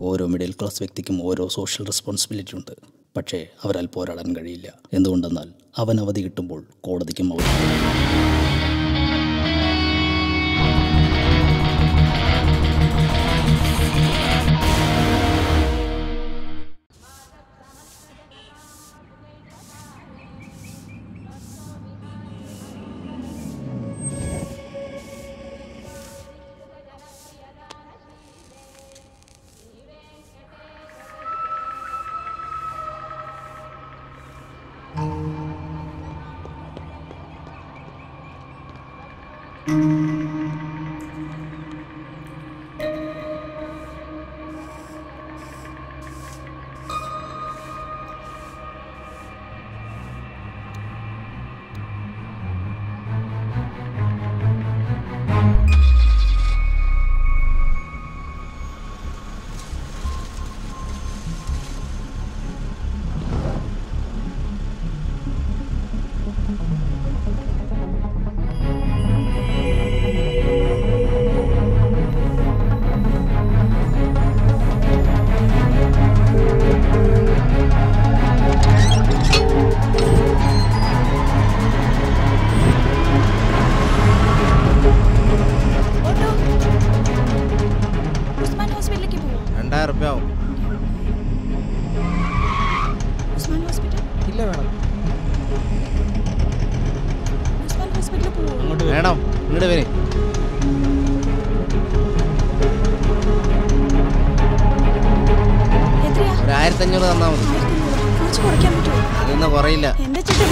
ഓരോ middle class വ്യക്തിക്കും ഓരോ സോഷ്യൽ റെസ്പോൺസിബിലിറ്റി ഉണ്ട് പക്ഷേ അവരാൽ പോരാടാൻ കഴിയില്ല എന്തുകൊണ്ടെന്നാൽ അവൻ അവധി കിട്ടുമ്പോൾ കോടതിക്കും അവധി ഓട്ടോ ഉസ്മാൻ ഹോസ്പിറ്റലിലേക്ക് പോവോ രണ്ടായിരം റുപ്യ ആവും ഉസ്മാൻ ഹോസ്പിറ്റൽ ഇല്ല വേണം ഉസ്മാൻ ഹോസ്പിറ്റലിൽ പോവോ അങ്ങോട്ട് വേണം ഇങ്ങോട്ട് വരെ എത്രയാ ഒരു ആയിരത്തഞ്ഞൂറ് തന്നാൽ മതി ആയിരത്തി അഞ്ഞൂറ്. കുറച്ച് കുറയ്ക്കാൻ പറ്റുമോ അതൊന്നും കുറയില്ല എന്റെ ചേട്ടാ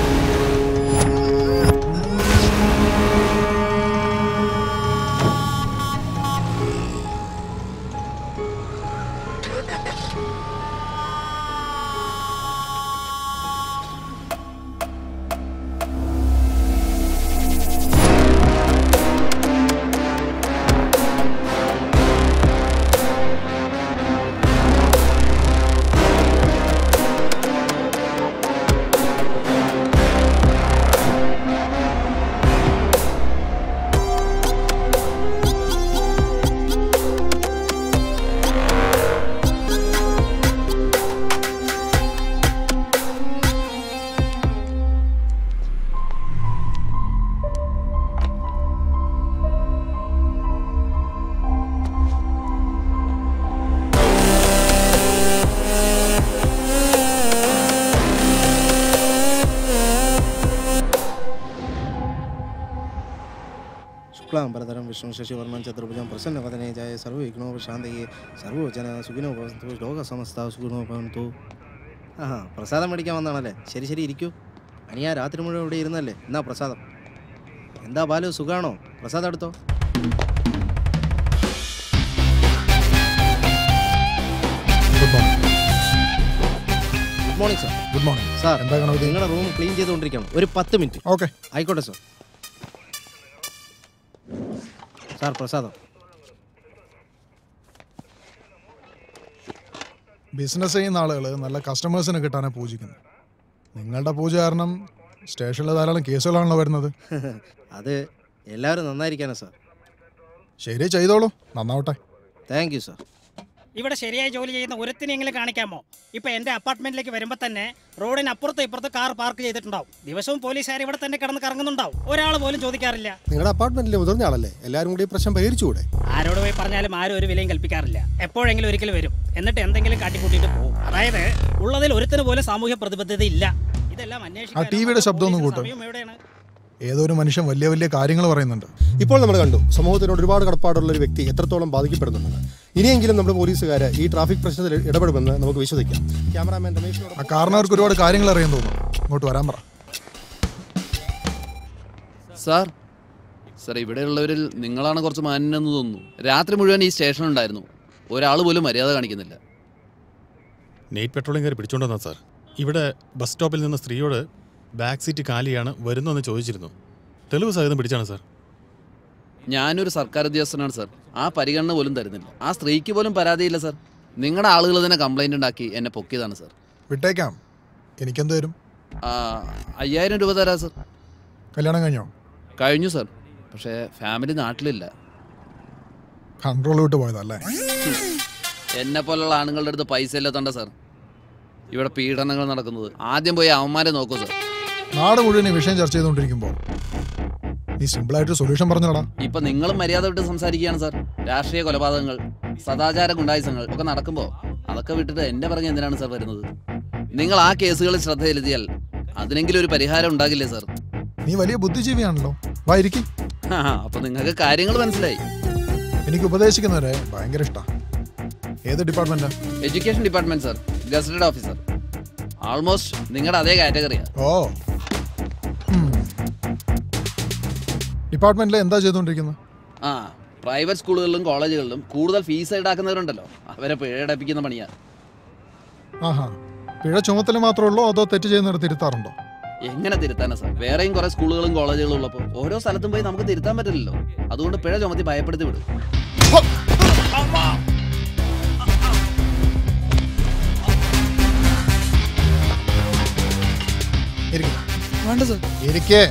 ശുക്ലാംബരതരം വിഷ്ണു ശശിവർമ്മൻ ചതുർഭുജം പ്രസന്നവദനേജായ സർവവിഘ്നോപശാന്തയെ സർവജന സുഖിനോ ഭവന്തു ലോകസമസ്ത സുഖിനോ ഭവന്തു ആഹാ പ്രസാദം മേടിക്കാൻ വന്നാണല്ലേ ശരി ശരി ഇരിക്കൂ അനിയാ രാത്രി മുഴുവൻ ഇവിടെ ഇരുന്നല്ലേ എന്നാ പ്രസാദം എന്താ ബാലു സുഖാണോ പ്രസാദം എടുത്തോ good morning good morning sir good morning sir എന്താ ഗണപതി നിങ്ങളുടെ റൂം ക്ലീൻ ചെയ്തുകൊണ്ടിരിക്കണം ഒരു പത്ത് മിനിറ്റ് ഓക്കെ ആയിക്കോട്ടെ സാർ സാർ പ്രസാദം ബിസിനസ് ചെയ്യുന്ന ആളുകൾ നല്ല കസ്റ്റമേഴ്സിനെ കിട്ടാനാണ് പൂജിക്കുന്നത് നിങ്ങളുടെ പൂജ കാരണം സ്റ്റേഷനിൽ ധാരാളം കേസുകളാണല്ലോ വരുന്നത് അത് എല്ലാവരും നന്നായിരിക്കാനാ സാർ ശരി ചെയ്തോളൂ നന്നാവട്ടെ താങ്ക് യു സാർ ഇവിടെ ശരിയായി ജോലി ചെയ്യുന്ന ഒരുത്തിനെങ്കിലും കാണിക്കാമോ ഇപ്പൊ എന്റെ അപ്പാർട്ട്മെന്റിലേക്ക് വരുമ്പോ തന്നെ റോഡിന് അപ്പുറത്ത് ഇപ്പുറത്ത് കാർ പാർക്ക് ചെയ്തിട്ടുണ്ടാവും ദിവസവും പോലീസുകാർ ഇവിടെ തന്നെ കിടന്ന് കറങ്ങുന്നുണ്ടാവും ഒരാൾ പോലും ചോദിക്കാറില്ല നിങ്ങളുടെ അപ്പാർട്ട്മെന്റിലെ മുതിർന്ന ആളല്ലേ എല്ലാവരും കൂടി ഈ പ്രശ്നം പരിഹരിച്ചുകൂടെ ആരോട് പോയി പറഞ്ഞാലും ആരും ഒരു വിലയും കൽപ്പിക്കാറില്ല എപ്പോഴെങ്കിലും ഒരിക്കൽ വരും എന്നിട്ട് എന്തെങ്കിലും കാട്ടിക്കൂട്ടിയിട്ട് പോകും അതായത് ഉള്ളതിൽ ഒരുത്തിന് പോലും സാമൂഹ്യ പ്രതിബദ്ധത ഇല്ല ഇതെല്ലാം ആ TV യുടെ ശബ്ദം ഒന്ന് കൂട്ട്. സമയം എവിടെയാണ് ഏതോ ഒരു മനുഷ്യൻ വലിയ വലിയ കാര്യങ്ങൾ പറയുന്നുണ്ട് ഇപ്പോൾ നമ്മൾ കണ്ടു സമൂഹത്തിനോട് ഒരുപാട് കടപ്പാടുള്ള ഒരു വ്യക്തി എത്രത്തോളം ബാധിക്കപ്പെടുന്നുണ്ടെന്ന് ഇനിയെങ്കിലും നമ്മുടെ പോലീസുകാർ ഈ ട്രാഫിക് പ്രശ്നത്തിൽ ഇടപെടുമെന്ന് നമുക്ക് വിശ്വസിക്കാം ക്യാമറാമാൻ രമേശിനോട് ആ കാരണവർക്ക് ഒരുപാട് കാര്യങ്ങൾ അറിയാൻ തോന്നുന്നു ഇങ്ങോട്ട് വരാൻ പറ സാർ സാർ ഇവിടെയുള്ളവരിൽ നിങ്ങളാണ് കുറച്ച് മാന്യനെന്ന് തോന്നുന്നു രാത്രി മുഴുവൻ ഈ സ്റ്റേഷനുണ്ടായിരുന്നു ഒരാൾ പോലും മര്യാദ കാണിക്കുന്നില്ല നൈറ്റ് പെട്രോളിംഗുകാർ പിടിച്ചോണ്ടെന്നാ സാർ ഇവിടെ ബസ് സ്റ്റോപ്പിൽ നിന്ന് സ്ത്രീയോട് ബാക്ക് സീറ്റ് കാലിയാണ് വരുന്നതെന്ന് ചോദിച്ചിരുന്നു തെളിവ് സഹിതം പിടിച്ചാണ് സാർ ഞാനൊരു സർക്കാർ ഉദ്യോഗസ്ഥനാണ് സാർ ആ പരിഗണന പോലും തരുന്നില്ല ആ സ്ത്രീക്ക് പോലും പരാതിയില്ല സാർ നിങ്ങളുടെ ആളുകൾ തന്നെ കംപ്ലൈൻ്റ് ഉണ്ടാക്കി എന്നെ പൊക്കിയതാണ് സാർ വിട്ടേക്കാം എനിക്കെന്ത് തരും ആ, അയ്യായിരം രൂപ തരാം സാർ കല്യാണം കഴിഞ്ഞോ കഴിഞ്ഞു സാർ പക്ഷേ ഫാമിലി നാട്ടിലില്ല കൺട്രോൾ വിട്ട് പോയതല്ലേ എന്നെ പോലുള്ള ആണുങ്ങളുടെ അടുത്ത് പൈസ ഇല്ലാത്തണ്ട സാർ ഇവിടെ പീഡനങ്ങൾ നടക്കുന്നത് ആദ്യം പോയി അവന്മാരെ നോക്കൂ സാർ നാട് മുഴുവൻ ഈ വിഷയം ചർച്ച ചെയ്തുകൊണ്ടിരിക്കുമ്പോൾ നീ സിമ്പിളായിട്ട് സൊല്യൂഷൻ പറഞ്ഞോടാ ഇപ്പൊ നിങ്ങളും മര്യാദ വിട്ട് സംസാരിക്കുകയാണ് സാർ രാഷ്ട്രീയ കൊലപാതകങ്ങൾ സദാചാര ഗുണ്ടായുസങ്ങൾ ഒക്കെ നടക്കുമ്പോൾ അതൊക്കെ വിട്ടിട്ട് എന്റെ പറഞ്ഞ എന്തിനാണ് സാർ വരുന്നത് നിങ്ങൾ ആ കേസുകളിൽ ശ്രദ്ധ ചെലുത്തിയാൽ അതിനെങ്കിലും ഒരു പരിഹാരം ഉണ്ടാകില്ലേ സാർ നീ വലിയ ബുദ്ധിജീവിയാണല്ലോ വാ ഇരിക്കി ആ, അപ്പൊ നിങ്ങൾക്ക് കാര്യങ്ങൾ മനസ്സിലായി എനിക്ക് ഉപദേശിക്കുന്നവരെ ഭയങ്കര ഇഷ്ടാ ഏത് ഡിപ്പാർട്ട്മെന്റാ education department sir gazetted officer almost നിങ്ങളുടെ അതേ കാറ്റഗറിയാ ഓ ഡിപ്പാർട്ട്മെന്റിൽ എന്താ ചെയ്തുകൊണ്ടിരിക്കുന്നത് ആ പ്രൈവറ്റ് സ്കൂളുകളിലും കോളേജുകളിലും കൂടുതൽ ഫീസ് ഈടാക്കുന്നവരുണ്ടല്ലോ അവരെ പിഴയടപ്പിക്കുന്ന പണിയാ ആഹാ പിഴ ചുമത്തൽ മാത്രമേ ഉള്ളൂ അതോ തെറ്റ് ചെയ്യുന്നവർ തിരുത്താറുണ്ടോ എങ്ങനെ തിരുത്താനാ സാർ വേറെയും കുറെ സ്കൂളുകളും കോളേജുകളും ഉള്ളപ്പോൾ ഓരോ സ്ഥലത്തും പോയി നമുക്ക് തിരുത്താൻ പറ്റില്ലല്ലോ അതുകൊണ്ട് പിഴ ചുമത്തി ഭയപ്പെടുത്തി വിടും ഇരിക്ക്. വേണ്ട സർ ഇരിക്കേ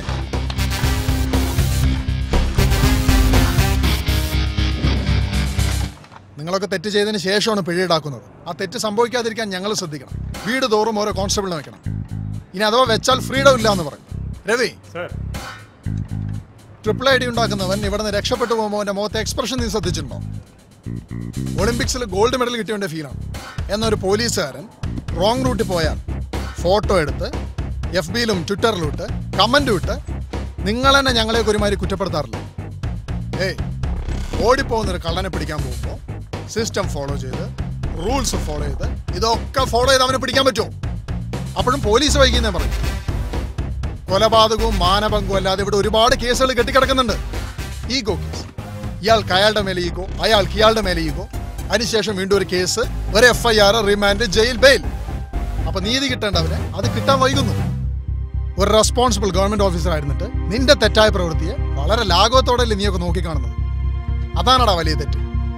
നിങ്ങളൊക്കെ തെറ്റ് ചെയ്തതിന് ശേഷമാണ് പിഴ ഈടാക്കുന്നത് ആ തെറ്റ് സംഭവിക്കാതിരിക്കാൻ ഞങ്ങൾ ശ്രദ്ധിക്കണം വീട് തോറും ഓരോ കോൺസ്റ്റബിളിനെ വെക്കണം ഇനി അഥവാ വെച്ചാൽ ഫ്രീഡം ഇല്ല എന്ന് പറയും രവി ട്രിപ്പിൾ ഐ ഡി ഉണ്ടാക്കുന്നവൻ ഇവിടെ നിന്ന് രക്ഷപ്പെട്ടു പോകുമ്പോൾ അവന്റെ മുഖത്തെ എക്സ്പ്രഷൻ നീ ശ്രദ്ധിച്ചിട്ടുണ്ടോ ഒളിമ്പിക്സിൽ ഗോൾഡ് മെഡൽ കിട്ടിയവന്റെ ഫീലാണ് എന്നൊരു പോലീസുകാരൻ റോങ് റൂട്ടിൽ പോയാൽ ഫോട്ടോ എടുത്ത് എഫ് ബിയിലും ട്വിറ്ററിലും ഇട്ട് കമന്റ് ഇട്ട് നിങ്ങൾ തന്നെ ഞങ്ങളെയൊക്കെ ഒരുമാതിരി കുറ്റപ്പെടുത്താറില്ല ഏയ് ഓടിപ്പോകുന്ന ഒരു കള്ളനെ പിടിക്കാൻ പോകുമ്പോൾ സിസ്റ്റം ഫോളോ ചെയ്ത് റൂൾസ് ഫോളോ ചെയ്ത് ഇതൊക്കെ ഫോളോ ചെയ്ത് അവനെ പിടിക്കാൻ പറ്റുമോ അപ്പോഴും പോലീസ് വൈകിയെന്നേ പറയും കൊലപാതകവും മാനഭംഗവും അല്ലാതെ ഇവിടെ ഒരുപാട് കേസുകൾ കെട്ടിക്കിടക്കുന്നുണ്ട് ഈഗോ കേസ് ഇയാൾക്ക് അയാളുടെ മേലെ ഈഗോ അയാൾക്ക് ഇയാളുടെ മേലെ ഈഗോ അതിനുശേഷം വീണ്ടും ഒരു കേസ് ഒരു F I R remand jail bail അപ്പൊ നീതി കിട്ടേണ്ടവന് അത് കിട്ടാൻ വൈകുന്നു ഒരു റെസ്പോൺസിബിൾ ഗവൺമെന്റ് ഓഫീസർ ആയിരുന്നിട്ട് നിന്റെ തെറ്റായ പ്രവൃത്തിയെ വളരെ ലാഘവത്തോടെ അല്ലേ നീയൊക്കെ നോക്കിക്കാണുന്നത് അതാണടാ വലിയ തെറ്റ്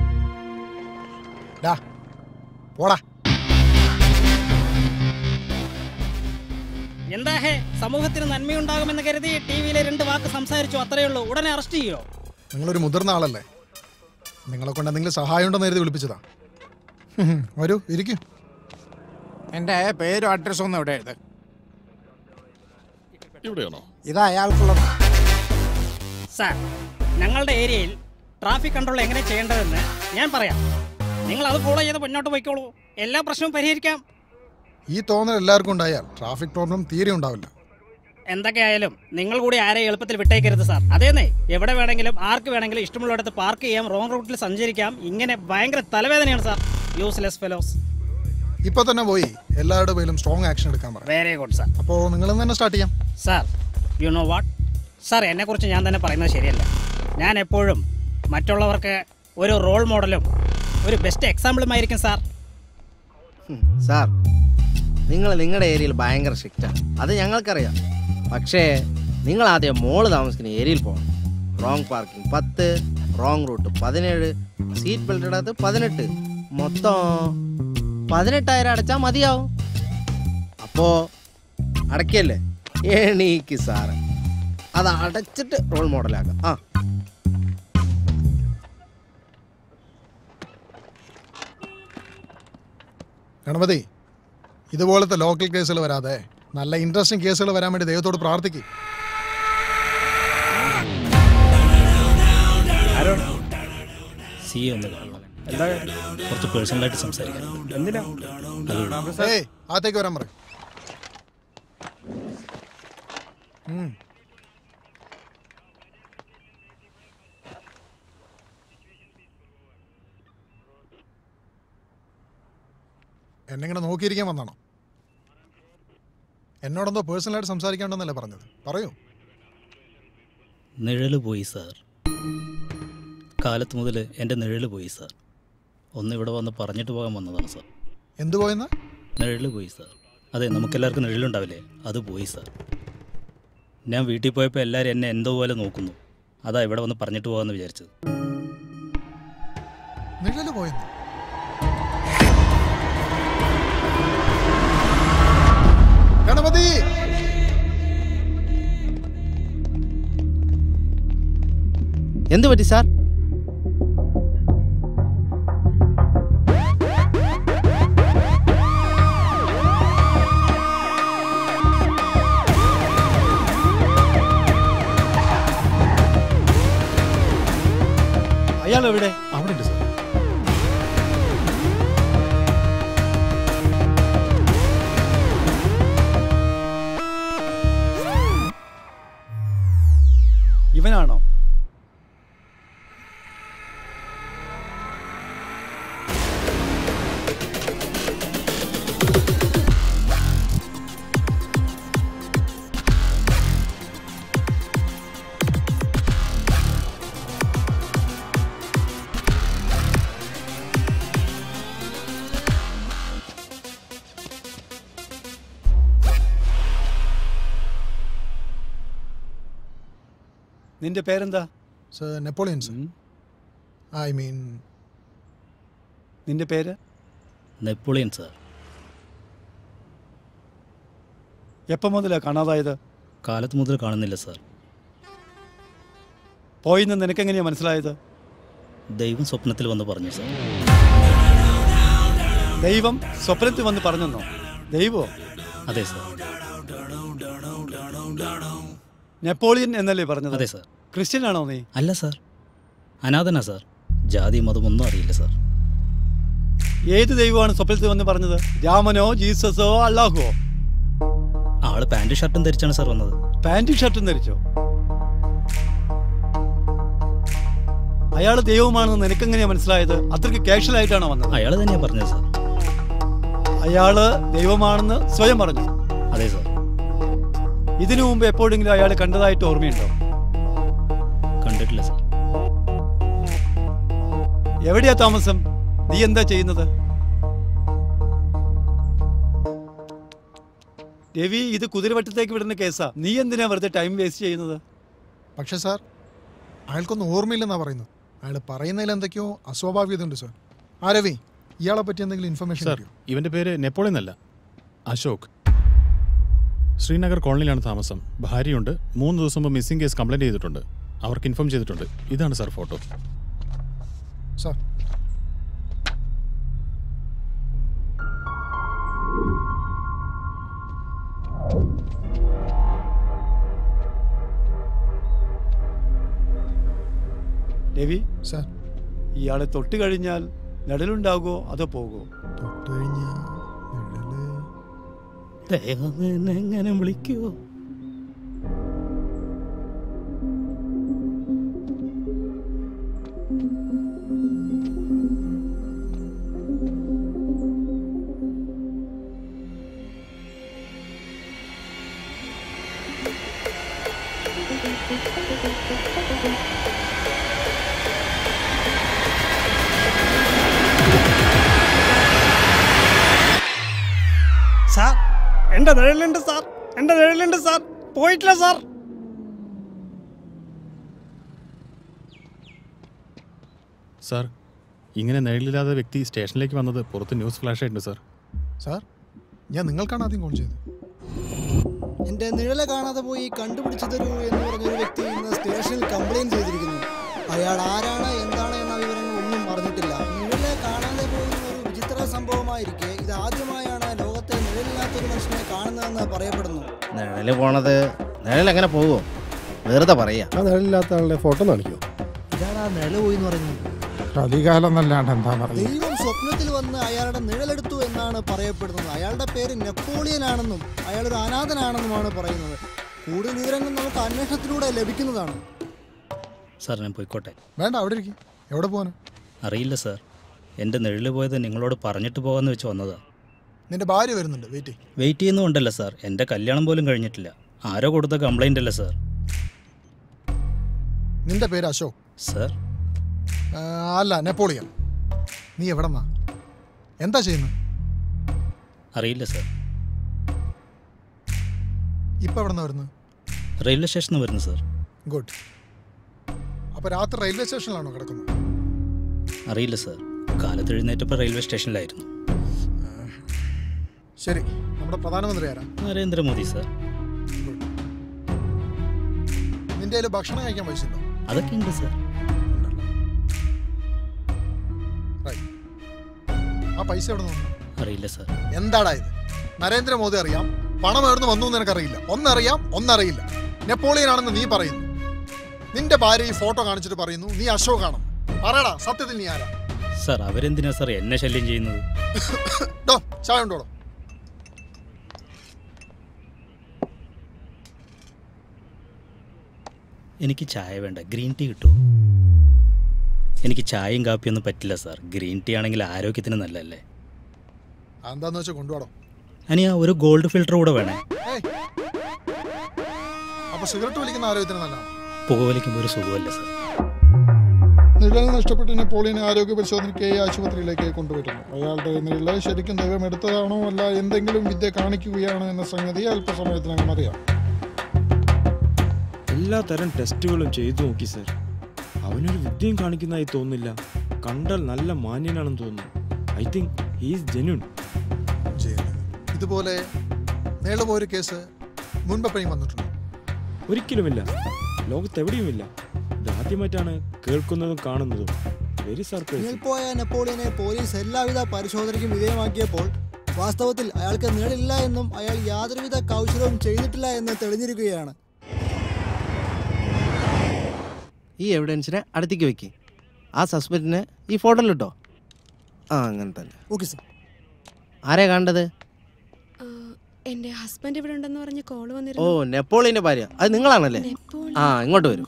ഡാ പോടാ എന്താ ഹേ സമൂഹത്തിന് നന്മയുണ്ടാകുമെന്ന് കരുതി ടി വിയിലെ രണ്ട് വാക്ക് സംസാരിച്ചു അത്രയേ ഉള്ളൂ ഉടനെ അറസ്റ്റ് ചെയ്യോ നിങ്ങളൊരു മുതിർന്ന ആളല്ലേ നിങ്ങളെ കൊണ്ട് എന്തെങ്കിലും സഹായം ഉണ്ടെന്ന് കരുതി വിളിപ്പിച്ചതാ ഹും, വരൂ ഇരിക്കും എൻ്റെ പേരും അഡ്രസ്സും ഒന്ന് ഇവിടെ എഴുത് ഇവിടെയാണോ ഇത് അയാൾക്കുള്ളത് സാർ ഞങ്ങളുടെ ഏരിയയിൽ ട്രാഫിക് കൺട്രോൾ എങ്ങനെ ചെയ്യേണ്ടതെന്ന് ഞാൻ പറയാം നിങ്ങൾ അത് ഫോളോ ചെയ്ത് മുന്നോട്ട് പോയിക്കോളൂ എല്ലാ പ്രശ്നവും പരിഹരിക്കാം ഈ തോന്നൽ എല്ലാവർക്കും ഉണ്ടായാൽ ട്രാഫിക് പ്രോബ്ലം തീരെ ഉണ്ടാവില്ല എന്തൊക്കെയായാലും നിങ്ങൾ കൂടി ആരെയും എളുപ്പത്തിൽ വിട്ടേക്കരുത് സാർ അതേന്നേ എവിടെ വേണമെങ്കിലും ആർക്ക് വേണമെങ്കിലും ഇഷ്ടമുള്ളിടത്ത് പാർക്ക് ചെയ്യാം റോങ് റൂട്ടിൽ സഞ്ചരിക്കാം ഇങ്ങനെ ഭയങ്കര തലവേദനയാണ് സാർ യൂസ്ലെസ് ഫെലോസ് ഇപ്പൊ തന്നെ പോയി എല്ലാവരുടെ പേരിലും സ്ട്രോങ് ആക്ഷൻ എടുക്കാൻ പറയാം വെരി ഗുഡ് സാർ അപ്പോൾ നിങ്ങൾ തന്നെ സ്റ്റാർട്ട് ചെയ്യാം sir you know what sir എന്നെക്കുറിച്ച് ഞാൻ തന്നെ പറയുന്നത് ശരിയല്ല ഞാൻ എപ്പോഴും മറ്റുള്ളവർക്ക് ഒരു റോൾ മോഡലും ഒരു ബെസ്റ്റ് എക്സാമ്പിളുമായിരിക്കും സാർ ഹും, സാർ നിങ്ങൾ നിങ്ങളുടെ ഏരിയയിൽ ഭയങ്കര സ്ട്രിക്റ്റാണ് അത് ഞങ്ങൾക്കറിയാം പക്ഷേ നിങ്ങൾ ആദ്യം മോള് താമസിക്കുന്ന ഏരിയയിൽ പോകണം റോങ് പാർക്കിംഗ് പത്ത് റോങ് റൂട്ട് പതിനേഴ് സീറ്റ് ബെൽറ്റ് ഇടാത്ത പതിനെട്ട് മൊത്തം പതിനെട്ടായിരം അടച്ചാൽ മതിയാവും അപ്പോൾ അടയ്ക്കല്ലേ എണീക്ക് സാറ് അത് അടച്ചിട്ട് റോൾ മോഡലാക്കാം ആ ഗണപതി ഇതുപോലത്തെ ലോക്കൽ കേസുകൾ വരാതെ നല്ല ഇൻട്രസ്റ്റിംഗ് കേസുകൾ വരാൻ വേണ്ടി ദൈവത്തോട് പ്രാർത്ഥിക്കും സി എ ഒന്ന് കാണണം കുറച്ച് പേഴ്സണലായിട്ട് സംസാരിക്കാൻ ഏയ് അകത്തേക്ക് വരാൻ പറയും എന്നെ ഇങ്ങനെ നോക്കിയിരിക്കാൻ വന്നാണോ എന്നോടെന്തോ പേഴ്സണലായിട്ട് സംസാരിക്കാണ്ടെന്നല്ലേ പറഞ്ഞത് പറയൂ നിഴല് പോയി സാർ കാലത്ത് മുതൽ എൻ്റെ നിഴല് പോയി സാർ ഒന്ന് ഇവിടെ വന്ന് പറഞ്ഞിട്ട് പോകാൻ വന്നതാണ് സാർ എന്തു പോയെന്ന് നിഴല് പോയി സാർ അതെ നമുക്കെല്ലാവർക്കും നിഴലുണ്ടാവില്ലേ അത് പോയി സാർ ഞാൻ വീട്ടിൽ പോയപ്പോൾ എല്ലാവരും എന്നെ എന്തോ പോലെ നോക്കുന്നു അതാ ഇവിടെ വന്ന് പറഞ്ഞിട്ട് പോകാമെന്ന് വിചാരിച്ചത് നിഴല് പോയെന്ന് ഗണപതി എന്ത് പറ്റി സാർ ഇയാൾ എവിടെ അവിടെ ഉണ്ട് സാർ ഇവനാണോ നിന്റെ പേരെന്താ sir Napoleon sir I mean നിന്റെ പേര് നെപ്പോളിയൻ സാർ എപ്പം മുതലാ കാണാതായത് കാലത്ത് മുതൽ കാണുന്നില്ല സാർ പോയിന്ന് നിനക്കെങ്ങനെയാ മനസ്സിലായത് ദൈവം സ്വപ്നത്തിൽ വന്ന് പറഞ്ഞു സാർ ദൈവം സ്വപ്നത്തിൽ വന്ന് പറഞ്ഞെന്നോ ദൈവോ അതെ സാർ നെപ്പോളിയൻ എന്നല്ലേ പറഞ്ഞത് അതെ സാർ ക്രിസ്ത്യൻ ആണോ നീ അല്ല സാർ അനാഥനാ സാർ ജാതി മതമൊന്നും അറിയില്ല സാർ ഏത് ദൈവമാണ് സ്വപ്നത്തിൽ വന്ന് പറഞ്ഞത് രാമനോ ജീസസോ അള്ളാഹുവോ ആള് പാൻറ് ഷർട്ടും ധരിച്ചാണ് സാർ വന്നത് പാന്റും ഷർട്ടും ധരിച്ചോ അയാൾ ദൈവമാണെന്ന് നിനക്കെങ്ങനെയാ മനസ്സിലായത് അത്രയ്ക്ക് കാഷ്വൽ ആയിട്ടാണോ വന്നത് അയാൾ തന്നെയാ പറഞ്ഞത് സാർ അയാള് ദൈവമാണെന്ന് സ്വയം പറഞ്ഞു അതെ സാർ ഇതിനു മുമ്പ് എപ്പോഴെങ്കിലും അയാൾ കണ്ടതായിട്ട് ഓർമ്മയുണ്ടോ കണ്ടിട്ടില്ല സാർ എവിടെയാ താമസം നീ എന്താ ചെയ്യുന്നത് രവി ഇത് കുതിരവട്ടത്തേക്ക് വിടുന്ന കേസാ നീ എന്തിനാ വെറുതെ ടൈം വേസ്റ്റ് ചെയ്യുന്നത് പക്ഷേ സാർ അയാൾക്കൊന്നും ഓർമ്മയില്ലെന്നാ പറയുന്നത് അയാൾ പറയുന്നതിൽ എന്തൊക്കെയോ അസ്വാഭാവികതയുണ്ട് സാർ ആ രവി ഇയാളെ പറ്റി എന്തെങ്കിലും ഇൻഫർമേഷൻ സാർ ഇവന്റെ പേര് നെപ്പോളിയൻ അല്ല അശോക് ശ്രീനഗർ കോളനിയിലാണ് താമസം ഭാര്യയുണ്ട് മൂന്ന് ദിവസം മുമ്പ് മിസ്സിംഗ് കേസ് കംപ്ലൈന്റ് ചെയ്തിട്ടുണ്ട് അവർക്ക് ഇൻഫോം ചെയ്തിട്ടുണ്ട് ഇതാണ് sir photo sir Ravi sir ഇയാളെ തൊട്ട് കഴിഞ്ഞാൽ നിഴലുണ്ടാകുമോ അതോ പോകുമോ തൊട്ട് കഴിഞ്ഞാൽ ദൈവം എന്നെ എങ്ങനെ വിളിക്കുവോ സാർ എന്റെ നിഴലുണ്ട് സാർ എന്റെ നിഴലുണ്ട് സാർ പോയിട്ടില്ല സാർ സാർ ഇങ്ങനെ നിഴലില്ലാത്ത വ്യക്തി സ്റ്റേഷനിലേക്ക് വന്നത് പുറത്ത് ന്യൂസ് ഫ്ലാഷ് ആയിട്ടുണ്ട് സാർ സാർ ഞാൻ നിങ്ങൾക്കാണ് ആദ്യം കോൾ ചെയ്തത് എന്റെ നിഴലെ കാണാതെ പോയി കണ്ടുപിടിച്ചു തരൂ എന്ന് പറഞ്ഞൊരു വ്യക്തി ഇന്ന് സ്റ്റേഷനിൽ കംപ്ലൈന്റ് ചെയ്തിരിക്കുന്നു അയാൾ ആരാണ് എന്താണ് എന്ന വിവരങ്ങൾ ഒന്നും അറിഞ്ഞിട്ടില്ല നിഴലെ കാണാതെ പോകുന്ന ഒരു വിചിത്ര സംഭവമായിരിക്കെ ഇത് ആദ്യമായാണ് ലോകത്തെ നിഴലില്ലാത്തൊരു മനുഷ്യനെ കാണുന്നതെന്ന് പറയപ്പെടുന്നു നിഴല് പോണത് നിഴൽ എങ്ങനെ പോകുമോ വെറുതെ പറയാ ആ നിഴലില്ലാത്ത ആളുടെ ഫോട്ടോ കാണിക്കുമോ ഇതാണ് ആ നിഴല് പോയി എന്ന് പറയുന്നത് കലികാലം എന്നല്ലാണ്ട് എന്താ പറയുക ദൈവം സ്വപ്നത്തിൽ വന്ന് അയാളുടെ നിഴലെടുത്തു എന്നാണ് പറയപ്പെടുന്നത് അയാളുടെ പേര് നെപ്പോളിയൻ ആണെന്നും അയാൾ ഒരു അനാഥനാണെന്നുമാണ് പറയുന്നത് കൂടുതൽ വിവരങ്ങൾ നമുക്ക് അന്വേഷണത്തിലൂടെ ലഭിക്കുന്നതാണ് സാർ ഞാൻ പോയിക്കോട്ടെ വേണ്ട അവിടെ ഇരിക്കും എവിടെ പോകാനാ അറിയില്ല സാർ എൻ്റെ നിഴല് പോയത് നിങ്ങളോട് പറഞ്ഞിട്ട് പോകാമെന്ന് വെച്ച് വന്നതാ നിന്റെ ഭാര്യ വരുന്നുണ്ട് വെയിറ്റ് ചെയ്യും വെയിറ്റ് ചെയ്യുന്നുണ്ടല്ല സാർ എൻ്റെ കല്യാണം പോലും കഴിഞ്ഞിട്ടില്ല ആരോ കൊടുത്ത കംപ്ലൈൻ്റ് അല്ല സാർ നിന്റെ പേര് അശോക് സാർ ആ, അല്ല നെപ്പോളിയൻ നീ എവിടെന്നാ എന്താ ചെയ്യുന്നത് അറിയില്ല സാർ ഇപ്പൊ എവിടെന്നാ വരുന്നത് റെയിൽവേ സ്റ്റേഷനിൽ വരുന്നു സാർ ഗുഡ് അപ്പൊ രാത്രി റെയിൽവേ സ്റ്റേഷനിലാണോ കിടക്കുന്നത് അറിയില്ല സാർ കാലത്ത് എഴുന്നേറ്റപ്പോൾ റെയിൽവേ സ്റ്റേഷനിലായിരുന്നു ശരി നമ്മുടെ പ്രധാനമന്ത്രി ആരാ നരേന്ദ്രമോദി സാർ നിന്റെ കയ്യിൽ ഭക്ഷണം കഴിക്കാൻ പൈസ ഉണ്ടോ അതൊക്കെ ഉണ്ട് സാർ റൈറ്റ് ആ പൈസ എവിടെ നിന്ന് അറിയില്ല സാർ എന്താടാ ഇത് നരേന്ദ്രമോദി അറിയാം പണം എവിടെ വന്നു എന്ന് നിനക്കറിയില്ല ഒന്നറിയാം ഒന്നറിയില്ല നെപ്പോളിയൻ ആണെന്ന് നീ പറയുന്നു നിന്റെ ഭാര്യ ഈ ഫോട്ടോ കാണിച്ചിട്ട് പറയുന്നു നീ അശോകാണെന്ന് പറയടാ സത്യത്തിൽ നീ ആരാ സാർ അവരെന്തിനാ സാർ എന്നെ ശല്യം ചെയ്യുന്നത് ഡോ ചായ ഉണ്ടോടോ എനിക്ക് ചായ വേണ്ട ഗ്രീൻ ടീ കിട്ടുമോ എനിക്ക് ചായയും കാപ്പിയൊന്നും പറ്റില്ല സാർ ഗ്രീൻ ടീ ആണെങ്കിൽ ആരോഗ്യത്തിന് നല്ലതല്ലേ എന്താന്ന് വെച്ചാൽ കൊണ്ടുപോടോ അനിയാ ഒരു ഗോൾഡ് ഫിൽറ്റർ കൂടെ വേണേ ഏയ് അപ്പൊ സിഗരറ്റ് വലിക്കുന്ന ആരോഗ്യത്തിന് നല്ലതാണ് പുകവലിക്കുമ്പോൾ ഒരു സുഖമല്ല സാർ നിഴൽ നഷ്ടപ്പെട്ട നെപ്പോളിയനെ ആരോഗ്യ പരിശോധനയ്ക്കായി ആശുപത്രിയിലേക്ക് കൊണ്ടുവരുന്നു അയാളുടെ നിഴല് ശരിക്കും ദൈവം എടുത്തതാണോ അല്ല എന്തെങ്കിലും വിദ്യ കാണിക്കുകയാണോ എന്ന സംഗതി അല്പസമയത്തിനകം അറിയാം എല്ലാ തരം ടെസ്റ്റുകളും ചെയ്തു നോക്കി സർ അവനൊരു വിദ്യയും കാണിക്കുന്നതായി തോന്നുന്നില്ല കണ്ടാൽ നല്ല മാന്യനാണെന്ന് തോന്നുന്നു ഐ തിങ്ക് ഹീസ് ജെന്യൂൺ ഇതുപോലെ നീളുപോയൊരു കേസ് മുൻപെപ്പോഴും വന്നിട്ടുണ്ട് ഒരിക്കലുമില്ല ലോകത്ത് എവിടെയുമില്ല ഇതാദ്യമായിട്ടാണ് കേൾക്കുന്നതും കാണുന്നതും വെരി സർപ്രൈസ് നിൽപ്പോയ നെപ്പോളിയനെ പോലീസ് എല്ലാവിധ പരിശോധനയ്ക്കും വിധേയമാക്കിയപ്പോൾ വാസ്തവത്തിൽ അയാൾക്ക് നീളില്ല എന്നും അയാൾ യാതൊരുവിധ കൗശലവും ചെയ്തിട്ടില്ല എന്ന് തെളിഞ്ഞിരിക്കുകയാണ് ഈ എവിഡൻസിനെ അടുത്തേക്ക് വെക്ക് ആ സസ്പെക്റ്റിനെ ഈ ഫോട്ടോയിൽ ഇട്ടോ ആ അങ്ങനെ തന്നെ ഓക്കെ സർ ആരെയാ കണ്ടത് എന്റെ ഹസ്ബൻഡ് ഇവിടെ ഉണ്ടെന്ന് പറഞ്ഞ് കോള് ഓ വന്നിരുന്നു നെപ്പോളിയന്റെ ഭാര്യ അത് നിങ്ങളാണല്ലേ നെപ്പോളിയൻ. ആ ഇങ്ങോട്ട് വരൂ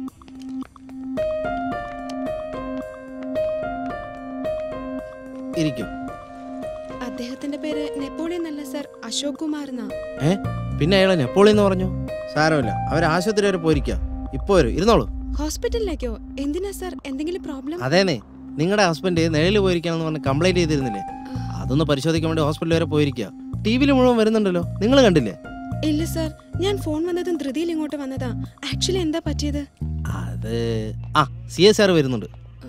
ഇരിക്കും അദ്ദേഹത്തിന്റെ പേര് നെപ്പോളിയൻ അല്ല സർ അശോക് കുമാർ എന്നാ ഏ പിന്നെ അയാളെ നെപ്പോളിയൻ എന്ന് പറഞ്ഞു സാരമില്ല അവർ ആശുപത്രി വരെ പോയിരിക്കുക ഇപ്പൊ വരൂ ഇരുന്നോളൂ ഹോസ്പിറ്റലിലേക്കോ എന്തിനാ സർ എന്തെങ്കിലും പ്രോബ്ലം അതേനെ നിങ്ങളുടെ ഹസ്ബൻഡ് നിഴലിൽ പോയിരിക്കാണെന്ന് പറഞ്ഞ് കംപ്ലൈന്റ് ചെയ്തിരുന്നില്ലേ അതൊന്ന് പരിശോധിക്കാൻ വേണ്ടി ഹോസ്പിറ്റൽ വരെ പോയിരിക്കുക ടി വിയിൽ മുഴുവൻ വരുന്നുണ്ടല്ലോ നിങ്ങൾ കണ്ടില്ലേ ഇല്ല സർ ഞാൻ ഫോൺ വന്നതും ധൃതിയിൽ ഇങ്ങോട്ട് വന്നതാ ആക്ച്വലി എന്താ പറ്റിയത് അത് ആ സി എസ് ആർ വരുന്നുണ്ട്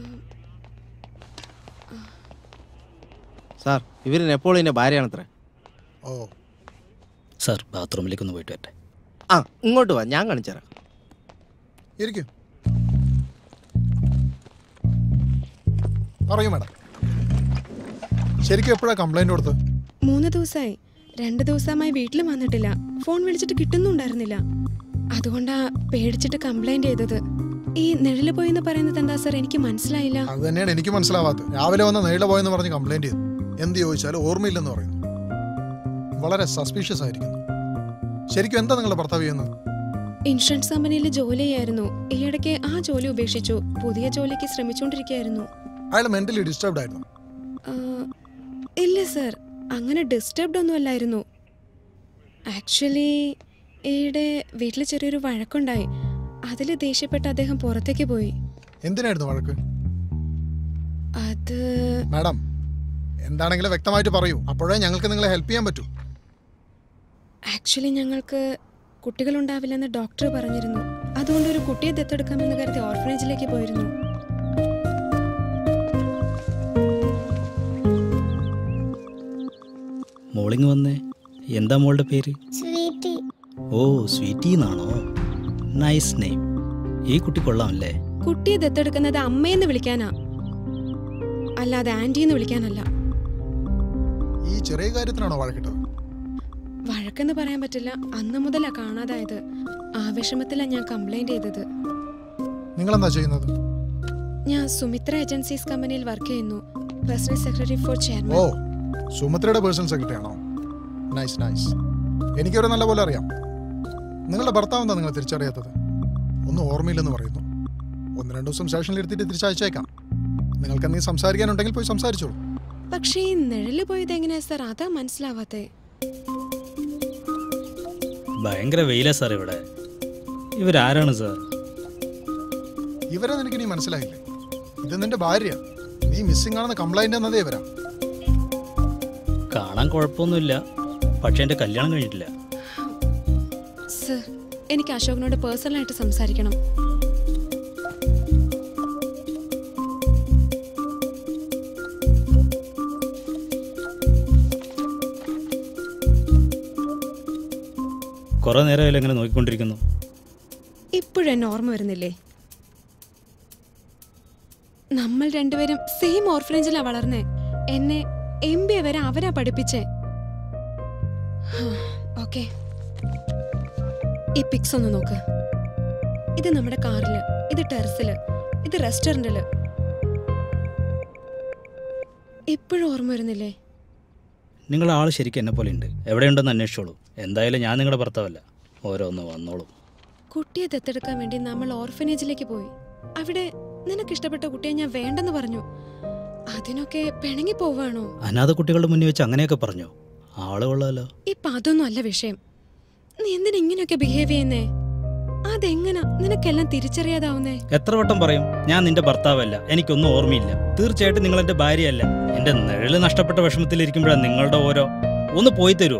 സാർ ഇവര് നെപ്പോളിയന്റെ ഭാര്യയാണത്രേ ഓ സാർ ബാത്റൂമിലേക്ക് ഒന്ന് പോയിട്ട് വരട്ടെ ആ ഇങ്ങോട്ട് വാ ഞാൻ കാണിച്ചുതരാം ഇരിക്കും പറയൂ മാഡം ശരിക്കും എപ്പോഴാണ് കംപ്ലൈന്റ് കൊടുത്തത് മൂന്ന് ദിവസമായി രണ്ട് ദിവസമായി വീട്ടിലും വന്നിട്ടില്ല ഫോൺ വിളിച്ചിട്ട് കിട്ടുന്നുണ്ടായിരുന്നില്ല അതുകൊണ്ടാ പേടിച്ചിട്ട് കംപ്ലൈന്റ് ചെയ്തത് ഈ നിഴല് പോയെന്ന് പറയുന്നത് എന്താ സർ എനിക്ക് മനസ്സിലായില്ല അത് തന്നെയാണ് എനിക്ക് മനസ്സിലാവാത്തത് രാവിലെ വന്ന് നീള പോയെന്ന് പറഞ്ഞ് കംപ്ലൈന്റ് ചെയ്തു എന്ത് ചോദിച്ചാലും ഓർമ്മയില്ലെന്ന് പറയുന്നു വളരെ സസ്പീഷ്യസ് ആയിരിക്കുന്നു ശരിക്കും എന്താ നിങ്ങളുടെ ഭർത്താവ് ചെയ്യുന്നത് ഇൻഷുറൻസ് കമ്പനിയിൽ ജോലി ചെയ്യായിരുന്നു ഈയിടയ്ക്ക് ആ ജോലി ഉപേക്ഷിച്ചു പുതിയ ജോലിക്ക് ശ്രമിച്ചുകൊണ്ടിരിക്കുകയായിരുന്നു അയാൾ മെന്റലി ഡിസ്റ്റർബ്ഡ് ആയിരുന്നു ആ, ഇല്ല സർ അങ്ങനെ ഡിസ്റ്റർബ്ഡ് ഒന്നും അല്ലായിരുന്നു ആക്ച്വലി ഈയിടെ വീട്ടിൽ ചെറിയൊരു വഴക്കുണ്ടായി അതിൽ ദേഷ്യപ്പെട്ട് അദ്ദേഹം പുറത്തേക്ക് പോയി എന്തിനായിരുന്നു വഴക്ക് അത് മാഡം എന്താണെങ്കിലും വ്യക്തമായിട്ട് പറയൂ അപ്പോഴേ ഞങ്ങൾക്ക് നിങ്ങളെ ഹെൽപ്പ് ചെയ്യാൻ പറ്റൂ ആക്ച്വലി ഞങ്ങൾക്ക് കുട്ടികളുണ്ടാവില്ലെന്ന് ഡോക്ടർ പറഞ്ഞിരുന്നു അതുകൊണ്ട് ഒരു കുട്ടിയെ ദത്തെടുക്കാമെന്ന് കരുതി ഓർഫനേജിലേക്ക് പോയിരുന്നു മോളിങ് വന്നേ എന്താ മോളുടെ പേര് സ്വീറ്റി ഓ സ്വീറ്റി എന്നാണോ നൈസ് നെയിം ഈ കുട്ടി കൊള്ളാമല്ലേ കുട്ടിയെ ദത്തെടുക്കുന്നത് അമ്മയെന്ന് വിളിക്കാനാ അല്ലാതെ ആന്റി എന്ന് വിളിക്കാനല്ല ഈ ചെറിയ കാര്യത്തിനാണോ വഴക്കിട്ടത് വഴക്കെന്ന് പറയാൻ പറ്റില്ല അന്ന് മുതലാ കാണാതായത് ആ വിഷമത്തിലാ ഞാൻ കംപ്ലൈന്റ് ചെയ്തത് നിങ്ങൾ എന്താ ചെയ്യുന്നത് ഞാൻ സുമിത്ര ഏജൻസീസ് കമ്പനിയിൽ വർക്ക് ചെയ്യുന്നു പേഴ്സണൽ സെക്രട്ടറി ഫോർ ഓ ചെയർമാൻ സുമിത്രയുടെ പേഴ്സണൽ സെക്രട്ടറി ആണോ നൈസ് നൈസ് എനിക്കൊരു നല്ല പോലെ അറിയാം നിങ്ങളുടെ ഭർത്താവ് എന്താ നിങ്ങൾ തിരിച്ചറിയാത്തത് ഒന്നും ഓർമ്മയില്ലെന്ന് പറയുന്നു ഒന്ന് രണ്ട് ദിവസം സ്റ്റേഷനിൽ എടുത്തിട്ട് തിരിച്ചയച്ചേക്കാം നിങ്ങൾക്ക് എന്തെങ്കിലും സംസാരിക്കാനുണ്ടെങ്കിൽ പോയി സംസാരിച്ചോളൂ പക്ഷേ ഈ നിഴല് പോയത് എങ്ങനെയാ സാർ അതാ മനസ്സിലാവാത്തെ ഭയങ്കര വെയിലാ സാർ ഇവിടെ ഇവരാരാണ് സാർ ഇവരെ നിനക്ക് ഇനി മനസ്സിലായില്ലേ ഇത് നിന്റെ ഭാര്യ നീ മിസ്സിംഗ് ആണെന്ന് കംപ്ലൈന്റ് എന്നതേ ഇവരാ കാണാൻ കുഴപ്പമൊന്നുമില്ല പക്ഷെ എൻ്റെ കല്യാണം കഴിഞ്ഞിട്ടില്ല സർ എനിക്ക് അശോകനോട് പേഴ്സണലായിട്ട് സംസാരിക്കണം കുറേ നേരമായാലും എങ്ങനെ നോക്കിക്കൊണ്ടിരിക്കുന്നു ഇപ്പോഴെന്നെ ഓർമ്മ വരുന്നില്ലേ നമ്മൾ രണ്ടുപേരും സെയിം ഓർഫനേജിലാ വളർന്നേ എന്നെ എം ബി എ വരെ അവരാ പഠിപ്പിച്ചേ ഓക്കെ ഈ പിക്സ് ഒന്ന് നോക്ക് ഇത് നമ്മുടെ കാറില് ഇത് ടെറസില് ഇത് റെസ്റ്റോറൻറ്റില് ഇപ്പോഴും ഓർമ്മ വരുന്നില്ലേ നിങ്ങളുടെ ആൾ ശരിക്കും എന്നെ പോലെ ഉണ്ട് എവിടെയുണ്ടെന്ന് അന്വേഷിച്ചോളൂ എന്തായാലും ഞാൻ നിങ്ങളുടെ ഭർത്താവല്ല ഓരോന്ന് വന്നോളൂ കുട്ടിയെ ദത്തെടുക്കാൻ വേണ്ടി നമ്മൾ ഓർഫനേജിലേക്ക് പോയി അവിടെ നിനക്ക് ഇഷ്ടപ്പെട്ട കുട്ടിയെ ഞാൻ വേണ്ടെന്ന് പറഞ്ഞു അതിനൊക്കെ പിണങ്ങി പോവാണോ അനാഥ കുട്ടികളുടെ മുന്നിൽ വെച്ച് അങ്ങനെയൊക്കെ പറഞ്ഞോ ആള് കൊള്ളാലോ ഇപ്പൊ അതൊന്നും അല്ല വിഷയം നീ എന്തിനാ ഇങ്ങനെയൊക്കെ ബിഹേവ് ചെയ്യുന്നേ അതെങ്ങനാ നിനക്കെല്ലാം തിരിച്ചറിയാതാവുന്നേ എത്ര വട്ടം പറയും ഞാൻ നിന്റെ ഭർത്താവല്ല എനിക്കൊന്നും ഓർമ്മയില്ല തീർച്ചയായിട്ടും നിങ്ങൾ എന്റെ ഭാര്യയല്ല എന്റെ നിഴല് നഷ്ടപ്പെട്ട വിഷമത്തിലിരിക്കുമ്പോഴാണ് നിങ്ങളുടെ ഓരോ ഒന്ന് പോയി തരുമോ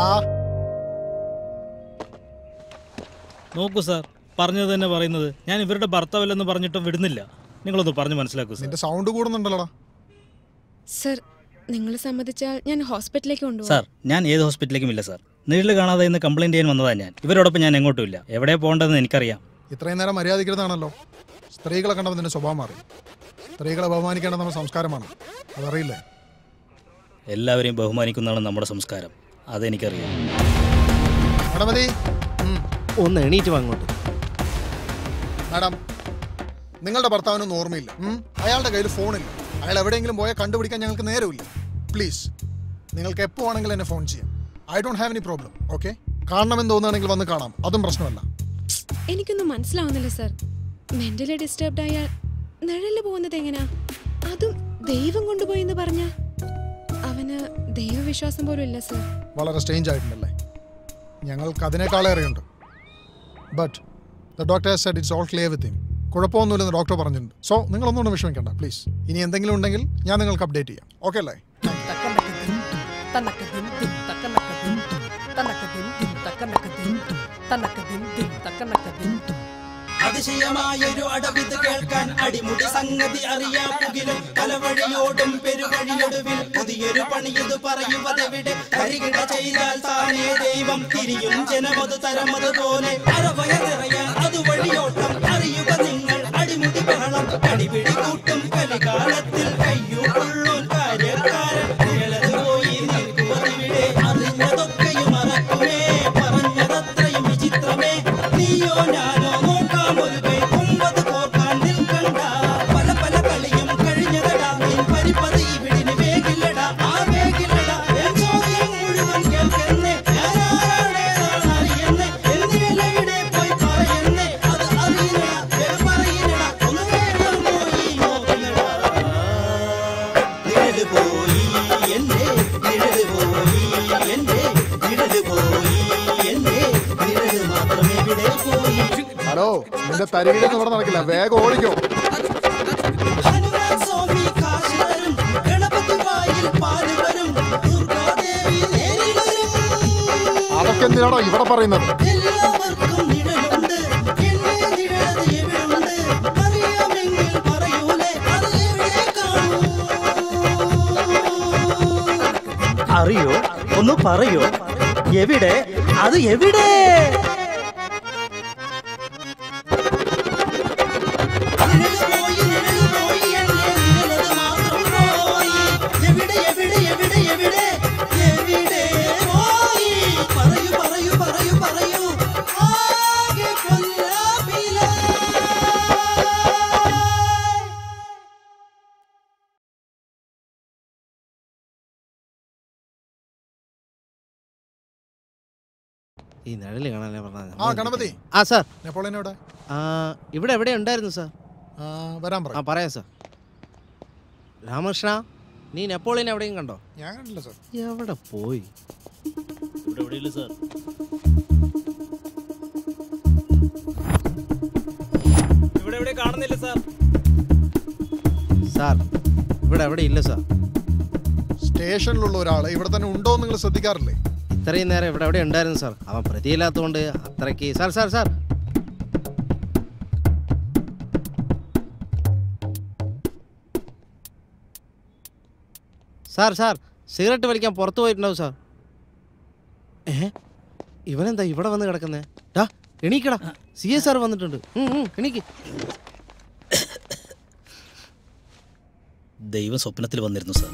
നോക്കൂ സാർ പറഞ്ഞത് തന്നെ പറയുന്നത് ഞാൻ ഇവരുടെ ഭർത്താവല്ലെന്ന് പറഞ്ഞിട്ടും വിടുന്നില്ല നിങ്ങളൊന്ന് പറഞ്ഞു മനസ്സിലാക്കൂ സാർ നിന്റെ സൗണ്ട് കൂടുന്നുണ്ടല്ലോടാ സർ നിങ്ങൾ സമ്മതിച്ചാൽ ഞാൻ ഹോസ്പിറ്റലിലേക്ക് കൊണ്ടുപോകാം സാർ ഞാൻ ഏത് ഹോസ്പിറ്റലിലേക്കും ഇല്ല സാർ നിഴല് കാണാതെ ഇന്ന് കംപ്ലൈന്റ് ചെയ്യാൻ വന്നതാണ് ഞാൻ ഇവരോടൊപ്പം ഞാൻ എങ്ങോട്ടും ഇല്ല എവിടെ പോകേണ്ടതെന്ന് എനിക്കറിയാം ഇത്രയും നേരം മര്യാദയ്ക്കരുതാണല്ലോ സ്ത്രീകളെ കണ്ടപ്പോൾ നിന്റെ സ്വഭാവം മാറി സ്ത്രീകളെ ബഹുമാനിക്കേണ്ടത് നമ്മുടെ സംസ്കാരമാണ് അതറിയില്ലേ എല്ലാവരെയും ബഹുമാനിക്കുന്നതാണ് നമ്മുടെ സംസ്കാരം അതെനിക്കറിയാം നടമതി ഒന്ന് എണീറ്റ് വാ അങ്ങോട്ട് മാഡം നിങ്ങളുടെ ഭർത്താവിനൊന്നും ഓർമ്മയില്ല ഉം? അയാളുടെ കയ്യിൽ ഫോണില്ല അയാൾ എവിടെയെങ്കിലും പോയാൽ കണ്ടുപിടിക്കാൻ ഞങ്ങൾക്ക് നേരമില്ല പ്ലീസ് നിങ്ങൾക്ക് എപ്പോൾ വേണമെങ്കിലും എന്നെ ഫോൺ ചെയ്യാം I don't have any problem okay കാണണമെന്ന് തോന്നുകയാണെങ്കിൽ വന്ന് കാണാം അതും പ്രശ്നമല്ല എനിക്കൊന്നും മനസ്സിലാവുന്നില്ല സർ മെന്റലി ഡിസ്റ്റർബ്ഡ് ആയാൽ നിഴലിൽ പോകുന്നത് എങ്ങനാ അതും ദൈവം കൊണ്ടുപോയി എന്ന് പറഞ്ഞ അവന് ദൈവവിശ്വാസം പോലും ഇല്ല സർ വളരെ സ്ട്രേഞ്ച് ആയിട്ടുണ്ടല്ലേ ഞങ്ങൾക്ക് അതിനേക്കാളേറെയുണ്ട് but the doctor said it's all clear with him കുഴപ്പമൊന്നുമില്ലെന്ന് ഡോക്ടർ പറഞ്ഞിട്ടുണ്ട് സോ നിങ്ങളൊന്നുകൊണ്ട് വിഷമിക്കണ്ട പ്ലീസ് ഇനി എന്തെങ്കിലും ഉണ്ടെങ്കിൽ ഞാൻ നിങ്ങൾക്ക് അപ്ഡേറ്റ് ചെയ്യാം ഓക്കെ അല്ലേ അതിശയമായൊരു അടവിത് കേൾക്കാൻ അടിമുടി സംഗതി അറിയാമെങ്കിലും തലവഴിയോടും പെരുവഴിയൊടുവിൽ പുതിയൊരു പണിയത് പറയുവതെവിടെ കരികിട ചെയ്താൽ താനേ ദൈവം തിരിയും ജനമത് തരമത് പോലെ അറവയ നിറയാൻ അതുവഴിയോട്ടം അറിയുക നിങ്ങൾ അടിമുടി ബഹളം അടിപിടി കൂട്ടും കലികാലത്തിൽ കയ്യു കൊള്ളൂൻ കാര്യക്കാരൻ നിഴലത് പോയി നിൽക്കുവതിവിടെ അറിഞ്ഞതൊക്കെയും മറക്കുമേ പറഞ്ഞതത്രയും വിചിത്രമേ നീയോ ഞാനോ നോക്കാം ഒരു കൈ കൊമ്പത് കോർക്കാൻ നിൽക്കണ്ട പല പല കളിയും കഴിഞ്ഞതടാ നിൻ പരിപ്പത് ഇവിടിന് വേഗില്ലടാ ആ വേഗില്ലടാ എൻ ചോദ്യം മുഴുവൻ കേൾക്കുന്നേ ഞാനാരാണേതാണ് അറിയുന്നേ എന്തിനെവിടെ പോയി പറയുന്നേ അത് അറിയുന്നടാ വേഗം പറയുന്നടാ ഒന്ന് വേഗം പോയി നോക്കുന്നടാ നിഴല് പോയി എന്റെ നിഴല് പോയി എന്റെ നിഴല് പോയി എന്റെ നിഴല് മാത്രം എവിടെ പോയി ഹലോ നിന്റെ തരികിടൊന്നും ഇവിടെ നടക്കില്ല വേഗം ഓടിക്കോ ഹനുമാൻ സ്വാമി കാശി തരും ഗണപതി വായിൽ പാല് വരും ദുർഗാദേവി നേരിൽ വരും അതൊക്കെ എന്തിനാണോ ഇവിടെ പറയുന്നത് എല്ലാവർക്കും നിഴലുണ്ട് എന്നെ നിഴലത് എവിടുണ്ട് അറിയാമെങ്കിൽ പറയൂലേ അത് എവിടെ കാണൂ അറിയോ ഒന്ന് പറയോ എവിടെ അത് എവിടെ പോയി നിഴല് പോയി എന്നെ നിഴലത് മാത്രം പോയി എവിടെ എവിടെ എവിടെ എവിടെ എവിടെ പോയി പറയൂ പറയൂ പറയൂ പറയൂ ആകെ കൊല്ലാപില ഈ നിഴല് കാണാനേ പറഞ്ഞ ആ ഗണപതി ആ സാർ നെപ്പോളിയൻ എവിടെ ആ ഇവിടെ എവിടെ ഉണ്ടായിരുന്നു സാർ ആ, വരാൻ ആ പറ പറയാം സാർ രാമകൃഷ്ണ നീ നെപ്പോളിയൻ എവിടെയും കണ്ടോ ഞാൻ കണ്ടില്ല സാർ എവിടെ പോയി ഇവിടെ എവിടെയില്ല സാർ ഇവിടെ എവിടെ കാണുന്നില്ല സാർ സാർ ഇവിടെ എവിടെ ഇല്ല സാർ സ്റ്റേഷനിലുള്ള ഒരാൾ ഇവിടെ തന്നെ ഉണ്ടോ എന്ന് നിങ്ങൾ ശ്രദ്ധിക്കാറില്ലേ ഇത്രയും നേരം ഇവിടെ എവിടെ ഉണ്ടായിരുന്നു സാർ അവൻ പ്രതിയില്ലാത്തതുകൊണ്ട് അത്രയ്ക്ക് sir sir sir sir sir cigarette വലിക്കാൻ പുറത്തു പോയിട്ടുണ്ടാവും സാർ ഏ ഇവനെന്താ ഇവിടെ വന്ന് കിടക്കുന്നേ ഡാ എണീക്കടാ സി എസ് സാർ വന്നിട്ടുണ്ട് ഉം, ഉം, എണീക്ക് ദൈവം സ്വപ്നത്തിൽ വന്നിരുന്നു സാർ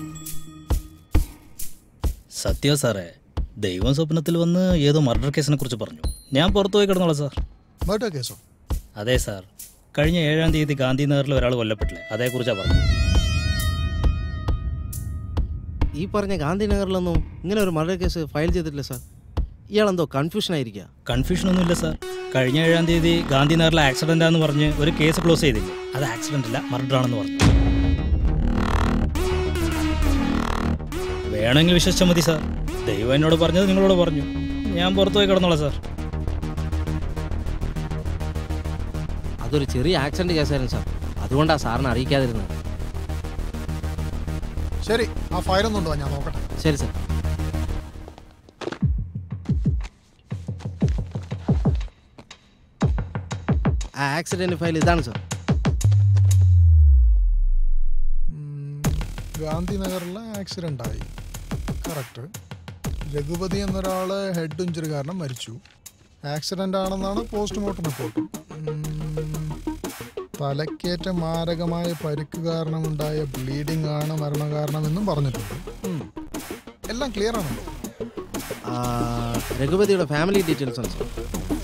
സത്യോ സാറേ ദൈവം സ്വപ്നത്തിൽ വന്ന് ഏതോ മർഡർ കേസിനെ കുറിച്ച് പറഞ്ഞു ഞാൻ പുറത്തു പോയി കിടന്നോളാം സാർ മർഡർ കേസോ അതെ സാർ കഴിഞ്ഞ ഏഴാം തീയതി ഗാന്ധിനഗറിൽ ഒരാൾ കൊല്ലപ്പെട്ടില്ലേ അതേക്കുറിച്ചാണ് പറഞ്ഞത് ഈ പറഞ്ഞ ഗാന്ധിനഗറിലൊന്നും ഇങ്ങനെ ഒരു മർഡർ കേസ് ഫയൽ ചെയ്തിട്ടില്ല സാർ ഇയാളെന്തോ കൺഫ്യൂഷൻ ആയിരിക്കുക കൺഫ്യൂഷൻ ഒന്നുമില്ല സാർ കഴിഞ്ഞ ഏഴാം തീയതി ഗാന്ധിനഗറിലെ ആക്സിഡന്റ് ആണെന്ന് പറഞ്ഞ് ഒരു കേസ് ക്ലോസ് ചെയ്തില്ലേ അത് ആക്സിഡന്റ് അല്ല മർഡർ ആണെന്ന് പറഞ്ഞു വേണമെങ്കിൽ വിശ്വസിച്ചാൽ മതി സാർ ദൈവം എന്നോട് പറഞ്ഞത് നിങ്ങളോട് പറഞ്ഞു ഞാൻ പുറത്തു പോയി കിടന്നോളാം സാർ അതൊരു ചെറിയ ആക്സിഡന്റ് കേസായിരുന്നു സാർ അതുകൊണ്ടാണ് സാറിനെ അറിയിക്കാതിരുന്നത് ശരി ആ ഫയൽ ഒന്നുണ്ടോ ഞാൻ നോക്കട്ടെ ശരി സാർ ആ ആക്സിഡന്റ് ഫയൽ ഇതാണ് സാർ ഗാന്ധിനഗറിലെ ആക്സിഡന്റ് ആയി കറക്റ്റ് രഘുപതി എന്നൊരാള് ഹെഡ് ഇഞ്ചുറി കാരണം മരിച്ചു ആക്സിഡന്റ് ആണെന്നാണ് പോസ്റ്റ്മോർട്ടം റിപ്പോർട്ട് തലക്കേറ്റ മാരകമായ പരിക്ക് കാരണമുണ്ടായ ബ്ലീഡിംഗ് ആണ് മരണകാരണമെന്നും പറഞ്ഞിട്ടുണ്ട് ഉം. എല്ലാം ക്ലിയർ ആണല്ലോ ആ, രഘുപതിയുടെ ഫാമിലി ഡീറ്റെയിൽസ് ആണ് സാർ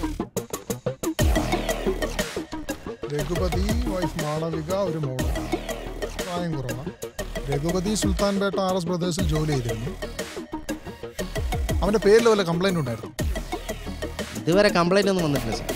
രഘുപതി വൈഫ് മാളവിക ഒരു മോള് പ്രായം കുറവാണ് രഘുപതി സുൽത്താൻപേട്ട ആർ എസ് ബ്രദേഴ്സിൽ ജോലി ചെയ്തിരുന്നു അവന്റെ പേരിൽ വല്ല കംപ്ലൈന്റ് ഉണ്ടായിരുന്നു ഇതുവരെ കംപ്ലൈന്റ് ഒന്നും വന്നിട്ടില്ല സാർ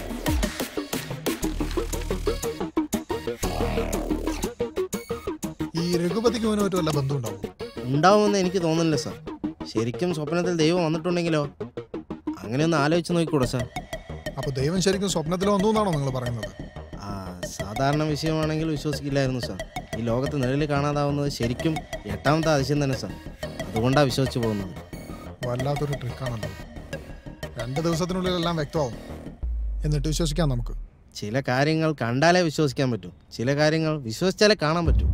ഈ രഘുപതിക്ക് ഇവനുമായിട്ട് വല്ല ബന്ധം ഉണ്ടാവും ഉണ്ടാവുമെന്ന് എനിക്ക് തോന്നുന്നില്ല സാർ ശരിക്കും സ്വപ്നത്തിൽ ദൈവം വന്നിട്ടുണ്ടെങ്കിലോ അങ്ങനെയൊന്ന് ആലോചിച്ച് നോക്കിക്കൂടെ സാർ അപ്പൊ ദൈവം ശരിക്കും സ്വപ്നത്തിൽ വന്നു എന്നാണോ നിങ്ങൾ പറയുന്നത് ആ സാധാരണ വിഷയമാണെങ്കിൽ വിശ്വസിക്കില്ലായിരുന്നു സാർ ഈ ലോകത്ത് നിഴലിൽ കാണാതാവുന്നത് ശരിക്കും എട്ടാമത്തെ അതിശയം തന്നെ സാർ അതുകൊണ്ടാണ് വിശ്വസിച്ച് പോകുന്നത് വല്ലാത്തൊരു ട്രിക്കാണല്ലോ രണ്ട് ദിവസത്തിനുള്ളിൽ എല്ലാം വ്യക്തമാവും എന്നിട്ട് വിശ്വസിക്കാം നമുക്ക് ചില കാര്യങ്ങൾ കണ്ടാലേ വിശ്വസിക്കാൻ പറ്റൂ ചില കാര്യങ്ങൾ വിശ്വസിച്ചാലേ കാണാൻ പറ്റൂ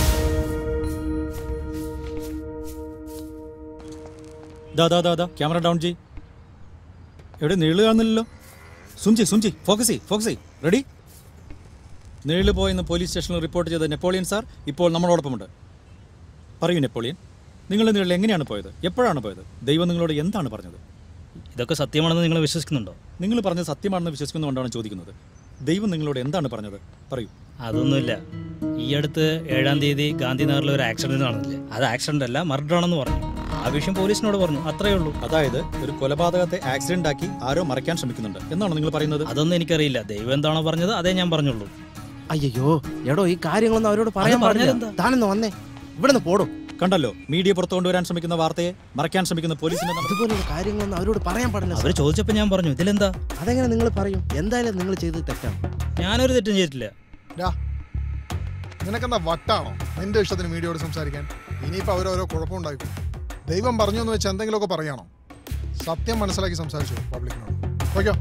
ദാ ദാ ദാ ദാ ക്യാമറ ഡൗൺ ചെയ് എവിടെ നീള് കാണുന്നില്ലല്ലോ സുംജി സുംജി ഫോക്കസ് ചെയ് ഫോക്കസ് ചെയ് റെഡി നീള് പോയെന്ന് പോലീസ് സ്റ്റേഷനിൽ റിപ്പോർട്ട് ചെയ്ത നെപ്പോളിയൻ സാർ ഇപ്പോൾ നമ്മളോടൊപ്പമുണ്ട് പറയൂ നെപ്പോളിയൻ നിങ്ങൾ നീളിൽ എങ്ങനെയാണ് പോയത് എപ്പോഴാണ് പോയത് ദൈവം നിങ്ങളോട് എന്താണ് പറഞ്ഞത് ഇതൊക്കെ സത്യമാണെന്ന് നിങ്ങൾ വിശ്വസിക്കുന്നുണ്ടോ നിങ്ങൾ പറഞ്ഞത് സത്യമാണെന്ന് വിശ്വസിക്കുന്നതുകൊണ്ടാണ് ചോദിക്കുന്നത് ദൈവം നിങ്ങളോട് എന്താണ് പറഞ്ഞത് പറയൂ അതൊന്നുമില്ല ഈ അടുത്ത് ഏഴാം തീയതി ഗാന്ധിനഗറിൽ ഒരു ആക്സിഡന്റ് നടന്നില്ലേ അത് ആക്സിഡന്റ് അല്ല മർഡർ ആണെന്ന് പറഞ്ഞു ആ വിഷയം പോലീസിനോട് പറഞ്ഞു അത്രേ ഉള്ളൂ അതായത് ഒരു കൊലപാതകത്തെ ആക്സിഡന്റ് ആക്കി ആരോ മറയ്ക്കാൻ ശ്രമിക്കുന്നുണ്ട് എന്നാണ് നിങ്ങൾ പറയുന്നത് അതൊന്നും എനിക്കറിയില്ല ദൈവം എന്താണോ പറഞ്ഞത് അതേ ഞാൻ പറഞ്ഞുള്ളൂ അയ്യോ എടോ ഈ കാര്യങ്ങളൊന്നും അവരോട് പറയാൻ അത് പാടില്ല പറഞ്ഞാലെന്താ? താനൊന്ന് വന്നേ ഇവിടെ നിന്ന് പോടും കണ്ടല്ലോ മീഡിയ പുറത്തു കൊണ്ടുവരാൻ ശ്രമിക്കുന്ന വാർത്തയെ മറയ്ക്കാൻ ശ്രമിക്കുന്ന പോലീസിന്റെ നടപടി. അതുപോലുള്ള കാര്യങ്ങളൊന്നും അവരോട് പറയാൻ പാടില്ല അവർ ചോദിച്ചപ്പോൾ ഞാൻ പറഞ്ഞു ഇതിലെന്താ അതെങ്ങനെ നിങ്ങൾ പറയും എന്തായാലും നിങ്ങൾ ചെയ്തത് തെറ്റാണ് ഞാനൊരു തെറ്റും ചെയ്തിട്ടില്ല ഡാ, നിനക്കെന്താ വട്ടാണോ നിന്റെ ഇഷ്ടത്തിന് മീഡിയയോട് സംസാരിക്കാൻ ഇനിയിപ്പോ അവരോരോ കുഴപ്പമുണ്ടായിക്കും ദൈവം പറഞ്ഞു എന്ന് വെച്ച് എന്തെങ്കിലുമൊക്കെ പറയണോ സത്യം മനസ്സിലാക്കി സംസാരിച്ചു പബ്ലിക്കിനോട് ഓക്കോ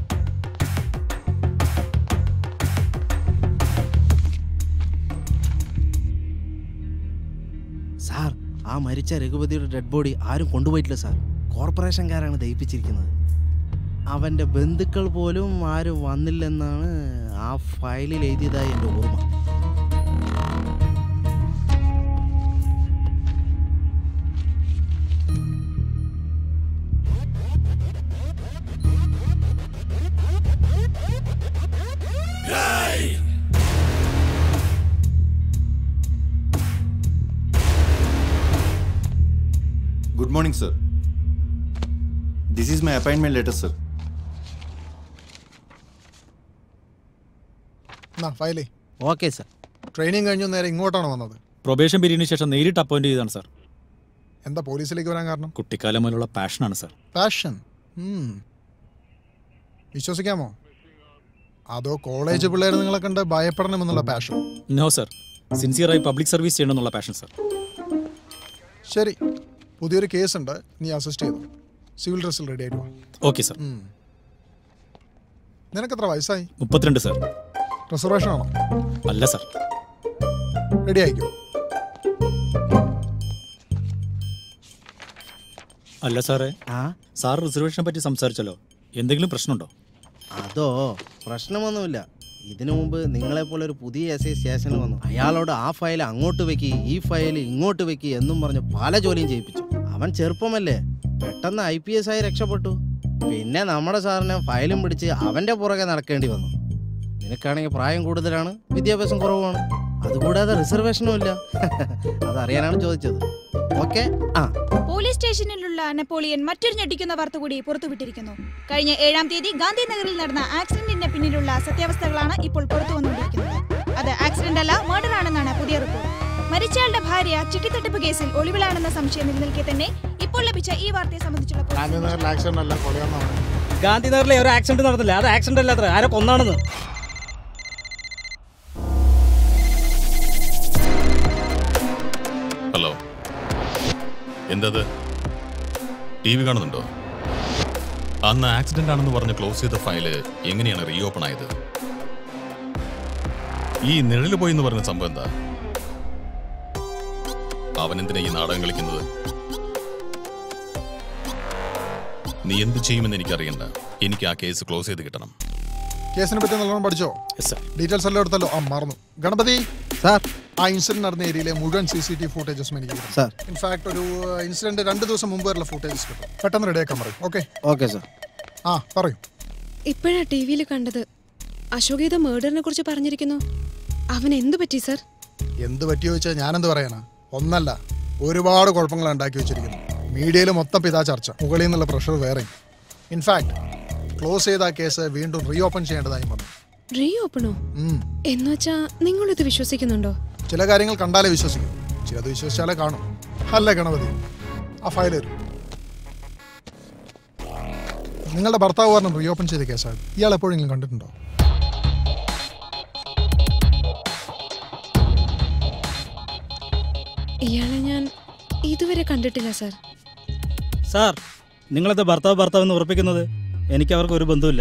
സാർ ആ മരിച്ച രഘുപതിയുടെ ഡെഡ് ബോഡി ആരും കൊണ്ടുപോയിട്ടില്ല സാർ കോർപ്പറേഷൻകാരാണ് ദഹിപ്പിച്ചിരിക്കുന്നത് അവൻ്റെ ബന്ധുക്കൾ പോലും ആരും വന്നില്ലെന്നാണ് ആ ഫയലിൽ എഴുതിയതായി എൻ്റെ ഓർമ്മ Good morning, sir. This is my appointment letter, sir. എന്നാ ഫയലേ ഓക്കെ സാർ ട്രെയിനിങ് കഴിഞ്ഞു നേരെ ഇങ്ങോട്ടാണ് വന്നത് പ്രൊബേഷൻ പീരീഡിന് ശേഷം നേരിട്ട് അപ്പോയിന്റ് ചെയ്താണ് സാർ എന്താ പോലീസിലേക്ക് വരാൻ കാരണം കുട്ടിക്കാലം മുതലുള്ള പാഷനാണ് സാർ പാഷൻ വിശ്വസിക്കാമോ അതോ കോളേജ് പിള്ളേർ നിങ്ങളെ കണ്ട് ഭയപ്പെടണമെന്നുള്ള പാഷൻ നോ സർ സിൻസിയറായി പബ്ലിക് സർവീസ് ചെയ്യണമെന്നുള്ള പാഷൻ സാർ ശരി പുതിയൊരു കേസ് ഉണ്ട് നീ അസിസ്റ്റ് ചെയ്തു സിവിൽ ഡ്രസ്സിൽ റെഡി ആയിട്ട് വാ. ഓക്കെ സാർ ഉം. നിനക്കെത്ര വയസ്സായി മുപ്പത്തിരണ്ട് സാർ റിസർവേഷൻ ആണോ അല്ല സാർ റെഡി ആയിക്കോ അല്ല സാറേ സാർ റിസർവേഷനെ പറ്റി സംസാരിച്ചല്ലോ എന്തെങ്കിലും പ്രശ്നമുണ്ടോ അതോ പ്രശ്നമൊന്നുമില്ല ഇതിനു മുമ്പ് നിങ്ങളെപ്പോലെ ഒരു പുതിയ എസ് ഐ സ്റ്റേഷനിൽ വന്നു അയാളോട് ആ ഫയൽ അങ്ങോട്ട് വെക്കി ഈ ഫയൽ ഇങ്ങോട്ട് വെക്കി എന്നും പറഞ്ഞ് പല ജോലിയും ചെയ്യിപ്പിച്ചു അവൻ ചെറുപ്പമല്ലേ പെട്ടെന്ന് ഐ പി എസ് ആയി രക്ഷപ്പെട്ടു പിന്നെ നമ്മുടെ സാറിനെ ഫയലും പിടിച്ച് അവന്റെ പുറകെ നടക്കേണ്ടി വന്നു നിനക്കാണെങ്കിൽ പ്രായം കൂടുതലാണ് വിദ്യാഭ്യാസം കുറവുമാണ് അതുകൂടാതെ റിസർവേഷനും ഇല്ല അതറിയാനാണ് ചോദിച്ചത് ഓക്കെ ആ പോലീസ് സ്റ്റേഷനിലുള്ള നെപ്പോളിയൻ മറ്റൊരു ഞെട്ടിക്കുന്ന വാർത്ത കൂടി പുറത്തുവിട്ടിരിക്കുന്നു കഴിഞ്ഞ ഏഴാം തീയതി ഗാന്ധിനഗറിൽ നടന്ന ആക്സിഡന്റിന് പിന്നിലുള്ള സത്യാവസ്ഥകളാണ് ഇപ്പോൾ പുറത്തു വന്നുകൊണ്ടിരിക്കുന്നത് അത് ആക്സിഡന്റ് അല്ല മർഡർ ആണെന്നാണ് പുതിയ റിപ്പോർട്ട് മരിച്ചയാളുടെ ഭാര്യ ചിട്ടിത്തട്ടിപ്പ് കേസിൽ ഒളിവിലാണെന്ന സംശയം നിലനിൽക്കെ തന്നെ ഇപ്പോൾ ലഭിച്ച ഈ വാർത്തയെ സംബന്ധിച്ചുള്ള ഗാന്ധിനഗറിൽ ആക്സിഡന്റ് അല്ല കൊലയാന്നാണ് ഗാന്ധിനഗറിലെ ഒരു ആക്സിഡന്റ് നടന്നില്ല അത് ആക്സിഡന്റ് അല്ല അത്ര ആരോ കൊന്നാണെന്ന് ഹലോ എന്തത് ടി വി കാണുന്നുണ്ടോ അന്ന് ആക്സിഡന്റ് ആണെന്ന് പറഞ്ഞ് ക്ലോസ് ചെയ്ത ഫയല് എങ്ങനെയാണ് റീ ഓപ്പൺ ആയത് ഈ നിഴല് പോയി എന്ന് പറഞ്ഞ സംഭവം എന്താ അവൻ എന്തിനാ ഈ നാടകം കളിക്കുന്നത് നീ എന്ത് ചെയ്യുമെന്ന് എനിക്കറിയണ്ട എനിക്ക് ആ കേസ് ക്ലോസ് ചെയ്ത് കിട്ടണം കേസിനെ പറ്റി നല്ലോണം പഠിച്ചോ ഡീറ്റെയിൽസ് എല്ലാം എടുത്തല്ലോ ആ മറന്നു ഗണപതി സാർ ആ ഇൻസിഡന്റ് നടന്ന ഏരിയയിലെ മുഴുവൻ സി സി ടി ഫുട്ടേജസും എനിക്ക് സാർ ഇൻഫാക്ട് ഒരു ഇൻസിഡന്റ് രണ്ട് ദിവസം മുമ്പ് വരെയുള്ള ഫുട്ടേജസ് കിട്ടും പെട്ടെന്ന് റെഡിയാക്കാൻ പറയും ഓക്കെ ഓക്കെ സാർ ആ പറയൂ ഇപ്പോഴാ ടി വിയിൽ കണ്ടത് അശോകീത മേർഡറിനെ കുറിച്ച് പറഞ്ഞിരിക്കുന്നു അവൻ എന്തു പറ്റി സർ എന്ത് പറ്റിയോ വെച്ചാൽ ഞാനെന്ത് പറയാനാ ഒന്നല്ല ഒരുപാട് കുഴപ്പങ്ങൾ ഉണ്ടാക്കി വെച്ചിരിക്കുന്നു മീഡിയയിൽ മൊത്തം ഇതാ ചർച്ച മുകളിൽ നിന്നുള്ള പ്രഷർ വേറെയും ഇൻഫാക്ട് ക്ലോസ് ചെയ്ത ആ കേസ് വീണ്ടും റീ ഓപ്പൺ ചെയ്യേണ്ടതായി വന്നു റീ ഓപ്പണോ ഉം. എന്നുവച്ചാ നിങ്ങളിത് വിശ്വസിക്കുന്നുണ്ടോ ചില കാര്യങ്ങൾ കണ്ടാലേ വിശ്വസിക്കും ചിലത് വിശ്വസിച്ചാലേ കാണും അല്ല ഗണപതി ആ ഫയൽ തരും നിങ്ങളുടെ ഭർത്താവ് കാരണം റീ ഓപ്പൺ ചെയ്ത കേസാണ് ഇയാൾ എപ്പോഴെങ്കിലും കണ്ടിട്ടുണ്ടോ ഇയാളെ ഞാൻ ഇതുവരെ കണ്ടിട്ടില്ല സർ സാർ നിങ്ങളത്തെ ഭർത്താവ് ഭർത്താവ് എന്ന് ഉറപ്പിക്കുന്നത് എനിക്ക് അവർക്ക് ഒരു ബന്ധവുമില്ല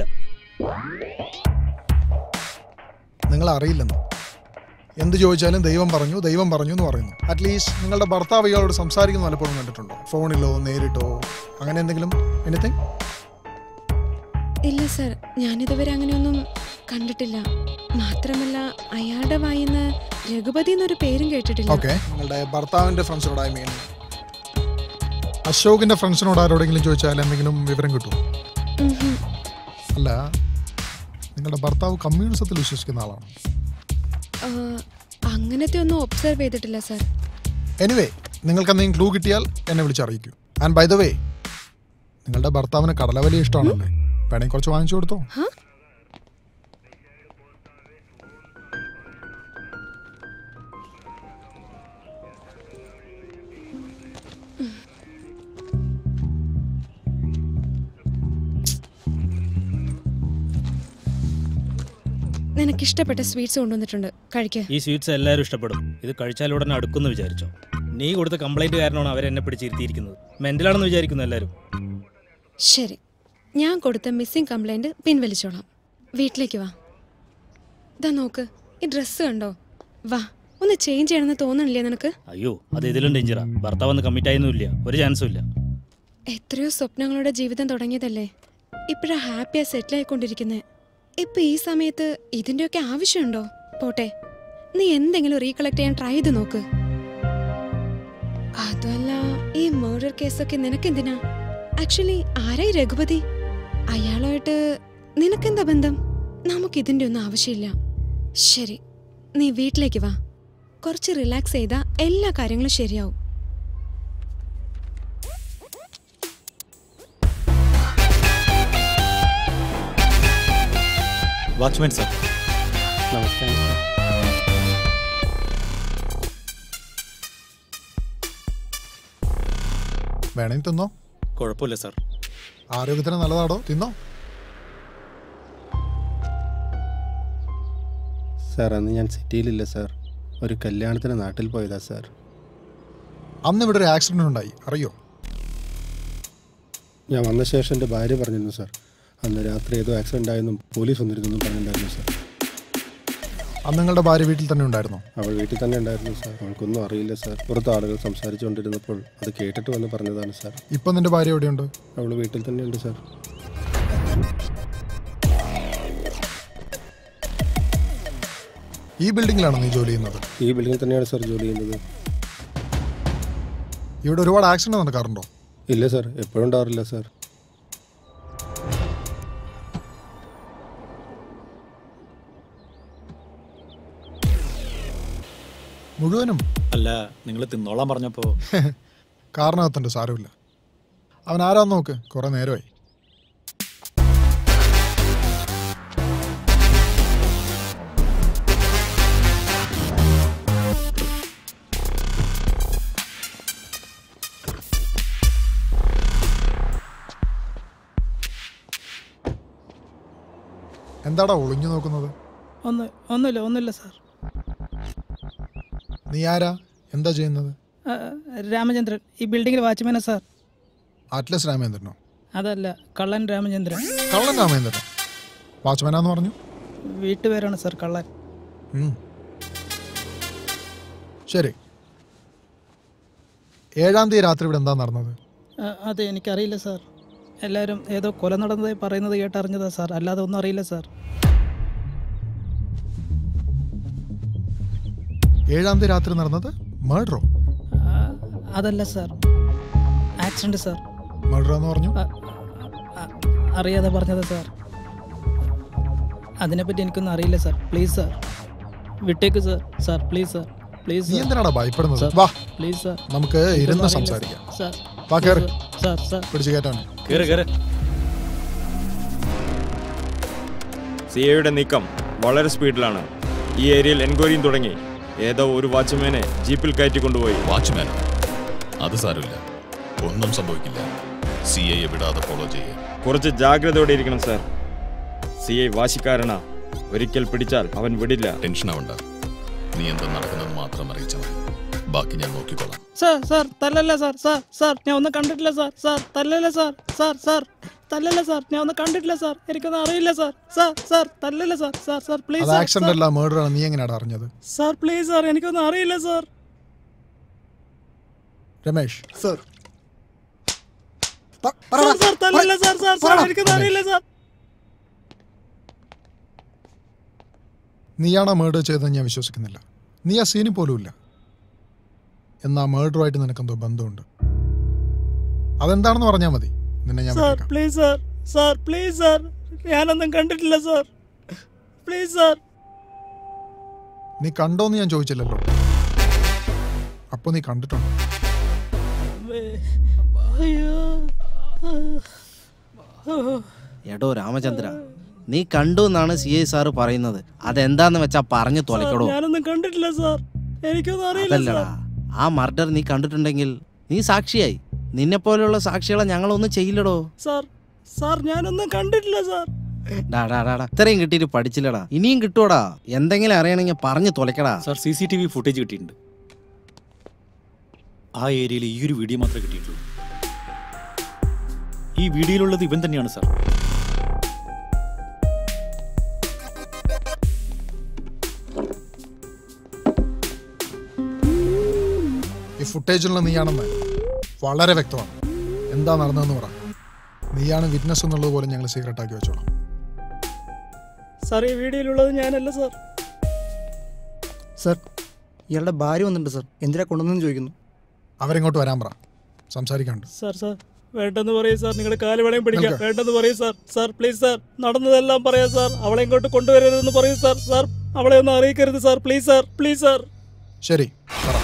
നിങ്ങൾ അറിയില്ലെന്ന് എന്ത് ചോദിച്ചാലും ദൈവം പറഞ്ഞു ദൈവം പറഞ്ഞു എന്ന് പറയുന്നു അറ്റ്ലീസ്റ്റ് നിങ്ങളുടെ ഭർത്താവ് ഇയാളോട് സംസാരിക്കുന്ന പലപ്പോഴും കണ്ടിട്ടുണ്ടോ ഫോണിലോ നേരിട്ടോ അങ്ങനെ എന്തെങ്കിലും എനിത്തിങ് ഇല്ല സർ ഞാനിതുവരെ അങ്ങനെയൊന്നും കണ്ടിട്ടില്ല മാത്രമല്ല അയാളുടെ വായിന്ന് രഘുപതി എന്നൊരു പേരും കേട്ടിട്ടില്ല ഓക്കെ നിങ്ങളുടെ ഭർത്താവിന്റെ ഫ്രണ്ട്സിനോട് ഐ മീൻ അശോകിന്റെ ഫ്രണ്ട്സിനോട് ആരോടെങ്കിലും ചോദിച്ചാൽ എന്തെങ്കിലും വിവരം കിട്ടും ഉം ഹും. അല്ല നിങ്ങളുടെ ഭർത്താവ് കമ്മ്യൂണിസത്തിൽ വിശ്വസിക്കുന്ന ആളാണ് ആ, അങ്ങനത്തെ ഒന്നും ഒബ്സർവ് ചെയ്തിട്ടില്ല സർ എനിവേ നിങ്ങൾക്ക് എന്തെങ്കിലും ക്ലൂ കിട്ടിയാൽ എന്നെ വിളിച്ചറിയിക്കൂ ആൻഡ് ബൈ ദ വേ നിങ്ങളുടെ ഭർത്താവിന് കടലവലി ഇഷ്ടമാണല്ലേ വേണമെങ്കിൽ കുറച്ച് വാങ്ങിച്ചു കൊടുത്തോ നിനക്കിഷ്ടപ്പെട്ട സ്വീറ്റ്സ് കൊണ്ടുവന്നിട്ടുണ്ട് കഴിക്ക ഈ സ്വീറ്റ്സ് എല്ലാവരും ഇഷ്ടപ്പെടും ഇത് കഴിച്ചാൽ ഉടനെ അടുക്കുമെന്ന് വിചാരിച്ചോ നീ കൊടുത്ത കംപ്ലൈന്റ് കാരണമാണ് അവരെന്നെ പിടിച്ചിരുത്തിയിരിക്കുന്നത് മെന്റലാണെന്ന് വിചാരിക്കുന്നു എല്ലാവരും ശരി ഞാൻ കൊടുത്ത മിസ്സിംഗ് കംപ്ലൈന്റ് പിൻവലിച്ചോളാം വീട്ടിലേക്ക് വാ ഇതാ നോക്ക് ഈ ഡ്രസ്സ് കണ്ടോ വാ ഒന്ന് ചേഞ്ച് ചെയ്യണമെന്ന് തോന്നണില്ലേ നിനക്ക് അയ്യോ അത് ഇതിലും ഡേഞ്ചറാ ഭർത്താവ് ഒന്ന് കമ്മിറ്റ് ആയൊന്നുമില്ല ഒരു ചാൻസും ഇല്ല എത്രയോ സ്വപ്നങ്ങളുടെ ജീവിതം തുടങ്ങിയതല്ലേ ഇപ്പോഴാ ഹാപ്പിയാ സെറ്റിൽ ആയിക്കൊണ്ടിരിക്കുന്നേ ഇപ്പൊ ഈ സമയത്ത് ഇതിന്റെയൊക്കെ ആവശ്യമുണ്ടോ പോട്ടെ നീ എന്തെങ്കിലും റീകളക്ട് ചെയ്യാൻ ട്രൈ ചെയ്ത് നോക്ക് അതല്ല ഈ മർഡർ കേസൊക്കെ നിനക്കെന്തിനാ ആക്ച്വലി ആരായി രഘുപതി അയാളുമായിട്ട് നിനക്കെന്താ ബന്ധം നമുക്ക് ഇതിന്റെ ഒന്നും ആവശ്യമില്ല ശരി നീ വീട്ടിലേക്ക് വാ കുറച്ച് റിലാക്സ് ചെയ്താ എല്ലാ കാര്യങ്ങളും ശരിയാവും വാച്ച്മാൻ സർ നമസ്കാരം സാർ വേണമെങ്കിൽ തിന്നോ കുഴപ്പമില്ല സർ ആരോഗ്യത്തിന് നല്ലതാടോ തിന്നോ സാർ അന്ന് ഞാൻ സിറ്റിയിലില്ല സാർ ഒരു കല്യാണത്തിന് നാട്ടിൽ പോയതാ സാർ അന്ന് ഇവിടെ ഒരു ആക്സിഡന്റ് ഉണ്ടായി അറിയോ ഞാൻ വന്ന ശേഷം എൻ്റെ ഭാര്യ പറഞ്ഞിരുന്നു സാർ അന്ന് രാത്രി ഏതോ ആക്സിഡൻ്റ് ആയെന്നും പോലീസ് വന്നിരുന്നെന്നും പറഞ്ഞിട്ടുണ്ടായിരുന്നു സാർ അന്ന് നിങ്ങളുടെ ഭാര്യ വീട്ടിൽ തന്നെ ഉണ്ടായിരുന്നോ അവൾ വീട്ടിൽ തന്നെ ഉണ്ടായിരുന്നു സാർ അവൾക്കൊന്നും അറിയില്ല സാർ പുറത്ത് ആളുകൾ സംസാരിച്ചുകൊണ്ടിരുന്നപ്പോൾ അത് കേട്ടിട്ട് വന്ന് പറഞ്ഞതാണ് സാർ ഇപ്പൊ നിന്റെ ഭാര്യ എവിടെയുണ്ട് അവൾ വീട്ടിൽ തന്നെയുണ്ട് സാർ ഈ ബിൽഡിങ്ങിലാണോ നീ ജോലി ചെയ്യുന്നത് ഈ ബിൽഡിങ്ങിൽ തന്നെയാണ് സാർ ജോലി ചെയ്യുന്നത് ഇവിടെ ഒരുപാട് ആക്സിഡന്റ് നടക്കാറുണ്ടോ ഇല്ല സാർ എപ്പോഴും ഉണ്ടാറില്ല സാർ മുഴുവനും അല്ല നിങ്ങൾ തിന്നോളാൻ പറഞ്ഞപ്പോ കാരണത്തുണ്ട് സാരമില്ല അവൻ ആരാന്ന് നോക്ക് കുറെ നേരമായി എന്താടാ ഒളിഞ്ഞു നോക്കുന്നത് ഒന്ന് ഒന്നുമില്ല ഒന്നുമില്ല സാർ നീ ആരാ എന്താ ചെയ്യുന്നത് ആ, രാമചന്ദ്രൻ ഈ ബിൽഡിങ്ങിൽ വാച്ച്മാനാ സാർ അറ്റ്ലസ് രാമേന്ദ്രനോ അതല്ല കള്ളൻ രാമചന്ദ്രൻ കള്ളൻ രാമേന്ദ്രനോ വാച്ച്മാനാന്ന് പറഞ്ഞു വീട്ടുപേരാണ് സാർ കള്ളൻ ഉം. ശരി ഏഴാം തീയതി രാത്രി ഇവിടെ എന്താ നടന്നത് ആ, അതെ എനിക്കറിയില്ല സാർ എല്ലാവരും ഏതോ കൊല നടന്നതായി പറയുന്നത് കേട്ടറിഞ്ഞതാ സാർ അല്ലാതെ ഒന്നും അറിയില്ല സാർ ഏഴാം തീയതി രാത്രി നടന്നത് മർഡറോ ആ, അതല്ല സാർ ആക്സിഡന്റ് സാർ മർഡർ എന്ന് പറഞ്ഞു അറിയാതെ പറഞ്ഞത് സാർ അതിനെപ്പറ്റി എനിക്കൊന്നും അറിയില്ല സാർ പ്ലീസ് സാർ വിട്ടേക്ക് sir sir please sir please നീ എന്തിനാടാ ഭയപ്പെടുന്നത് സാർ, വാ പ്ലീസ് സാർ നമുക്ക് എനിക്കൊന്നും ഇരുന്ന് അറിയില്ല, സംസാരിക്കാം സാർ വാ കേറ് സാർ സാർ പിടിച്ചു കയറ്റാണ് കേറ് കേറ് സി എയുടെ നീക്കം വളരെ സ്പീഡിലാണ് ഈ ഏരിയയിൽ എൻക്വയറിയും തുടങ്ങി ഏതോ ഒരു വാച്ച്മാനെ ജീപ്പിൽ കയറ്റി കൊണ്ടുപോയി വാച്ച്മാനോ അത് സാരമില്ല ഒന്നും സംഭവിക്കില്ല സി ഐയെ വിടാതെ ഫോളോ ചെയ്യുക കുറച്ച് ജാഗ്രതയോടെ ഇരിക്കണം സാർ സി ഐ വാശിക്കാരനാ ഒരിക്കൽ പിടിച്ചാൽ അവൻ വിടില്ല ടെൻഷൻ ആവണ്ട നീ എന്താ നടക്കുന്നത് മാത്രം അറിയിച്ചാൽ മതി ബാക്കി ഞാൻ നോക്കിക്കോളാം സാർ സാർ തല്ലല്ല സാർ സാർ സാർ ഞാൻ ഒന്നും കണ്ടിട്ടില്ല സാർ സാർ തല്ലല്ല സാർ സാർ സാർ തല്ലല്ല സാർ ഞാൻ ഒന്നും കണ്ടിട്ടില്ല സാർ എനിക്കൊന്നും അറിയില്ല സാർ സാർ സാർ തല്ലല്ല സാർ സാർ സാർ പ്ലീസ് അത് ആക്സിഡന്റ് അല്ല മർഡർ ആണ് നീ എങ്ങനെയാടാ അറിഞ്ഞത് സാർ പ്ലീസ് സാർ എനിക്കൊന്നും അറിയില്ല sir Ramesh sir sir sir തല്ലല്ല സാർ സാർ സാർ എനിക്കൊന്നും അറിയില്ല സാർ നീയാണോ മർഡർ ചെയ്തതെന്ന് ഞാൻ വിശ്വസിക്കുന്നില്ല നീ ആ സീനിൽ പോലും ഇല്ല എന്നാ മർഡറുമായിട്ട് നിനക്കെന്തോ ബന്ധമുണ്ട് അതെന്താണെന്ന് പറഞ്ഞാൽ മതി നിന്നെ ഞാൻ സാർ വിട്ടേക്കാം. Please sir sir please sir ഞാനൊന്നും കണ്ടിട്ടില്ല സാർ പ്ലീസ് സാർ നീ കണ്ടോന്ന് ഞാൻ ചോദിച്ചില്ലല്ലോ അപ്പൊ നീ കണ്ടിട്ടുണ്ടോ അയ്യോ എടോ രാമചന്ദ്ര നീ കണ്ടു എന്നാണ് സി ഐ സാറ് പറയുന്നത് അതെന്താന്ന് വെച്ചാ പറഞ്ഞു തൊലക്കടോ ഞാനൊന്നും കണ്ടിട്ടില്ല സാർ എനിക്കൊന്നും അറിയില്ല അതല്ലടാ സാർ ആ മർഡർ നീ കണ്ടിട്ടുണ്ടെങ്കിൽ നീ സാക്ഷിയായി നിന്നെ പോലെയുള്ള സാക്ഷികളെ ഞങ്ങളൊന്നും ചെയ്യില്ലടോ സാർ സാർ ഞാനൊന്നും കണ്ടിട്ടില്ല സാർ ഡാ ഡാ ഡാ ഡാ. ഇത്രയും കിട്ടിയിട്ട് പഠിച്ചില്ലടാ ഇനിയും കിട്ടുവടാ എന്തെങ്കിലും അറിയണമെങ്കിൽ പറഞ്ഞു തൊലക്കടാ sir C C T V footage കിട്ടിയിട്ടുണ്ട് ആ ഏരിയയിൽ ഈ ഒരു വീഡിയോ മാത്രമേ കിട്ടിയിട്ടുള്ളൂ ഈ വീഡിയോയിലുള്ളത് ഇവൻ തന്നെയാണ് സാർ ഈ ഫുട്ടേജിലുള്ള നീയാണെന്ന് വളരെ വ്യക്തമാണ് എന്താ നടന്നതെന്ന് പറ നീയാണ് വിറ്റ്നസ് എന്നുള്ളത് പോലെ ഞങ്ങൾ സീക്രട്ട് ആക്കി വെച്ചോളാം സാർ ഈ വീഡിയോയിലുള്ളത് ഞാനല്ല സാർ സർ ഇയാളുടെ ഭാര്യ വന്നിട്ടുണ്ട് സർ എന്തിനാ കൊണ്ടുവന്നെന്ന് ചോദിക്കുന്നു അവരിങ്ങോട്ട് വരാൻ പറ സംസാരിക്കാണ്ട് സാർ സാർ വേണ്ടെന്ന് പറയും സാർ നിങ്ങളുടെ കാല് വേണേം പിടിക്കാം നിൽക്ക്. വേണ്ടെന്ന് പറയും സാർ സാർ പ്ലീസ് സാർ നടന്നതെല്ലാം പറയാം സാർ അവളെ ഇങ്ങോട്ട് കൊണ്ടുവരരുതെന്ന് പറയും സാർ സാർ അവളെ ഒന്ന് അറിയിക്കരുത് sir please sir please sir ശരി പറ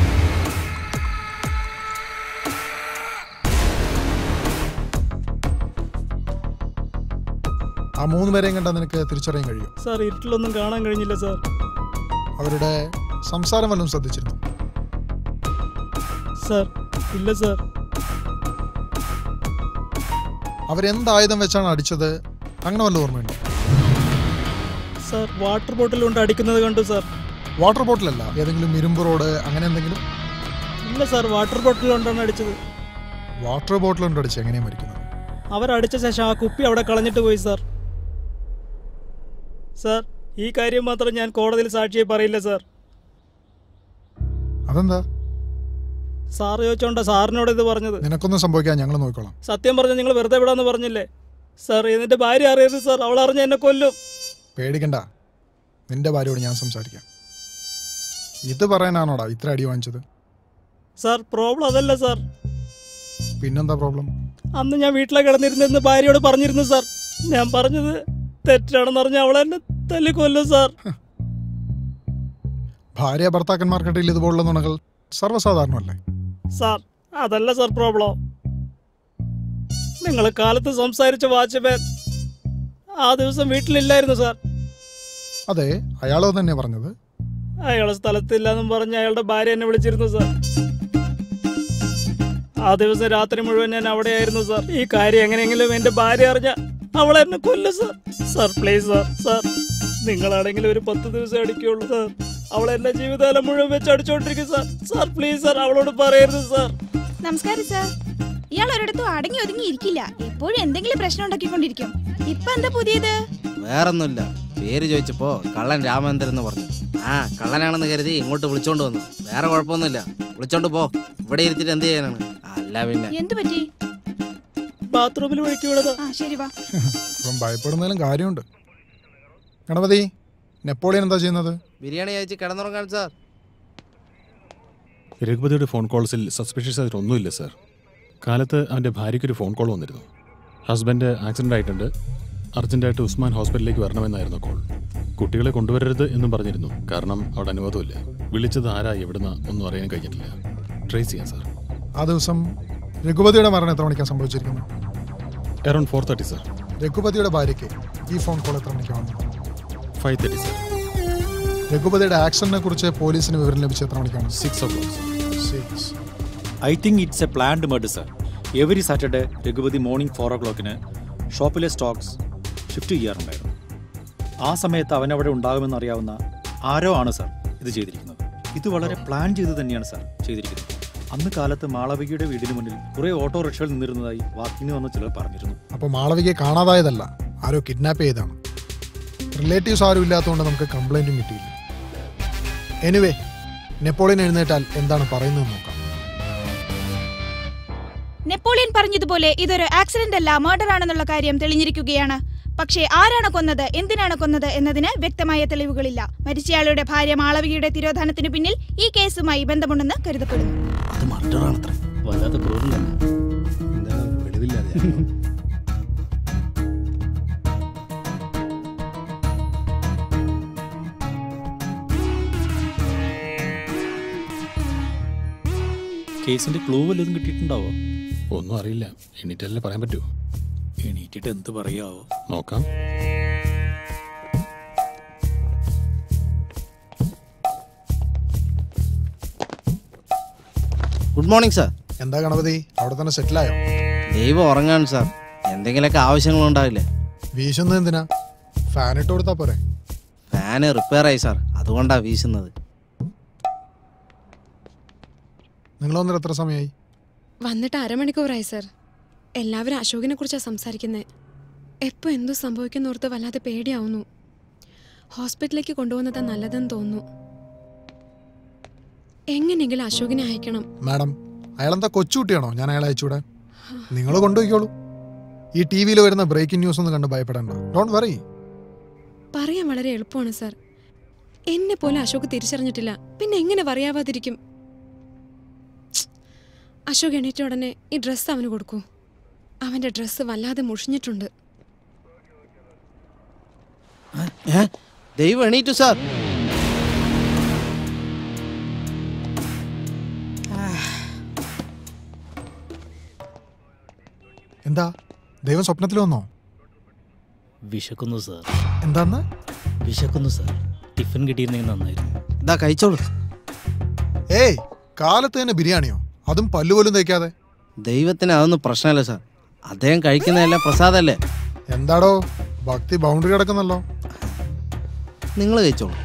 ആ മൂന്ന് പേരെയും കണ്ടാൽ നിനക്ക് തിരിച്ചറിയാൻ കഴിയും സാർ ഇരുട്ടിലൊന്നും കാണാൻ കഴിഞ്ഞില്ല സാർ അവരുടെ സംസാരം വല്ലതും ശ്രദ്ധിച്ചിരുന്നു സാർ ഇല്ല സാർ അവരെന്ത് ആയുധം വെച്ചാണ് അടിച്ചത് അങ്ങനെ വല്ല ഓർമ്മയുണ്ടോ സാർ വാട്ടർ ബോട്ടിൽ കൊണ്ട് അടിക്കുന്നത് കണ്ടു സാർ വാട്ടർ ബോട്ടിലല്ല ഏതെങ്കിലും ഇരുമ്പ് റോഡ് അങ്ങനെ എന്തെങ്കിലും ഇല്ല സാർ വാട്ടർ ബോട്ടിൽ കൊണ്ടാണ് അടിച്ചത് വാട്ടർ ബോട്ടിൽ കൊണ്ട് അടിച്ച് എങ്ങനെയാണ് മരിക്കുന്നത് അവരടിച്ച ശേഷം ആ കുപ്പി അവിടെ കളഞ്ഞിട്ട് പോയി സാർ സാർ ഈ കാര്യം മാത്രം ഞാൻ കോടതിയിൽ സാക്ഷിയെ പറയില്ല സാർ അതെന്താ സാർ ചോദിച്ചോണ്ടാ സാറിനോട് ഇത് പറഞ്ഞത് നിനക്കൊന്നും സംഭവിക്കാൻ ഞങ്ങൾ നോക്കിക്കോളാം സത്യം പറഞ്ഞ നിങ്ങൾ വെറുതെ വിടാന്ന് പറഞ്ഞില്ലേ സാർ എന്നിട്ട് ഭാര്യ അറിയരുത് സാർ അവൾ അറിഞ്ഞ എന്നെ കൊല്ലും പേടിക്കണ്ട നിന്റെ ഭാര്യയോട് ഞാൻ സംസാരിക്കാം ഇത് പറയാനാണോടാ ഇത്ര അടി വാങ്ങിച്ചത് സാർ പ്രോബ്ലം അതല്ല സാർ പിന്നെന്താ പ്രോബ്ലം അന്ന് ഞാൻ വീട്ടിലെ കിടന്നിരുന്നെന്ന് ഭാര്യയോട് പറഞ്ഞിരുന്നു സാർ ഞാൻ പറഞ്ഞത് തെറ്റാണെന്ന് പറഞ്ഞ അവളെ എന്നെ തല്ലി കൊല്ലും സാർ ഭാര്യ ഭർത്താക്കന്മാർക്കിടയിൽ ഇതുപോലുള്ള നുണകൾ സർവ്വസാധാരണമല്ലേ സാർ അതല്ല സാർ പ്രോബ്ലം നിങ്ങൾ കാലത്ത് സംസാരിച്ച വാച്ച്മാൻ ആ ദിവസം വീട്ടിലില്ലായിരുന്നു സാർ അതെ അയാളോ തന്നെ പറഞ്ഞത് അയാളെ സ്ഥലത്തില്ലെന്നും പറഞ്ഞ് അയാളുടെ ഭാര്യ എന്നെ വിളിച്ചിരുന്നു സാർ ആ ദിവസം രാത്രി മുഴുവൻ ഞാൻ അവിടെയായിരുന്നു സാർ ഈ കാര്യം എങ്ങനെയെങ്കിലും എന്റെ ഭാര്യ അറിഞ്ഞ അവളെ എന്നെ കൊല്ലും sir sir please sir sir നിങ്ങളാണെങ്കിലും ഒരു പത്ത് ദിവസം അടിക്കുള്ളൂ സാർ അവൾ എന്റെ ജീവിതകാലം മുഴുവൻ വെച്ച് അടിച്ചോണ്ടിരിക്കും സാർ സാർ പ്ലീസ് സാർ അവളോട് പറയരുത് സാർ നമസ്കാരം സാർ ഇയാൾ ഒരിടത്തും അടങ്ങി ഒതുങ്ങി ഇരിക്കില്ല എപ്പോഴും എന്തെങ്കിലും പ്രശ്നം ഉണ്ടാക്കിക്കൊണ്ടിരിക്കും ഇപ്പൊ എന്താ പുതിയത് വേറൊന്നുമില്ല പേര് ചോദിച്ചപ്പോ കള്ളൻ രാമേന്ദ്രൻ എന്ന് പറഞ്ഞു ആ കള്ളനാണെന്ന് കരുതി ഇങ്ങോട്ട് വിളിച്ചോണ്ട് വന്നു വേറെ കുഴപ്പമൊന്നുമില്ല വിളിച്ചോണ്ട് പോ ഇവിടെ ഇരുത്തിട്ട് എന്ത് ചെയ്യാനാണ് അല്ല പിന്നെ എന്തു പറ്റി ബാത്റൂമിൽ ഒഴുക്കി വിടത് ആ ശരി വാ ഇപ്പം ഭയപ്പെടുന്നതിലും കാര്യമുണ്ട് ഗണപതി നെപ്പോളിയൻ എന്താ ചെയ്യുന്നത് ബിരിയാണി കഴിച്ച് കിടന്നുറങ്ങാൻ സാർ രഘുപതിയുടെ ഫോൺ കോൾസിൽ സസ്പീഷ്യസ് ആയിട്ട് ഒന്നുമില്ല സാർ കാലത്ത് അവൻ്റെ ഭാര്യയ്ക്കൊരു ഫോൺ കോൾ വന്നിരുന്നു ഹസ്ബൻഡ് ആക്സിഡൻ്റ് ആയിട്ടുണ്ട് അർജൻറ്റായിട്ട് ഉസ്മാൻ ഹോസ്പിറ്റലിലേക്ക് വരണമെന്നായിരുന്നു കോൾ കുട്ടികളെ കൊണ്ടുവരരുത് എന്നും പറഞ്ഞിരുന്നു കാരണം അവിടെ അനുവാദമില്ല വിളിച്ചത് ആരാ എവിടുന്ന ഒന്നും അറിയാൻ കഴിഞ്ഞിട്ടില്ല ട്രേസ് ചെയ്യാം സാർ ആ ദിവസം രഘുപതിയുടെ മരണം എത്ര മണിക്കാണ് സംഭവിച്ചിരിക്കുന്നത് അറൌണ്ട് ഫോർ തേർട്ടി സാർ രഘുപതിയുടെ ഭാര്യയ്ക്ക് ഈ ഫോൺ കോൾ എത്ര മണിക്കാണ് വന്നത് ഫൈവ് തേർട്ടി സാർ രഘുപതിയുടെ ആക്സിഡന്റിനെ കുറിച്ച് പോലീസിന് വിവരം ലഭിച്ചത് എത്ര മണിക്കാണ് six o'clock six I think it's a planned murder sir every Saturday Raghupathi morning four ഓ ക്ലോക്കിന് ഷോപ്പിലെ സ്റ്റോക്സ് ഷിഫ്റ്റ് ചെയ്യാറുണ്ടായിരുന്നു ആ സമയത്ത് അവനവിടെ ഉണ്ടാകുമെന്ന് അറിയാവുന്ന ആരോ ആണ് സർ ഇത് ചെയ്തിരിക്കുന്നത് ഇത് വളരെ പ്ലാൻ ചെയ്ത് തന്നെയാണ് സർ ചെയ്തിരിക്കുന്നത് അന്ന് കാലത്ത് മാളവികയുടെ വീടിന് മുന്നിൽ കുറേ ഓട്ടോറിക്ഷകൾ നിന്നിരുന്നതായി വാക്കിന് വന്ന ചിലർ പറഞ്ഞിരുന്നു അപ്പോൾ മാളവികയെ കാണാതായതല്ല ആരോ കിഡ്നാപ്പ് ചെയ്താണ് റിലേറ്റീവ്സ് ആരും ഇല്ലാത്തതുകൊണ്ട് നമുക്ക് കംപ്ലൈന്റും കിട്ടിയില്ല എനിവേ നെപ്പോളിയൻ എഴുന്നേറ്റാൽ എന്താണ് പറയുന്നത് നോക്കാം നെപ്പോളിയൻ പറഞ്ഞതുപോലെ ഇതൊരു ആക്സിഡന്റ് അല്ല മർഡർ ആണെന്നുള്ള കാര്യം തെളിഞ്ഞിരിക്കുകയാണ് പക്ഷേ ആരാണ് കൊന്നത് എന്തിനാണ് കൊന്നത് എന്നതിന് വ്യക്തമായ തെളിവുകളില്ല മരിച്ചയാളുടെ ഭാര്യ മാളവികയുടെ തിരോധാനത്തിന് പിന്നിൽ ഈ കേസുമായി ബന്ധമുണ്ടെന്ന് കരുതപ്പെടുന്നു അത് മർഡറാണത്ര വല്ലാത്ത ക്രൂരം തന്നെ കേസിന്റെ ക്ലൂ വല്ലതും കിട്ടിയിട്ടുണ്ടാവോ ഒന്നും അറിയില്ല എണീറ്റല്ലേ പറയാൻ പറ്റൂ എണീറ്റിട്ട് എന്ത് പറയാവോ നോക്കാം ഗുഡ് മോർണിംഗ് സാർ എന്താ ഗണപതി അവിടെ തന്നെ സെറ്റിലായോ ദൈവം ഉറങ്ങാൻ സാർ എന്തെങ്കിലുമൊക്കെ ആവശ്യങ്ങളുണ്ടാവില്ലേ വീശുന്നത് എന്തിനാ ഫാൻ ഇട്ട് കൊടുത്താ പോരെ ഫാന് റിപ്പയർ ആയി സാർ അതുകൊണ്ടാ വീശുന്നത് നിങ്ങൾ വന്നിട്ട് എത്ര സമയമായി വന്നിട്ട് അരമണിക്കൂറായി സർ എല്ലാവരും അശോകിനെ കുറിച്ചാണ് സംസാരിക്കുന്നത് എപ്പോൾ എന്തോ സംഭവിക്കുന്നോർത്ത് വല്ലാതെ പേടിയാവുന്നു ഹോസ്പിറ്റലിലേക്ക് കൊണ്ടുപോകുന്നതാ നല്ലതെന്ന് തോന്നുന്നു എങ്ങനെയെങ്കിലും അശോകിനെ അയക്കണം മാഡം അയാളെന്താ കൊച്ചുകുട്ടിയാണോ ഞാൻ അയാളെ അയച്ചുകൂടെ നിങ്ങൾ കൊണ്ടുപോയിക്കോളൂ ഈ ടി വിയിൽ വരുന്ന ബ്രേക്കിംഗ് ന്യൂസ് ഒന്നും കണ്ട് ഭയപ്പെടേണ്ട ഡോണ്ട് വറി പറയാൻ വളരെ എളുപ്പമാണ് സർ എന്നെ പോലെ അശോക് തിരിച്ചറിഞ്ഞിട്ടില്ല പിന്നെ എങ്ങനെ പറയാവാതിരിക്കും ഛ്. അശോക് എണീറ്റ ഉടനെ ഈ ഡ്രസ്സ് അവന് കൊടുക്കൂ അവന്റെ ഡ്രസ്സ് വല്ലാതെ മുഷിഞ്ഞിട്ടുണ്ട് ഏ? ദൈവം എണീറ്റു സാർ എന്താ ദൈവം സ്വപ്നത്തിൽ വന്നോ വിശക്കുന്നു സാർ എന്താന്ന് വിശക്കുന്നു സാർ ടിഫിൻ കിട്ടിയിരുന്നെങ്കിൽ നന്നായിരുന്നു ഇതാ കഴിച്ചോളൂ ഏയ് കാലത്ത് തന്നെ ബിരിയാണിയോ അതും പല്ലുപോലും തേക്കാതെ ദൈവത്തിന് അതൊന്നും പ്രശ്നമല്ല സാർ അദ്ദേഹം കഴിക്കുന്നതെല്ലാം പ്രസാദല്ലേ എന്താടോ ഭക്തി ബൗണ്ടറി കിടക്കുന്നല്ലോ നിങ്ങൾ കഴിച്ചോളൂ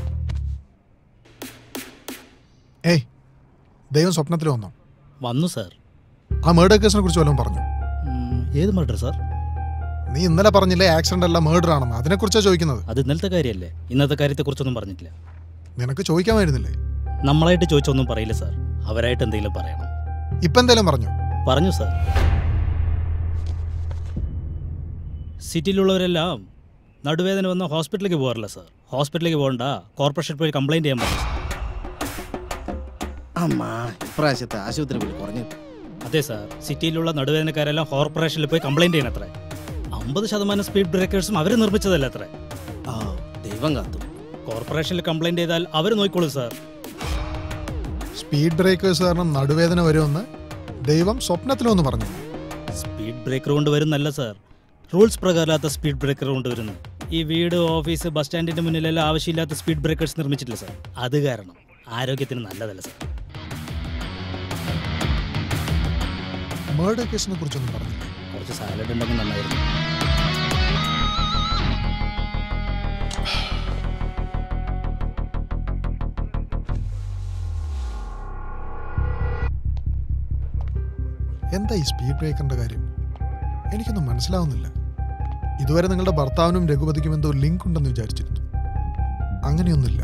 ഏയ് ദൈവം സ്വപ്നത്തിൽ വന്നോ വന്നു സാർ ആ മേർഡർ കേസിനെ കുറിച്ച് വല്ലതും പറഞ്ഞു ഉം, ഏത് മർഡർ സാർ നീ ഇന്നലെ പറഞ്ഞില്ലേ ആക്സിഡന്റ് അല്ല മേർഡർ ആണെന്ന് അതിനെക്കുറിച്ചാണ് ചോദിക്കുന്നത് അത് ഇന്നലത്തെ കാര്യമല്ലേ ഇന്നത്തെ കാര്യത്തെക്കുറിച്ചൊന്നും പറഞ്ഞിട്ടില്ല നിനക്ക് ചോദിക്കാമായിരുന്നില്ലേ നമ്മളായിട്ട് ചോദിച്ചൊന്നും പറയില്ല സാർ അവരായിട്ട് എന്തെങ്കിലും പറയണം ഇപ്പൊ എന്തേലും പറഞ്ഞു പറഞ്ഞു സാർ സിറ്റിയിലുള്ളവരെല്ലാം നടുവേദന വന്ന ഹോസ്പിറ്റലിലേക്ക് പോകാറില്ല സാർ ഹോസ്പിറ്റലിലേക്ക് പോകണ്ട കോർപ്പറേഷനിൽ പോയി കംപ്ലൈൻറ്റ് ചെയ്യാൻ പറഞ്ഞു അമ്മാ ഇപ്രാവശ്യത്തെ ആശുപത്രി പോയി കുറഞ്ഞു അതെ സാർ സിറ്റിയിലുള്ള നടുവേദനക്കാരെല്ലാം കോർപ്പറേഷനിൽ പോയി കംപ്ലൈൻറ്റ് ചെയ്യണം അത്രേ അമ്പത് ശതമാനം സ്പീഡ് ബ്രേക്കേഴ്സും അവർ നിർമ്മിച്ചതല്ല അത്രേ ആ ദൈവം കാത്തു കോർപ്പറേഷനിൽ കംപ്ലൈൻറ്റ് ചെയ്താൽ അവർ നോക്കിക്കോളൂ സാർ സ്പീഡ് ബ്രേക്കേഴ്സ് കാരണം നടുവേദന വരുമെന്ന് ദൈവം സ്വപ്നത്തിലൊന്ന് പറഞ്ഞു സ്പീഡ് ബ്രേക്കർ കൊണ്ട് വരുന്നല്ല സാർ റൂൾസ് പ്രകാരമില്ലാത്ത സ്പീഡ് ബ്രേക്കർ കൊണ്ട് വരുന്നു ഈ വീട് ഓഫീസ് ബസ് സ്റ്റാൻഡിന്റെ മുന്നിലെല്ലാം ആവശ്യമില്ലാത്ത സ്പീഡ് ബ്രേക്കേഴ്സ് നിർമ്മിച്ചിട്ടില്ല സാർ അത് കാരണം ആരോഗ്യത്തിന് നല്ലതല്ല സാർ മേർഡർ കേസിനെ കുറിച്ചൊന്നും പറഞ്ഞില്ല കുറച്ച് സാലഡ് ഉണ്ടെങ്കിൽ നന്നായിരുന്നു എന്താ ഈ സ്പീഡ് ബ്രേക്കറിന്റെ കാര്യം എനിക്കൊന്നും മനസ്സിലാവുന്നില്ല ഇതുവരെ നിങ്ങളുടെ ഭർത്താവിനും രഘുപതിക്കും എന്തോ ലിങ്ക് ഉണ്ടെന്ന് വിചാരിച്ചിരുന്നു അങ്ങനെയൊന്നുമില്ല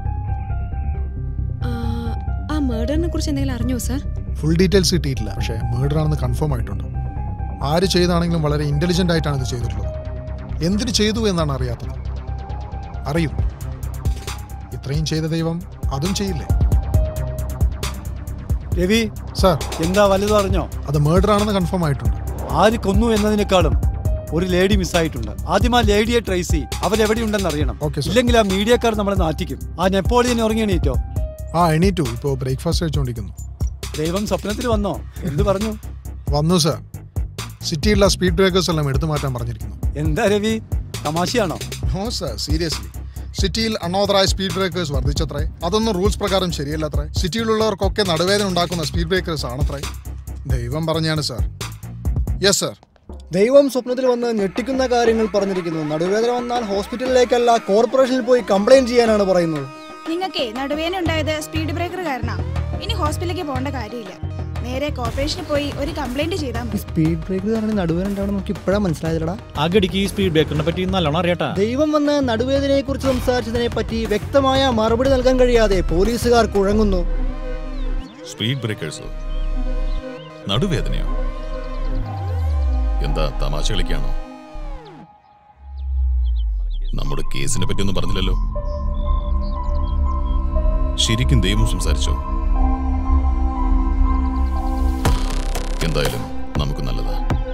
ആ, ആ മേർഡറിനെ കുറിച്ച് എന്തെങ്കിലും അറിഞ്ഞോ സാർ ഫുൾ ഡീറ്റെയിൽസ് കിട്ടിയിട്ടില്ല പക്ഷേ മേർഡർ ആണെന്ന് കൺഫേം ആയിട്ടുണ്ട് ആര് ചെയ്താണെങ്കിലും വളരെ ഇന്റലിജന്റ് ആയിട്ടാണ് ഇത് ചെയ്തിട്ടുള്ളത് എന്തിനു ചെയ്തു എന്നാണ് അറിയാത്തത് അറിയും ഇത്രയും ചെയ്ത ദൈവം അതും ചെയ്യില്ലേ രവി സാർ എന്താ വലുത് അറിഞ്ഞോ അത് മേർഡർ ആണെന്ന് കൺഫേം ആയിട്ടുണ്ട് ആര് കൊന്നു എന്നതിനേക്കാളും ഒരു ലേഡി മിസ്സായിട്ടുണ്ട് ആദ്യം ആ ലേഡിയെ ട്രേസ് ചെയ് അവരെവിടെയുണ്ടെന്ന് അറിയണം ഇല്ലെങ്കിൽ ആ മീഡിയക്കാർ നമ്മളെ നാറ്റിക്കും ആ നെപ്പോളിയൻ ഉറങ്ങി എണീറ്റോ ആ എണീറ്റു ഇപ്പോൾ ബ്രേക്ക്ഫാസ്റ്റ് കഴിച്ചുകൊണ്ടിരിക്കുന്നു ദൈവം സ്വപ്നത്തിൽ വന്നോ എന്ത് പറഞ്ഞു വന്നു സാർ സിറ്റിയിലുള്ള സ്പീഡ് ബ്രേക്കേഴ്സ് എല്ലാം എടുത്തു മാറ്റാൻ പറഞ്ഞിരിക്കുന്നു എന്താ രവി തമാശയാണോ നോ സാർ സീരിയസ്ലി സിറ്റിയിൽ അൺഓതറൈസ് സ്പീഡ് ബ്രേക്കേഴ്സ് വർദ്ധിച്ചത്രേ അതൊന്നും റൂൾസ് പ്രകാരം ശരിയല്ലത്രേ സിറ്റിയിലുള്ളവർക്കൊക്കെ നടുവേദന ഉണ്ടാക്കുന്ന സ്പീഡ് ബ്രേക്കേഴ്സ് ആണത്രേ ദൈവം പറഞ്ഞാണ് സാർ യെസ് സാർ ദൈവം സ്വപ്നത്തിൽ വന്ന് ഞെട്ടിക്കുന്ന കാര്യങ്ങൾ പറഞ്ഞിരിക്കുന്നു നടുവേദന വന്നാൽ ഹോസ്പിറ്റലിലേക്കല്ല കോർപ്പറേഷനിൽ പോയി കംപ്ലൈന്റ് ചെയ്യാനാണ് പറയുന്നത് നിങ്ങൾക്കേ നടുവേന ഉണ്ടായത് സ്പീഡ് ബ്രേക്കർ കാരണ ഇനി ഹോസ്പിറ്റലിലേക്ക് പോകേണ്ട കാര്യമില്ല നേരെ കോർപ്പറേഷനിൽ പോയി ഒരു കംപ്ലൈന്റ് ചെയ്താൽ മതി സ്പീഡ് ബ്രേക്ക് കാരണം നടുവേദന ഉണ്ടാവണം നമുക്ക് ഇപ്പോഴാണ് മനസ്സിലായതടാ അകടിക്ക് ഈ സ്പീഡ് ബ്രേക്കറിനെ പറ്റി നല്ലോണം അറിയട്ടാ ദൈവം വന്ന് നടുവേദനയെ കുറിച്ച് സംസാരിച്ചതിനെ പറ്റി വ്യക്തമായ മറുപടി നൽകാൻ കഴിയാതെ പോലീസുകാർ കുഴങ്ങുന്നു സ്പീഡ് ബ്രേക്കേഴ്സോ നടുവേദനയോ എന്താ തമാശ കളിക്കാണോ നമ്മുടെ കേസിനെ പറ്റിയൊന്നും പറഞ്ഞില്ലല്ലോ ശരിക്കും ദൈവം സംസാരിച്ചോ എന്തായാലും നമുക്ക് നല്ലതാ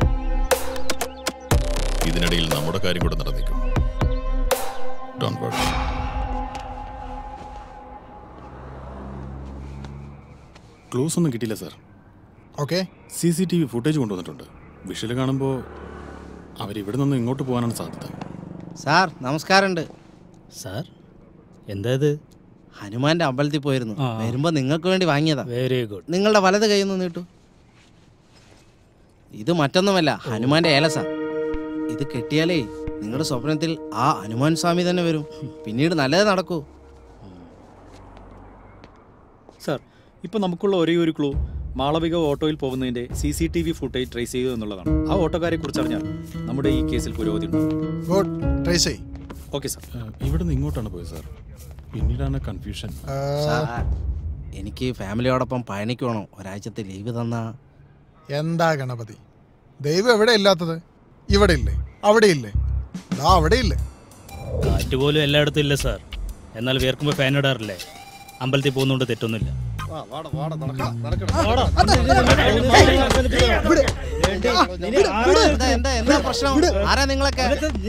ഇതിനിടയിൽ നമ്മുടെ കാര്യം കൂടെ നടന്നേക്കും ഡോണ്ട് വറി ക്ലോസ് ഒന്നും കിട്ടിയില്ല sir okay C C T V footage കൊണ്ടുവന്നിട്ടുണ്ട് വിഷ്വൽ കാണുമ്പോൾ അവരിവിടെ നിന്ന് ഇങ്ങോട്ട് പോകാനാണ് സാധ്യത സാർ നമസ്കാരമുണ്ട് സാർ എന്താ ഇത് ഹനുമാന്റെ അമ്പലത്തിൽ പോയിരുന്നു ആ. വരുമ്പോ നിങ്ങൾക്ക് വേണ്ടി വാങ്ങിയതാ വെരി ഗുഡ് നിങ്ങളുടെ വലത് കൈ ഒന്ന് നീട്ടു ഇത് മറ്റൊന്നുമല്ല ഹനുമാന്റെ ഏലസ ഇത് കെട്ടിയാലേ നിങ്ങളുടെ സ്വപ്നത്തിൽ ആ ഹനുമാൻ സ്വാമി തന്നെ വരും പിന്നീട് നല്ലത് നടക്കൂ സാർ ഇപ്പൊ നമുക്കുള്ള ഒരേ ഒരു ക്ലൂ മാളവിക ഓട്ടോയിൽ പോകുന്നതിന്റെ C C T V footage trace ചെയ്തു എന്നുള്ളതാണ് ആ ഓട്ടോക്കാരെ കുറിച്ച് അറിഞ്ഞാൽ നമ്മുടെ ഈ കേസിൽ പുരോഗതി ഉണ്ടാവും ഗുഡ് ട്രേസ് ചെയ് ഓക്കെ സാർ ഇവിടെ നിന്ന് ഇങ്ങോട്ടാണ് പോയത് സാർ പിന്നീടാണ് കൺഫ്യൂഷൻ സാർ എനിക്ക് ഫാമിലിയോടൊപ്പം പഴനിക്ക് വേണം ഒരാഴ്ചത്തെ ലീവ് തന്നാ എന്താ ഗണപതി ദൈവം എവിടെ ഇല്ലാത്തത് ഇവിടെ ഇല്ലേ അവിടെ ഇല്ലേ ദാ അവിടെ ഇല്ലേ കാറ്റ് പോലും എല്ലായിടത്തും ഇല്ല സാർ എന്നാൽ വിയർക്കുമ്പോൾ ഫാൻ ഇടാറില്ലേ അമ്പലത്തിൽ പോകുന്നതുകൊണ്ട് തെറ്റൊന്നുമില്ല എന്താ എന്താ എന്താ പ്രശ്നം ആരാ നിങ്ങളൊക്കെ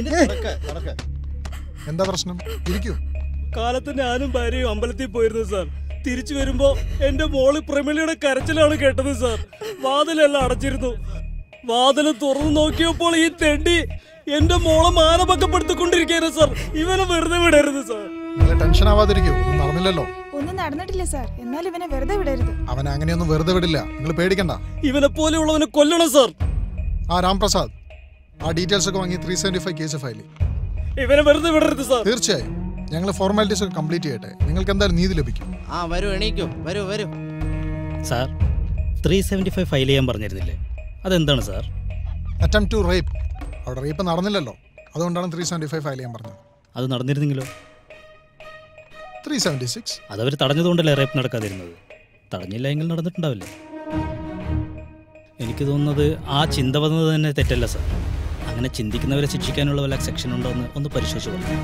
എന്താ പ്രശ്നം ഇരിക്കൂ കാലത്ത് ഞാനും ഭാര്യയും അമ്പലത്തിൽ പോയിരുന്നു സാർ തിരിച്ചു വരുമ്പോ എന്റെ മോള് പ്രമിളിയുടെ കരച്ചിലാണ് കേട്ടത് സാർ വാതിലെല്ലാം അടച്ചിരുന്നു വാതിൽ തുറന്നു നോക്കിയപ്പോൾ ഈ തെണ്ടി എന്റെ മോളെ മാനഭംഗപ്പെടുത്തിക്കൊണ്ടിരിക്കുകയാണ് സാർ ഇവനെ വെറുതെ വിടരുത് സാർ നിങ്ങൾ ടെൻഷൻ ആവാതിരിക്കൂ ഒന്നും നടന്നില്ലല്ലോ ഒന്നും നടന്നിട്ടില്ല സാർ എന്നാൽ ഇവനെ വെറുതെ വിടരുത് അവൻ അങ്ങനെയൊന്നും വെറുതെ വിടില്ല നിങ്ങൾ പേടിക്കണ്ട ഇവനെ പോലെയുള്ളവനെ കൊല്ലണം സാർ ആ രാംപ്രസാദ് ആ ഡീറ്റെയിൽസ് ഒക്കെ വാങ്ങി three seventy five case file ഇവനെ വെറുതെ വിടരുത് സാർ തീർച്ചയായും ഞങ്ങൾ ഫോർമാലിറ്റീസ് ഒക്കെ കംപ്ലീറ്റ് ചെയ്യട്ടെ നിങ്ങൾക്ക് എന്തായാലും നീതി ലഭിക്കും ആ വരൂ എണീക്കൂ വരൂ വരൂ sir three seventy five file ചെയ്യാൻ പറഞ്ഞിരുന്നില്ലേ അതെന്താണ് സാർ അറ്റം ടു റേപ്പ് അവിടെ റേപ്പ് നടന്നില്ലല്ലോ അതുകൊണ്ടാണ് ത്രീ സെവന്റി ഫൈവ് ഫയൽ ചെയ്യാൻ പറഞ്ഞത് അത് നടന്നിരുന്നെങ്കിലോ ത്രീ സെവന്റി സിക്സ് അതവർ തടഞ്ഞതുകൊണ്ടല്ലേ റേപ്പ് നടക്കാതിരുന്നത് തടഞ്ഞില്ല എങ്കിൽ നടന്നിട്ടുണ്ടാവില്ലേ എനിക്ക് തോന്നുന്നത് ആ ചിന്ത വന്നത് തന്നെ തെറ്റല്ല സാർ അങ്ങനെ ചിന്തിക്കുന്നവരെ ശിക്ഷിക്കാനുള്ള വല്ല സെക്ഷൻ ഉണ്ടോ എന്ന് ഒന്ന് പരിശോധിച്ച് പറഞ്ഞു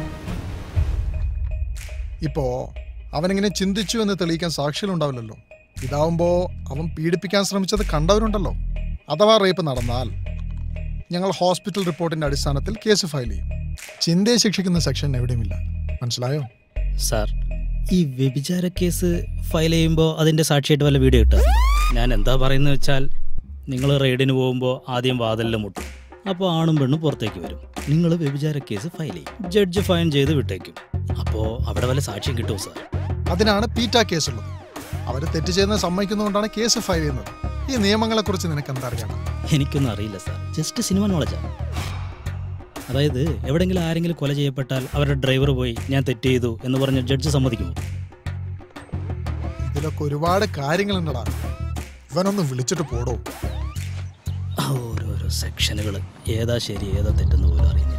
ഇപ്പോ അവനിങ്ങനെ ചിന്തിച്ചു എന്ന് തെളിയിക്കാൻ സാക്ഷികളുണ്ടാവില്ലല്ലോ ഇതാവുമ്പോ അവൻ പീഡിപ്പിക്കാൻ ശ്രമിച്ചത് കണ്ടവരുണ്ടല്ലോ അഥവാ റേപ്പ് നടന്നാൽ ഞങ്ങൾ ഹോസ്പിറ്റൽ റിപ്പോർട്ടിന്റെ അടിസ്ഥാനത്തിൽ കേസ് ഫയൽ ചെയ്യും ചിന്തയെ ശിക്ഷിക്കുന്ന സെക്ഷൻ എവിടെയുമില്ല മനസ്സിലായോ സാർ ഈ വ്യഭിചാര കേസ് ഫയൽ ചെയ്യുമ്പോൾ അതിൻ്റെ സാക്ഷിയായിട്ട് വല്ല വീഡിയോ കിട്ടുക ഞാൻ എന്താ പറയുന്നത് വെച്ചാൽ നിങ്ങൾ റെയ്ഡിന് പോകുമ്പോൾ ആദ്യം വാതിലിൽ മുട്ടും അപ്പോൾ ആണും പെണ്ണും പുറത്തേക്ക് വരും നിങ്ങൾ വ്യഭിചാര കേസ് ഫയൽ ചെയ്യും ജഡ്ജ് ഫൈൻ ചെയ്ത് വിട്ടേക്കും അപ്പോൾ അവിടെ വല്ല സാക്ഷ്യം കിട്ടുമോ സാർ അതിനാണ് പീറ്റ കേസുള്ളത് അവർ തെറ്റ് ചെയ്യുന്നത് സമ്മതിക്കുന്നതുകൊണ്ടാണ് കേസ് ഫയൽ ചെയ്യുന്നത് ഈ നിയമങ്ങളെക്കുറിച്ച് നിനക്ക് എന്താ അറിയണം എനിക്കൊന്നും അറിയില്ല സാർ ജസ്റ്റ് സിനിമ നോളജാണ് അതായത് എവിടെയെങ്കിലും ആരെങ്കിലും കൊല ചെയ്യപ്പെട്ടാൽ അവരുടെ ഡ്രൈവർ പോയി ഞാൻ തെറ്റ് ചെയ്തു എന്ന് പറഞ്ഞ് ജഡ്ജ് സമ്മതിക്കുമോ ഇതിലൊക്കെ ഒരുപാട് കാര്യങ്ങളുണ്ടടാ ഇവനൊന്ന് വിളിച്ചിട്ട് പോടോ ആ, ഓരോരോ സെക്ഷനുകൾ ഏതാ ശരി ഏതാ തെറ്റെന്ന് പോലും അറിയുന്നില്ല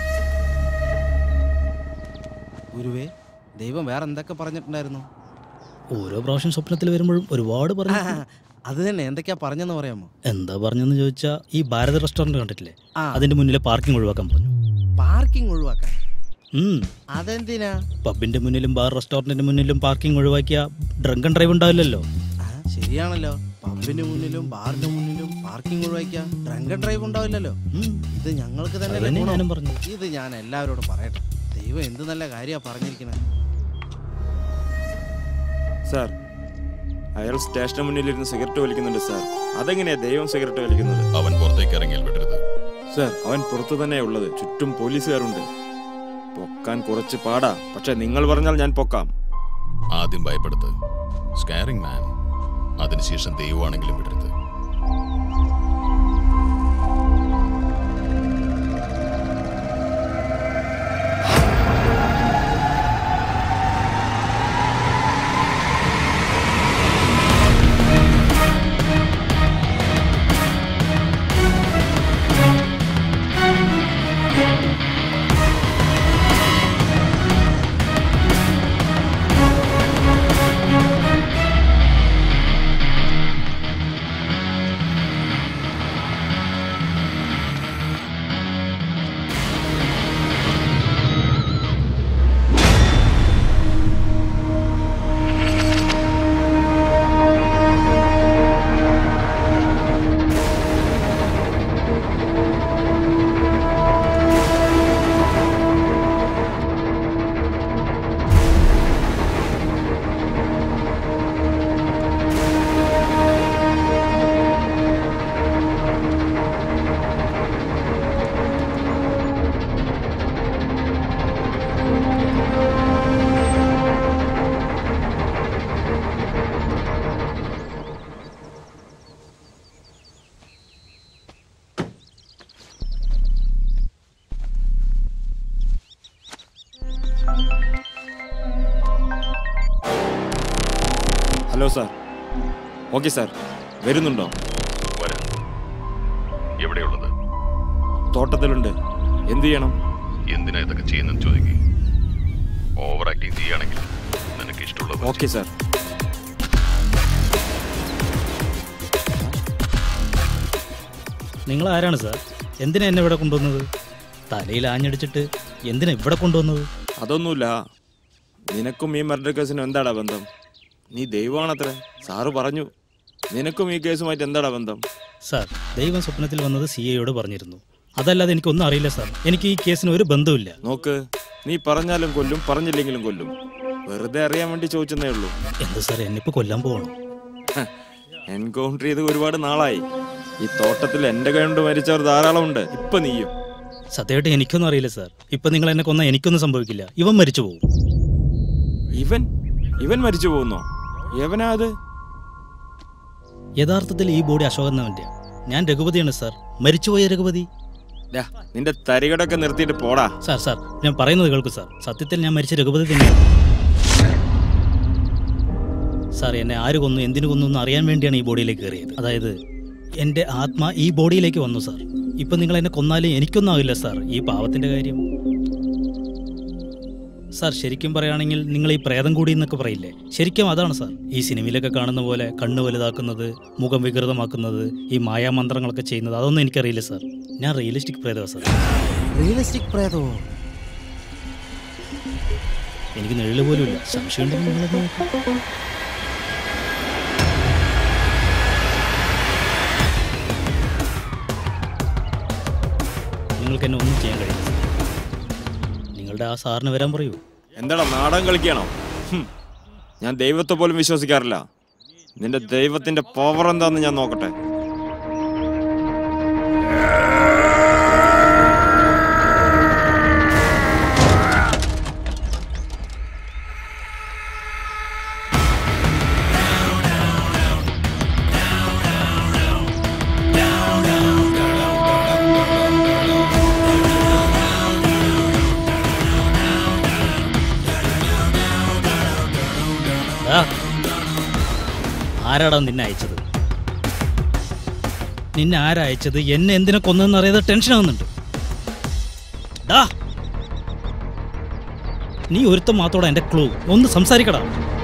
ഗുരുവേ ദൈവം വേറെ എന്തൊക്കെ പറഞ്ഞിട്ടുണ്ടായിരുന്നു ഓരോ പ്രാവശ്യം സ്വപ്നത്തിൽ വരുമ്പോഴും ഒരുപാട് പറഞ്ഞു ആ, അത് തന്നെ എന്തൊക്കെയാ പറഞ്ഞെന്ന് പറയാമോ എന്താ പറഞ്ഞെന്ന് ചോദിച്ചാൽ ഈ ഭാരത് റെസ്റ്റോറന്റ് കണ്ടിട്ടില്ലേ ആ. അതിന്റെ മുന്നിലെ പാർക്കിംഗ് ഒഴിവാക്കാൻ പറഞ്ഞു പാർക്കിംഗ് ഒഴിവാക്കാൻ ഉം. അതെന്തിനാ പബിന്റെ മുന്നിലും ബാർ റെസ്റ്റോറന്റിന്റെ മുന്നിലും പാർക്കിംഗ് ഒഴിവാക്കിയ ഡ്രങ്കൺ ഡ്രൈവ് ഉണ്ടാവില്ലല്ലോ ആ, ശരിയാണല്ലോ പമ്പിന് മുന്നിലും ബാറിന്റെ മുന്നിലും പാർക്കിംഗ് ഒഴിവാക്കിയ ഡ്രങ്ക് ഡ്രൈവ് ഉണ്ടാവില്ലല്ലോ ഇത് ഞങ്ങൾക്ക് തന്നെ അതന്നെ ഗുണം. ഞാനും പറഞ്ഞു. ഇത് ഞാൻ എല്ലാവരോടും പറയട്ടെ ദൈവം എന്ത് നല്ല കാര്യമാണ് പറഞ്ഞിരിക്കുന്നത് സാർ അയാൾ സ്റ്റേഷന് മുന്നിലിരുന്ന് സിഗരറ്റ് വലിക്കുന്നുണ്ട് സാർ അതെങ്ങനെയാ ദൈവം സിഗരറ്റ് വലിക്കുന്നത് അവൻ പുറത്തേക്ക് ഇറങ്ങിയാൽ വിടരുത് സാർ അവൻ പുറത്തു തന്നെ ഉള്ളത് ചുറ്റും പോലീസുകാരുണ്ട് പൊക്കാൻ കുറച്ച് പാടാ പക്ഷെ നിങ്ങൾ പറഞ്ഞാൽ ഞാൻ പൊക്കാം ആദ്യം ഭയപ്പെടുത്ത് സ്കാരിങ് മാൻ അതിനുശേഷം ദൈവമാണെങ്കിലും വിടരുത് ഹലോ സാർ ഓക്കെ സാർ വരുന്നുണ്ടോ വരാം എവിടെയുള്ളത് തോട്ടത്തിലുണ്ട് എന്ത് ചെയ്യണം എന്തിനാ ഇതൊക്കെ ചെയ്യുന്നെന്ന് ചോദിക്കും ഓവർ ആക്ടിങ് ചെയ്യുകയാണെങ്കിൽ നിനക്ക് ഇഷ്ടമുള്ളത് ഓക്കെ സാർ നിങ്ങൾ ആരാണ് സാർ എന്തിനാ എന്നെ ഇവിടെ കൊണ്ടുവന്നത് തലയിൽ ആഞ്ഞടിച്ചിട്ട് എന്തിനാ ഇവിടെ കൊണ്ടുവന്നത് അതൊന്നുമില്ല നിനക്കും ഈ മർഡർ കേസിനും എന്താടാ ബന്ധം നീ ദൈവമാണത്രേ സാറ് പറഞ്ഞു നിനക്കും ഈ കേസുമായിട്ട് എന്താടാ ബന്ധം സാർ ദൈവം സ്വപ്നത്തിൽ വന്നത് സി എയോട് പറഞ്ഞിരുന്നു അതല്ലാതെ എനിക്കൊന്നും അറിയില്ല സാർ എനിക്ക് ഈ കേസിന് ഒരു ബന്ധവുമില്ല നോക്ക് നീ പറഞ്ഞാലും കൊല്ലും പറഞ്ഞില്ലെങ്കിലും കൊല്ലും വെറുതെ അറിയാൻ വേണ്ടി ചോദിച്ചെന്നേ ഉള്ളൂ എന്ത് സാർ എന്നിപ്പോൾ കൊല്ലാൻ പോകണം എൻകൗണ്ടർ ചെയ്ത് ഒരുപാട് നാളായി ഈ തോട്ടത്തിൽ എന്റെ കൈകൊണ്ട് മരിച്ചവർ ധാരാളം ഉണ്ട് ഇപ്പൊ നീയും സത്യമായിട്ട് എനിക്കൊന്നും അറിയില്ല സാർ ഇപ്പൊ നിങ്ങൾ എന്നെ കൊന്ന എനിക്കൊന്നും സംഭവിക്കില്ല ഇവൻ മരിച്ചു പോകും ഇവൻ ഇവൻ മരിച്ചു പോകുന്നോ എവനാ അത് യഥാർത്ഥത്തിൽ ഈ ബോഡി അശോകന്നവന്റെ ഞാൻ രഘുപതിയാണ് സാർ മരിച്ചുപോയ രഘുപതി ഡാ, നിന്റെ തരികടൊക്കെ നിർത്തിയിട്ട് പോടാ സാർ സാർ ഞാൻ പറയുന്നത് കേൾക്കൂ സാർ സത്യത്തിൽ ഞാൻ മരിച്ച രഘുപതി തന്നെയാണ് സാർ എന്നെ ആര് കൊന്നു എന്തിനു കൊന്നു എന്ന് അറിയാൻ വേണ്ടിയാണ് ഈ ബോഡിയിലേക്ക് കയറിയത് അതായത് എൻ്റെ ആത്മ ഈ ബോഡിയിലേക്ക് വന്നു സാർ ഇപ്പം നിങ്ങൾ എന്നെ കൊന്നാലും എനിക്കൊന്നും ആവില്ല സാർ ഈ പാവത്തിൻ്റെ കാര്യം സാർ ശരിക്കും പറയുകയാണെങ്കിൽ നിങ്ങൾ ഈ പ്രേതം കൂടി എന്നൊക്കെ പറയില്ലേ ശരിക്കും അതാണ് സാർ ഈ സിനിമയിലൊക്കെ കാണുന്ന പോലെ കണ്ണ് വലുതാക്കുന്നത് മുഖം വികൃതമാക്കുന്നത് ഈ മായാമന്ത്രങ്ങളൊക്കെ ചെയ്യുന്നത് അതൊന്നും എനിക്കറിയില്ല സാർ ഞാൻ റിയലിസ്റ്റിക് പ്രേതമാണ് സാർ റിയലിസ്റ്റിക് പ്രേതമോ എനിക്ക് നിഴല് പോലും ഇല്ല സംശയമുണ്ടെങ്കിൽ നിങ്ങളത് നോക്കൂ നിങ്ങൾക്ക് എന്നെ ഒന്നും ചെയ്യാൻ കഴിയില്ല സാർ. നിങ്ങളുടെ ആ സാറിന് വരാൻ പറയൂ എന്താടാ നാടകം കളിക്കുകയാണോ ഹും. ഞാൻ ദൈവത്തെ പോലും വിശ്വസിക്കാറില്ല നിന്റെ ദൈവത്തിന്റെ പവർ എന്താന്ന് ഞാൻ നോക്കട്ടെ ആരാടാ നിന്നെ അയച്ചത് നിന്നെ ആരാ അയച്ചത് എന്നെ എന്തിനെ കൊന്നെന്ന് അറിയാതെ ടെൻഷൻ ആവുന്നുണ്ട് ഡാ നീ ഒരുത്തം മാത്രോടെ എന്റെ ക്ലൂ ഒന്ന് സംസാരിക്കടാ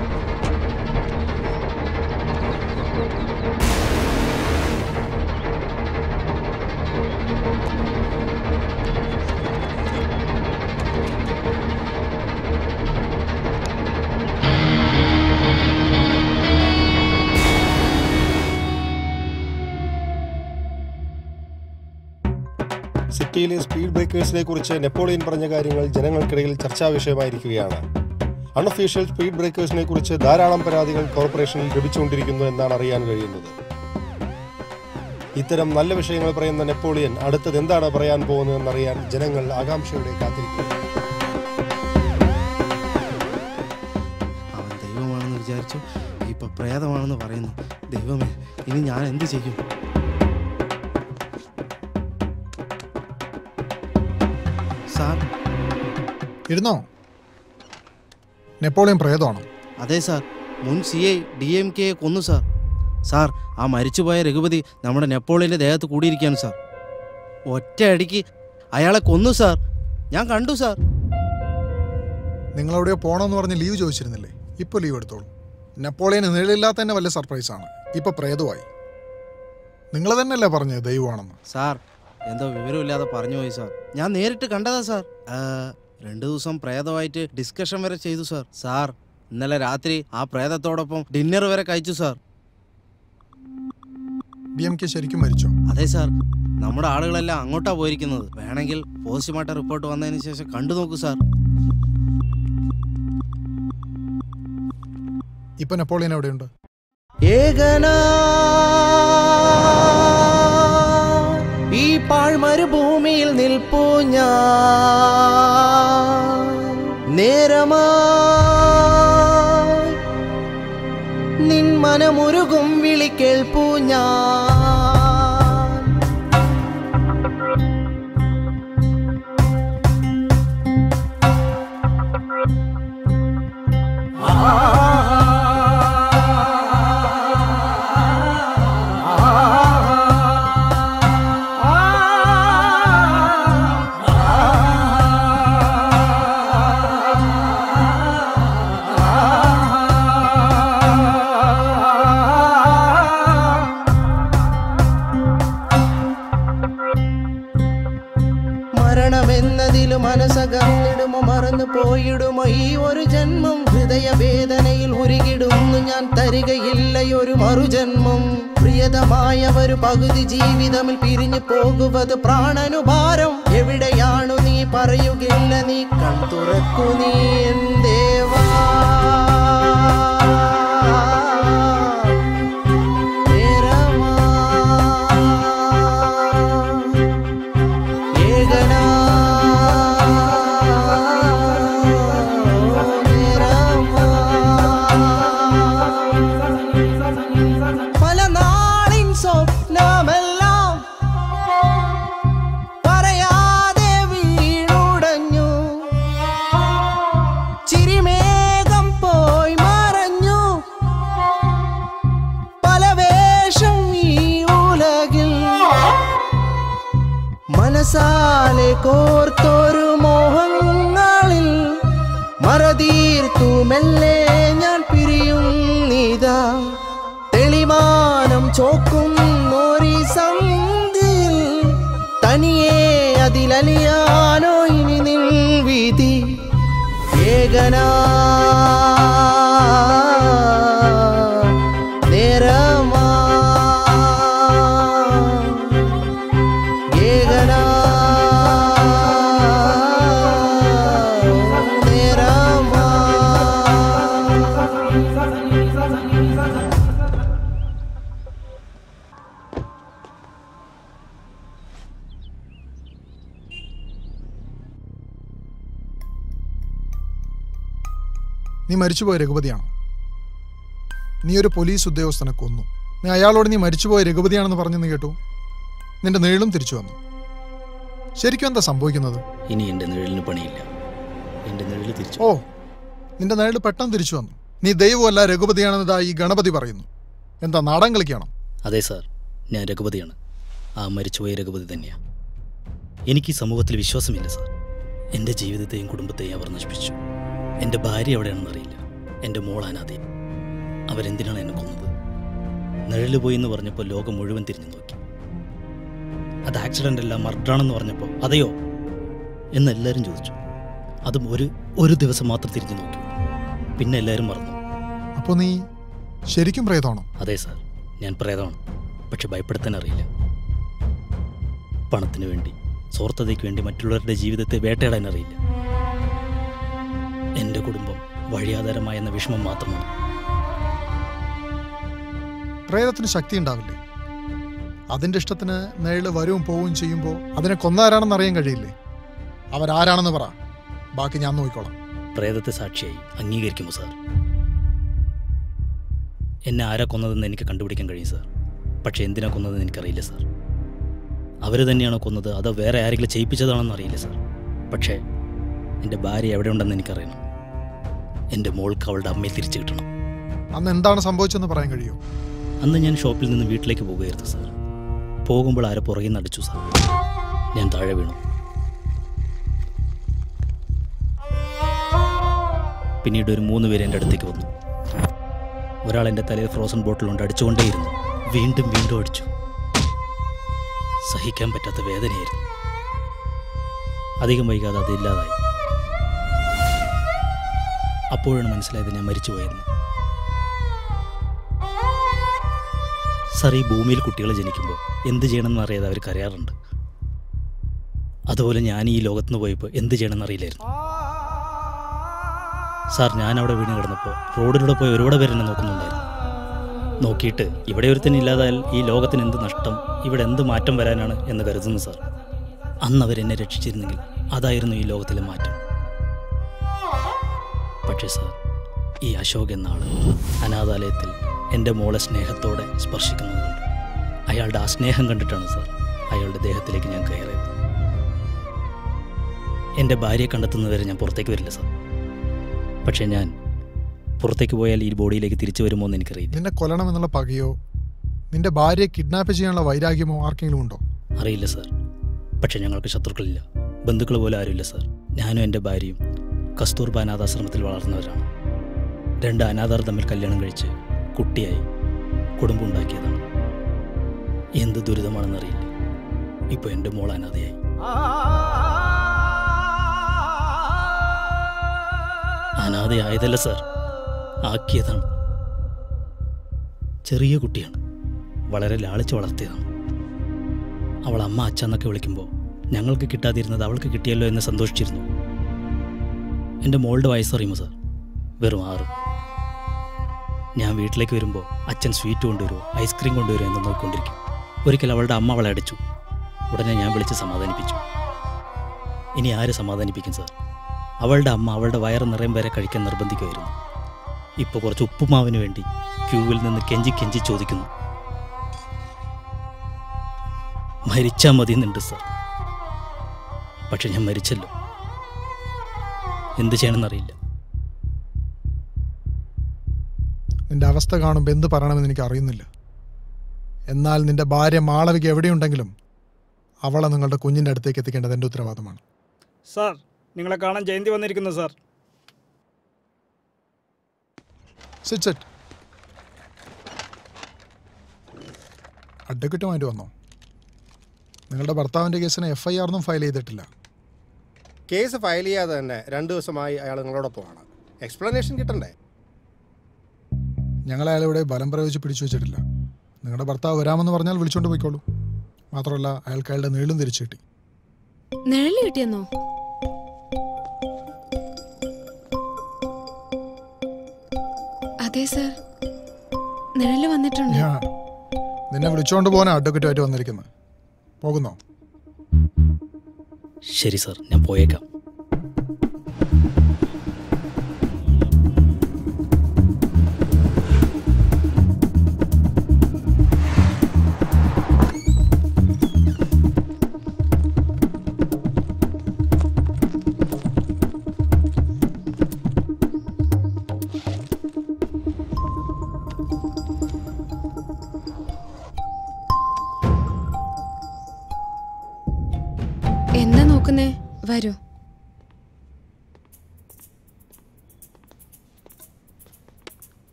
സിറ്റിയിലെ സ്പീഡ് ബ്രേക്കേഴ്സിനെ കുറിച്ച് നെപ്പോളിയൻ പറഞ്ഞ കാര്യങ്ങൾ ജനങ്ങൾക്കിടയിൽ ചർച്ചാ വിഷയമായിരിക്കുകയാണ് അൺഒഫീഷ്യൽ സ്പീഡ് ബ്രേക്കേഴ്സിനെ കുറിച്ച് ധാരാളം പരാതികൾ കോർപ്പറേഷനിൽ ലഭിച്ചുകൊണ്ടിരിക്കുന്നു എന്നാണ് അറിയാൻ കഴിയുന്നത് ഇത്തരം നല്ല വിഷയങ്ങൾ പറയുന്ന നെപ്പോളിയൻ അടുത്തത് എന്താണ് പറയാൻ പോകുന്നതെന്നറിയാൻ ജനങ്ങൾ ആകാംക്ഷയോടെ കാത്തിരിക്കുന്നു അവൻ ദൈവമാണെന്ന് വിചാരിച്ചു ഇപ്പൊ പ്രേതമാണെന്ന് പറയുന്നു ദൈവമേ ഇനി ഞാൻ എന്ത് ചെയ്യും സാർ ഇരുന്നോ നെപ്പോളിയൻ പ്രേതമാണോ അതെ സാർ മുൻ സി ഐ ഡി എം കെയെ കൊന്നു സാർ സാർ ആ മരിച്ചുപോയ രഘുപതി നമ്മുടെ നെപ്പോളിയന്റെ ദേഹത്ത് കൂടിയിരിക്കുകയാണ് സാർ ഒറ്റ അടിക്ക് അയാളെ കൊന്നു സാർ ഞാൻ കണ്ടു സാർ നിങ്ങൾ എവിടെയോ പോകണമെന്ന് പറഞ്ഞ് ലീവ് ചോദിച്ചിരുന്നില്ലേ ഇപ്പോൾ ലീവ് എടുത്തോളൂ നെപ്പോളിയന് നിഴലില്ലാത്ത തന്നെ വലിയ സർപ്രൈസാണ് ഇപ്പൊ പ്രേതമായി നിങ്ങൾ തന്നെയല്ലേ പറഞ്ഞത് ദൈവമാണെന്ന് സാർ എന്തോ വിവരമില്ലാതെ പറഞ്ഞു പോയി സാർ ഞാൻ നേരിട്ട് കണ്ടതാ സാർ ആ, രണ്ടു ദിവസം പ്രേതമായിട്ട് ഡിസ്കഷൻ വരെ ചെയ്തു സാർ സാർ ഇന്നലെ രാത്രി ആ പ്രേതത്തോടൊപ്പം ഡിന്നർ വരെ കഴിച്ചു സാർ ഡി എം കെ ശരിക്കും മരിച്ചോ അതെ സാർ നമ്മുടെ ആളുകളെല്ലാം അങ്ങോട്ടാ പോയിരിക്കുന്നത് വേണമെങ്കിൽ പോസ്റ്റ്മോർട്ടം റിപ്പോർട്ട് വന്നതിന് ശേഷം കണ്ടു നോക്കൂ സാർ ഇപ്പൊ നെപ്പോളിയൻ എവിടെയുണ്ട് ഏകനാ ഈ പാഴ്മരുഭൂമിയിൽ നിൽപ്പൂ ഞാൻ നേരമാ നിൻ മനമുരുകും വിളി കേൾപ്പൂ ഞാൻ മരണമെന്നതിൽ മനസ്സകന്നിടുമോ മറന്നു പോയിടുമോ ഈ ഒരു ജന്മം ഹൃദയവേദനയിൽ ഉരുകിടുന്നു ഞാൻ തരികയില്ല ഒരു മറുജന്മം പ്രിയതമായവരു പകുതി ജീവിതമിൽ പിരിഞ്ഞു പോകുന്നത് പ്രാണനുഭാരം എവിടെയാണു നീ പറയുകില്ല നീ കൺ തുറക്കു നീ എൻ ദേവാ ഏകനാ പല നാളിൻ സ്വപ്നമെല്ലാം പറയാതെ വീണുടഞ്ഞു ചിരിമേഘം പോയി മറഞ്ഞു പല വേഷം ഈ ഉലകിൽ മനസാലെ കോർത്തൊരു മോഹങ്ങളിൽ മറതീർത്തു മെല്ലെ ഞാൻ പിരിയുന്നിതാ തെളിമാനം ചോക്കുന്നൊരി സന്ധിയിൽ തനിയെ അതിലലിയാനോ ഇനി നിൻ വിധി ഏകനാ നേരമാ ഏകനാ നേരമാ നീ മരിച്ചുപോയ രഘുപതിയാണോ നീ ഒരു പോലീസ് ഉദ്യോഗസ്ഥനെ കൊന്നു നീ അയാളോട് നീ മരിച്ചുപോയ രഘുപതിയാണെന്ന് പറഞ്ഞെന്ന് കേട്ടു നിന്റെ നീളും തിരിച്ചു വന്നു ശരിക്കും എന്താ സംഭവിക്കുന്നത് ഇനി എന്റെ നിഴലിന് പണിയില്ല എന്റെ നിഴല് തിരിച്ചു ഓ നിന്റെ നിഴൽ പെട്ടെന്ന് തിരിച്ചു വന്നു നീ ദൈവമല്ല രഘുപതിയാണെന്നതാ ഈ ഗണപതി പറയുന്നു എന്താ നാടൻ കളിക്കണം അതെ സാർ ഞാൻ രഘുപതിയാണ് ആ മരിച്ചുപോയ രഘുപതി തന്നെയാണ് എനിക്ക് ഈ സമൂഹത്തിൽ വിശ്വാസമില്ല സാർ എൻ്റെ ജീവിതത്തെയും കുടുംബത്തെയും അവർ നശിപ്പിച്ചു എൻ്റെ ഭാര്യ എവിടെയാണെന്ന് അറിയില്ല എൻ്റെ മോൾ അനാഥയും അവരെന്തിനാണ് എന്നെ കൊന്നത് നിഴല് പോയി എന്ന് പറഞ്ഞപ്പോൾ ലോകം മുഴുവൻ തിരിഞ്ഞു നോക്കി അത് ആക്സിഡൻ്റ് അല്ല മർഡറാണെന്ന് പറഞ്ഞപ്പോൾ അതെയോ എന്ന് എല്ലാവരും ചോദിച്ചു അതും ഒരു ഒരു ദിവസം മാത്രം തിരിഞ്ഞു നോക്കി പിന്നെ എല്ലാവരും മറന്നു അപ്പോൾ നീ ശരിക്കും പ്രേതമാണോ അതെ സാർ ഞാൻ പ്രേതമാണ് പക്ഷെ ഭയപ്പെടുത്താൻ അറിയില്ല പണത്തിന് വേണ്ടി സ്വാർത്ഥതയ്ക്ക് വേണ്ടി മറ്റുള്ളവരുടെ ജീവിതത്തെ വേട്ടയാടാൻ അറിയില്ല എൻ്റെ കുടുംബം വഴിയാധാരമായെന്ന വിഷമം മാത്രമാണ് പ്രേതത്തിന് ശക്തി ഉണ്ടാവില്ലേ അതിന്റെ ഇഷ്ടത്തിന് നേരിൽ വരും പോവുകയും ചെയ്യുമ്പോൾ അതിനെ കൊന്നാരാണെന്ന് അറിയാൻ കഴിയില്ലേ അവരാരാണെന്ന് പറ ബാക്കി ഞാൻ നോക്കിക്കോളാം പ്രേതത്തെ സാക്ഷിയായി അംഗീകരിക്കുമോ സാർ എന്നെ ആരാ കൊന്നതെന്ന് എനിക്ക് കണ്ടുപിടിക്കാൻ കഴിയും സാർ പക്ഷെ എന്തിനാ കൊന്നതെന്ന് എനിക്കറിയില്ല സാർ അവർ തന്നെയാണോ കൊന്നത് അതോ വേറെ ആരെങ്കിലും ചെയ്യിപ്പിച്ചതാണെന്ന് അറിയില്ല സാർ പക്ഷേ എൻ്റെ ഭാര്യ എവിടെ ഉണ്ടെന്ന് എനിക്കറിയണം എൻ്റെ മോൾക്ക് അവളുടെ അമ്മയെ തിരിച്ചു കിട്ടണം അന്ന് എന്താണ് സംഭവിച്ചതെന്ന് പറയാൻ കഴിയുമോ അന്ന് ഞാൻ ഷോപ്പിൽ നിന്ന് വീട്ടിലേക്ക് പോകുകയായിരുന്നു സാർ പോകുമ്പോൾ ആരെ പുറകിൽ നിന്ന് അടിച്ചു സാർ ഞാൻ താഴെ വീണു പിന്നീട് ഒരു മൂന്ന് പേര് എൻ്റെ അടുത്തേക്ക് വന്നു ഒരാൾ എൻ്റെ തലയിൽ ഫ്രോസൺ ബോട്ടിൽ കൊണ്ട് അടിച്ചുകൊണ്ടേയിരുന്നു വീണ്ടും വീണ്ടും അടിച്ചു സഹിക്കാൻ പറ്റാത്ത വേദനയായിരുന്നു അധികം വൈകാതെ അത് ഇല്ലാതായി അപ്പോഴാണ് മനസ്സിലായത് ഞാൻ മരിച്ചുപോയെന്ന് സാർ ഈ ഭൂമിയിൽ കുട്ടികൾ ജനിക്കുമ്പോൾ എന്ത് ചെയ്യണമെന്ന് അറിയാതെ അവർ കരയാറുണ്ട് അതുപോലെ ഞാൻ ഈ ലോകത്തുനിന്ന് പോയപ്പോൾ എന്ത് ചെയ്യണമെന്ന് അറിയില്ലായിരുന്നു സാർ ഞാൻ അവിടെ വീണ് കിടന്നപ്പോൾ റോഡിലൂടെ പോയി ഒരുപാട് പേര് എന്നെ നോക്കുന്നുണ്ടായിരുന്നു നോക്കിയിട്ട് ഇവിടെ ഒരുത്തൻ ഇല്ലാതായാൽ ഈ ലോകത്തിന് എന്ത് നഷ്ടം ഇവിടെ എന്ത് മാറ്റം വരാനാണ് എന്ന് കരുതുന്നു സാർ അന്ന് അവരെന്നെ രക്ഷിച്ചിരുന്നെങ്കിൽ അതായിരുന്നു ഈ ലോകത്തിലെ മാറ്റം പക്ഷേ സാർ ഈ അശോക് എന്ന ആള് അനാഥാലയത്തിൽ എൻ്റെ മോളെ സ്നേഹത്തോടെ സ്പർശിക്കുന്നതുകൊണ്ട് അയാളുടെ ആ സ്നേഹം കണ്ടിട്ടാണ് സാർ അയാളുടെ ദേഹത്തിലേക്ക് ഞാൻ കയറിയത് എൻ്റെ ഭാര്യയെ കണ്ടെത്തുന്നവരെ ഞാൻ പുറത്തേക്ക് വരില്ല സാർ പക്ഷേ ഞാൻ പുറത്തേക്ക് പോയാൽ ഈ ബോഡിയിലേക്ക് തിരിച്ചു വരുമോ എന്ന് എനിക്കറിയില്ല നിന്നെ കൊല്ലണമെന്നുള്ള പകയോ നിന്റെ ഭാര്യയെ കിഡ്നാപ്പ് ചെയ്യാനുള്ള വൈരാഗ്യമോ ആർക്കെങ്കിലും ഉണ്ടോ അറിയില്ല സാർ പക്ഷേ ഞങ്ങൾക്ക് ശത്രുക്കളില്ല ബന്ധുക്കൾ പോലും ആരുമില്ല സാർ ഞാനും എൻ്റെ ഭാര്യയും കസ്തൂർബ അനാഥാശ്രമത്തിൽ വളർന്നവരാണ് രണ്ട് അനാഥാർ തമ്മിൽ കല്യാണം കഴിച്ച് കുട്ടിയായി കുടുംബം ഉണ്ടാക്കിയതാണ് എന്ത് ദുരിതമാണെന്നറിയില്ല ഇപ്പോൾ എൻ്റെ മോൾ അനാഥയായി അനാഥയായതല്ല സാർ ആക്കിയതാണ് ചെറിയ കുട്ടിയാണ് വളരെ ലാളിച്ച് വളർത്തിയതാണ് അവൾ അമ്മ അച്ഛ എന്നൊക്കെ വിളിക്കുമ്പോൾ ഞങ്ങൾക്ക് കിട്ടാതിരുന്നത് അവൾക്ക് കിട്ടിയല്ലോ എന്ന് സന്തോഷിച്ചിരുന്നു എൻ്റെ മോളുടെ വയസ്സറിയുമോ സാർ വെറും ആറ് ഞാൻ വീട്ടിലേക്ക് വരുമ്പോൾ അച്ഛൻ സ്വീറ്റ് കൊണ്ടുവരുമോ ഐസ്ക്രീം കൊണ്ടുവരുമോ എന്ന് നോക്കിക്കൊണ്ടിരിക്കും ഒരിക്കൽ അവളുടെ അമ്മ അവളെ അടിച്ചു ഉടനെ ഞാൻ വിളിച്ച് സമാധാനിപ്പിച്ചു ഇനി ആര് സമാധാനിപ്പിക്കും സാർ അവളുടെ അമ്മ അവളുടെ വയറ് നിറയും വരെ കഴിക്കാൻ നിർബന്ധിക്കുമായിരുന്നു ഇപ്പോൾ കുറച്ച് ഉപ്പുമാവിന് വേണ്ടി ക്യൂവിൽ നിന്ന് കെഞ്ചി കെഞ്ചി ചോദിക്കുന്നു മരിച്ചാൽ മതി എന്നുണ്ട് സാർ പക്ഷെ ഞാൻ മരിച്ചല്ലോ എന്ത് ചെയ്യണമെന്നറിയില്ല നിന്റെ അവസ്ഥ കാണുമ്പോൾ എന്ത് പറയണമെന്ന് എനിക്ക് അറിയുന്നില്ല എന്നാൽ നിന്റെ ഭാര്യ മാളവിക എവിടെയുണ്ടെങ്കിലും അവളെ നിങ്ങളുടെ കുഞ്ഞിൻ്റെ അടുത്തേക്ക് എത്തിക്കേണ്ടത് എൻ്റെ ഉത്തരവാദിത്തമാണ് സാർ നിങ്ങളെ കാണാൻ ജയന്തി വന്നിരിക്കുന്നു സാർ സിറ്റ് സെറ്റ് അഡ്വക്കറ്റുമായിട്ട് വന്നോ നിങ്ങളുടെ ഭർത്താവിൻ്റെ കേസിന് എഫ് ഐ ആറൊന്നും ഫയൽ ചെയ്തിട്ടില്ല കേസ് ഫയൽ ചെയ്യാതെ തന്നെ രണ്ട് ദിവസമായി അയാൾ നിങ്ങളോടൊപ്പമാണ് എക്സ്പ്ലനേഷൻ കിട്ടണ്ടേ ഞങ്ങൾ അയാളെ ഇവിടെ ബലം പ്രയോഗിച്ച് പിടിച്ചു വെച്ചിട്ടില്ല നിങ്ങളുടെ ഭർത്താവ് വരാമെന്ന് പറഞ്ഞാൽ വിളിച്ചോണ്ട് പോയിക്കോളൂ മാത്രമല്ല അയാൾക്ക് അയാളുടെ നീളും തിരിച്ചു കിട്ടി നിഴല് കിട്ടിയെന്നോ അതെ സർ നിഴല് വന്നിട്ടുണ്ട് ഞാൻ നിന്നെ വിളിച്ചോണ്ട് പോകാൻ അഡ്വക്കറ്റുമായിട്ട് വന്നിരിക്കുന്നത് പോകുന്നോ ശരി സാർ ഞാൻ പോയേക്കാം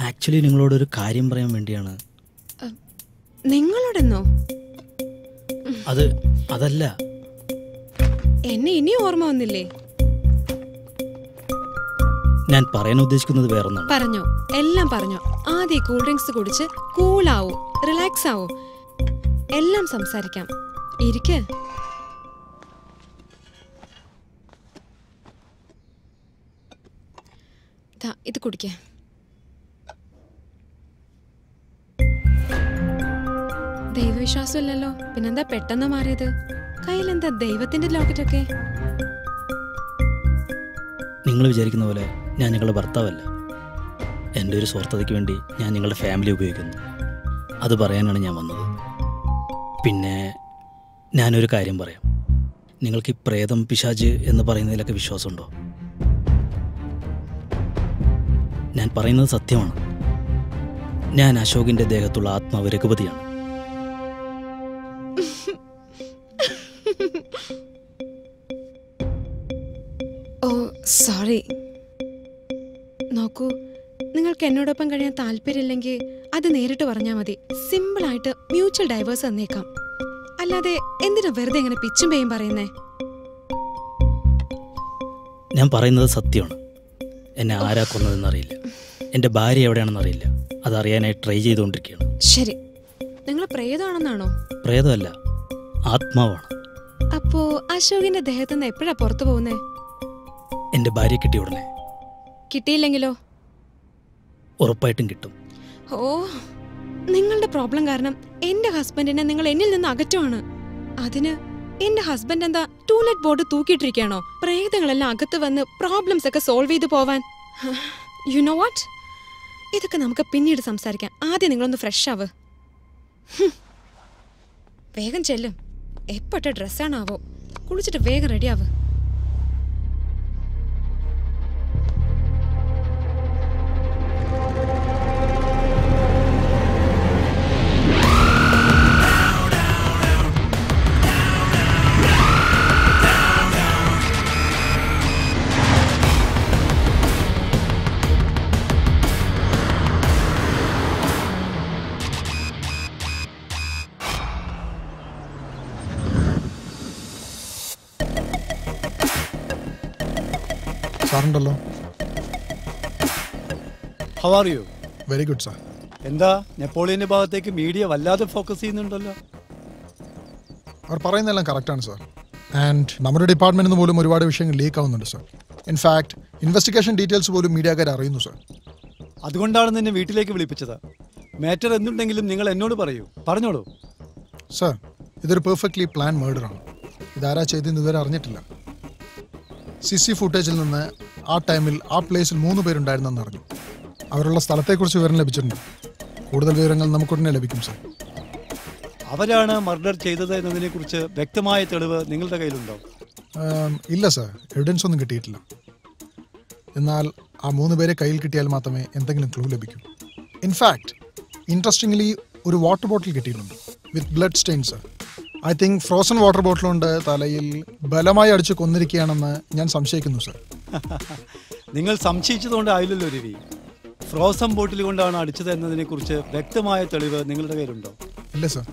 ആക്ച്വലി നിങ്ങളോടൊരു കാര്യം പറയാൻ വേണ്ടിയാണ് നിങ്ങളോടെന്നോ അത് അതല്ല എന്നെ ഇനി ഓർമ്മ വന്നില്ലേ ഞാൻ പറയാൻ ഉദ്ദേശിക്കുന്നത് വേറൊന്നാണ് പറഞ്ഞോ എല്ലാം പറഞ്ഞോ ആദ്യം കൂൾ ഡ്രിങ്ക്സ് കുടിച്ച് കൂളാവൂ റിലാക്സ് ആവൂ എല്ലാം സംസാരിക്കാം ഇരിക്ക് ദാ, ഇത് കുടിക്ക ദൈവവിശ്വാസം ഇല്ലല്ലോ പിന്നെന്താ പെട്ടെന്ന് മാറിയത് കയ്യിലെന്താ ദൈവത്തിന്റെ ലോക്കറ്റൊക്കെ നിങ്ങൾ വിചാരിക്കുന്ന പോലെ ഞാൻ നിങ്ങളുടെ ഭർത്താവല്ല എൻ്റെ ഒരു സ്വാർത്ഥതയ്ക്ക് വേണ്ടി ഞാൻ നിങ്ങളുടെ ഫാമിലി ഉപയോഗിക്കുന്നു അത് പറയാനാണ് ഞാൻ വന്നത് പിന്നെ ഞാനൊരു കാര്യം പറയാം നിങ്ങൾക്ക് ഈ പ്രേതം പിശാജ് എന്ന് പറയുന്നതിലൊക്കെ വിശ്വാസമുണ്ടോ ഞാൻ പറയുന്നത് സത്യമാണ് ഞാൻ അശോകിൻ്റെ ദേഹത്തുള്ള ആത്മാവ് രഘുപതിയാണ് ഓ സോറി നോക്കൂ നിങ്ങൾക്ക് എന്നോടൊപ്പം കഴിയാൻ താല്പര്യമില്ലെങ്കിൽ അത് നേരിട്ട് പറഞ്ഞാൽ മതി സിമ്പിളായിട്ട് മ്യൂച്വൽ ഡൈവേഴ്സ് തന്നേക്കാം അല്ലാതെ എന്തിനാ വെറുതെ ഇങ്ങനെ പിച്ചും പേയും പറയുന്നേ ഞാൻ പറയുന്നത് സത്യമാണ് എന്നെ ആരാ കൊന്നതെന്നറിയില്ല എൻ്റെ ഭാര്യ എവിടെയാണെന്ന് അറിയില്ല അതറിയാനായി ട്രൈ ചെയ്തുകൊണ്ടിരിക്കുകയാണ് ശരി നിങ്ങൾ പ്രേതമാണെന്നാണോ പ്രേതമല്ല ആത്മാവാണ് അപ്പോ അശോകിന്റെ ദേഹത്തുനിന്ന് എപ്പോഴാ പുറത്തു പോകുന്നേ എൻ്റെ ഭാര്യ കിട്ടിയ ഉടനെ കിട്ടിയില്ലെങ്കിലോ ഉറപ്പായിട്ടും കിട്ടും ഓ നിങ്ങളുടെ പ്രോബ്ലം കാരണം എന്റെ ഹസ്ബൻഡിനെ നിങ്ങൾ എന്നിൽ നിന്ന് അകറ്റുവാണ് അതിന് എന്റെ ഹസ്ബൻഡ് എന്താ ടൂലറ്റ് ബോർഡ് തൂക്കിയിട്ടിരിക്കുകയാണോ പ്രേതങ്ങളെല്ലാം അകത്ത് വന്ന് പ്രോബ്ലംസ് ഒക്കെ സോൾവ് ചെയ്തു പോവാൻ യു നോ വാട്ട് ഇതൊക്കെ നമുക്ക് പിന്നീട് സംസാരിക്കാം ആദ്യം നിങ്ങളൊന്ന് ഫ്രഷ് ആവ് ഹും. വേഗം ചെല്ലും എപ്പോട്ട ഡ്രസ്സാണാവോ കുളിച്ചിട്ട് വേഗം റെഡിയാവ് സാറുണ്ടല്ലോ how are you very good sir എന്താ നെപ്പോളിയന്റെ ഭാഗത്തേക്ക് മീഡിയ വല്ലാതെ ഫോക്കസ് ചെയ്യുന്നുണ്ടല്ലോ അവർ പറയുന്നതെല്ലാം കറക്റ്റാണ് സാർ ആൻഡ് നമ്മുടെ ഡിപ്പാർട്ട്മെന്റിൽ നിന്ന് പോലും ഒരുപാട് വിഷയങ്ങൾ ലീക്ക് ആവുന്നുണ്ട് സാർ ഇൻഫാക്ട് ഇൻവെസ്റ്റിഗേഷൻ ഡീറ്റെയിൽസ് പോലും മീഡിയക്കാർ അറിയുന്നു സാർ അതുകൊണ്ടാണ് നിന്നെ വീട്ടിലേക്ക് വിളിപ്പിച്ചത് മാറ്റർ എന്തുണ്ടെങ്കിലും നിങ്ങൾ എന്നോട് പറയൂ പറഞ്ഞോളൂ സാർ ഇതൊരു പെർഫെക്റ്റ്ലി പ്ലാൻ മേർഡറാണ് ഇതാരാ ചെയ്തെന്ന് ഇതുവരെ അറിഞ്ഞിട്ടില്ല സി സി ഫുട്ടേജിൽ നിന്ന് ആ ടൈമിൽ ആ പ്ലേസിൽ മൂന്ന് പേരുണ്ടായിരുന്നെന്ന് അറിഞ്ഞു അവരുള്ള സ്ഥലത്തെക്കുറിച്ച് വിവരം ലഭിച്ചിട്ടുണ്ട് കൂടുതൽ വിവരങ്ങൾ നമുക്കുടനെ ലഭിക്കും സാർ അവരാണ് മർഡർ ചെയ്തത് എന്നതിനെ കുറിച്ച് വ്യക്തമായ തെളിവ് നിങ്ങളുടെ കയ്യിലുണ്ടോ ആം, ഇല്ല സാർ എവിഡൻസ് ഒന്നും കിട്ടിയിട്ടില്ല എന്നാൽ ആ മൂന്ന് പേരെ കയ്യിൽ കിട്ടിയാൽ മാത്രമേ എന്തെങ്കിലും ക്ലൂ ലഭിക്കൂ ഇൻഫാക്ട് ഇൻട്രസ്റ്റിംഗ്ലി ഒരു വാട്ടർ ബോട്ടിൽ കിട്ടിയിട്ടുണ്ട് with blood stain sir I think frozen water ബോട്ടിലുണ്ട് തലയിൽ ബലമായി അടിച്ച് കൊന്നിരിക്കുകയാണെന്ന് ഞാൻ സംശയിക്കുന്നു സാർ നിങ്ങൾ സംശയിച്ചതുകൊണ്ട് ആയില്ലല്ലോ രവി ഫ്രോസൺ ബോട്ടിൽ കൊണ്ടാണ് അടിച്ചത് എന്നതിനെ കുറിച്ച് വ്യക്തമായ തെളിവ് നിങ്ങളുടെ കയ്യിലുണ്ടോ ഇല്ല sir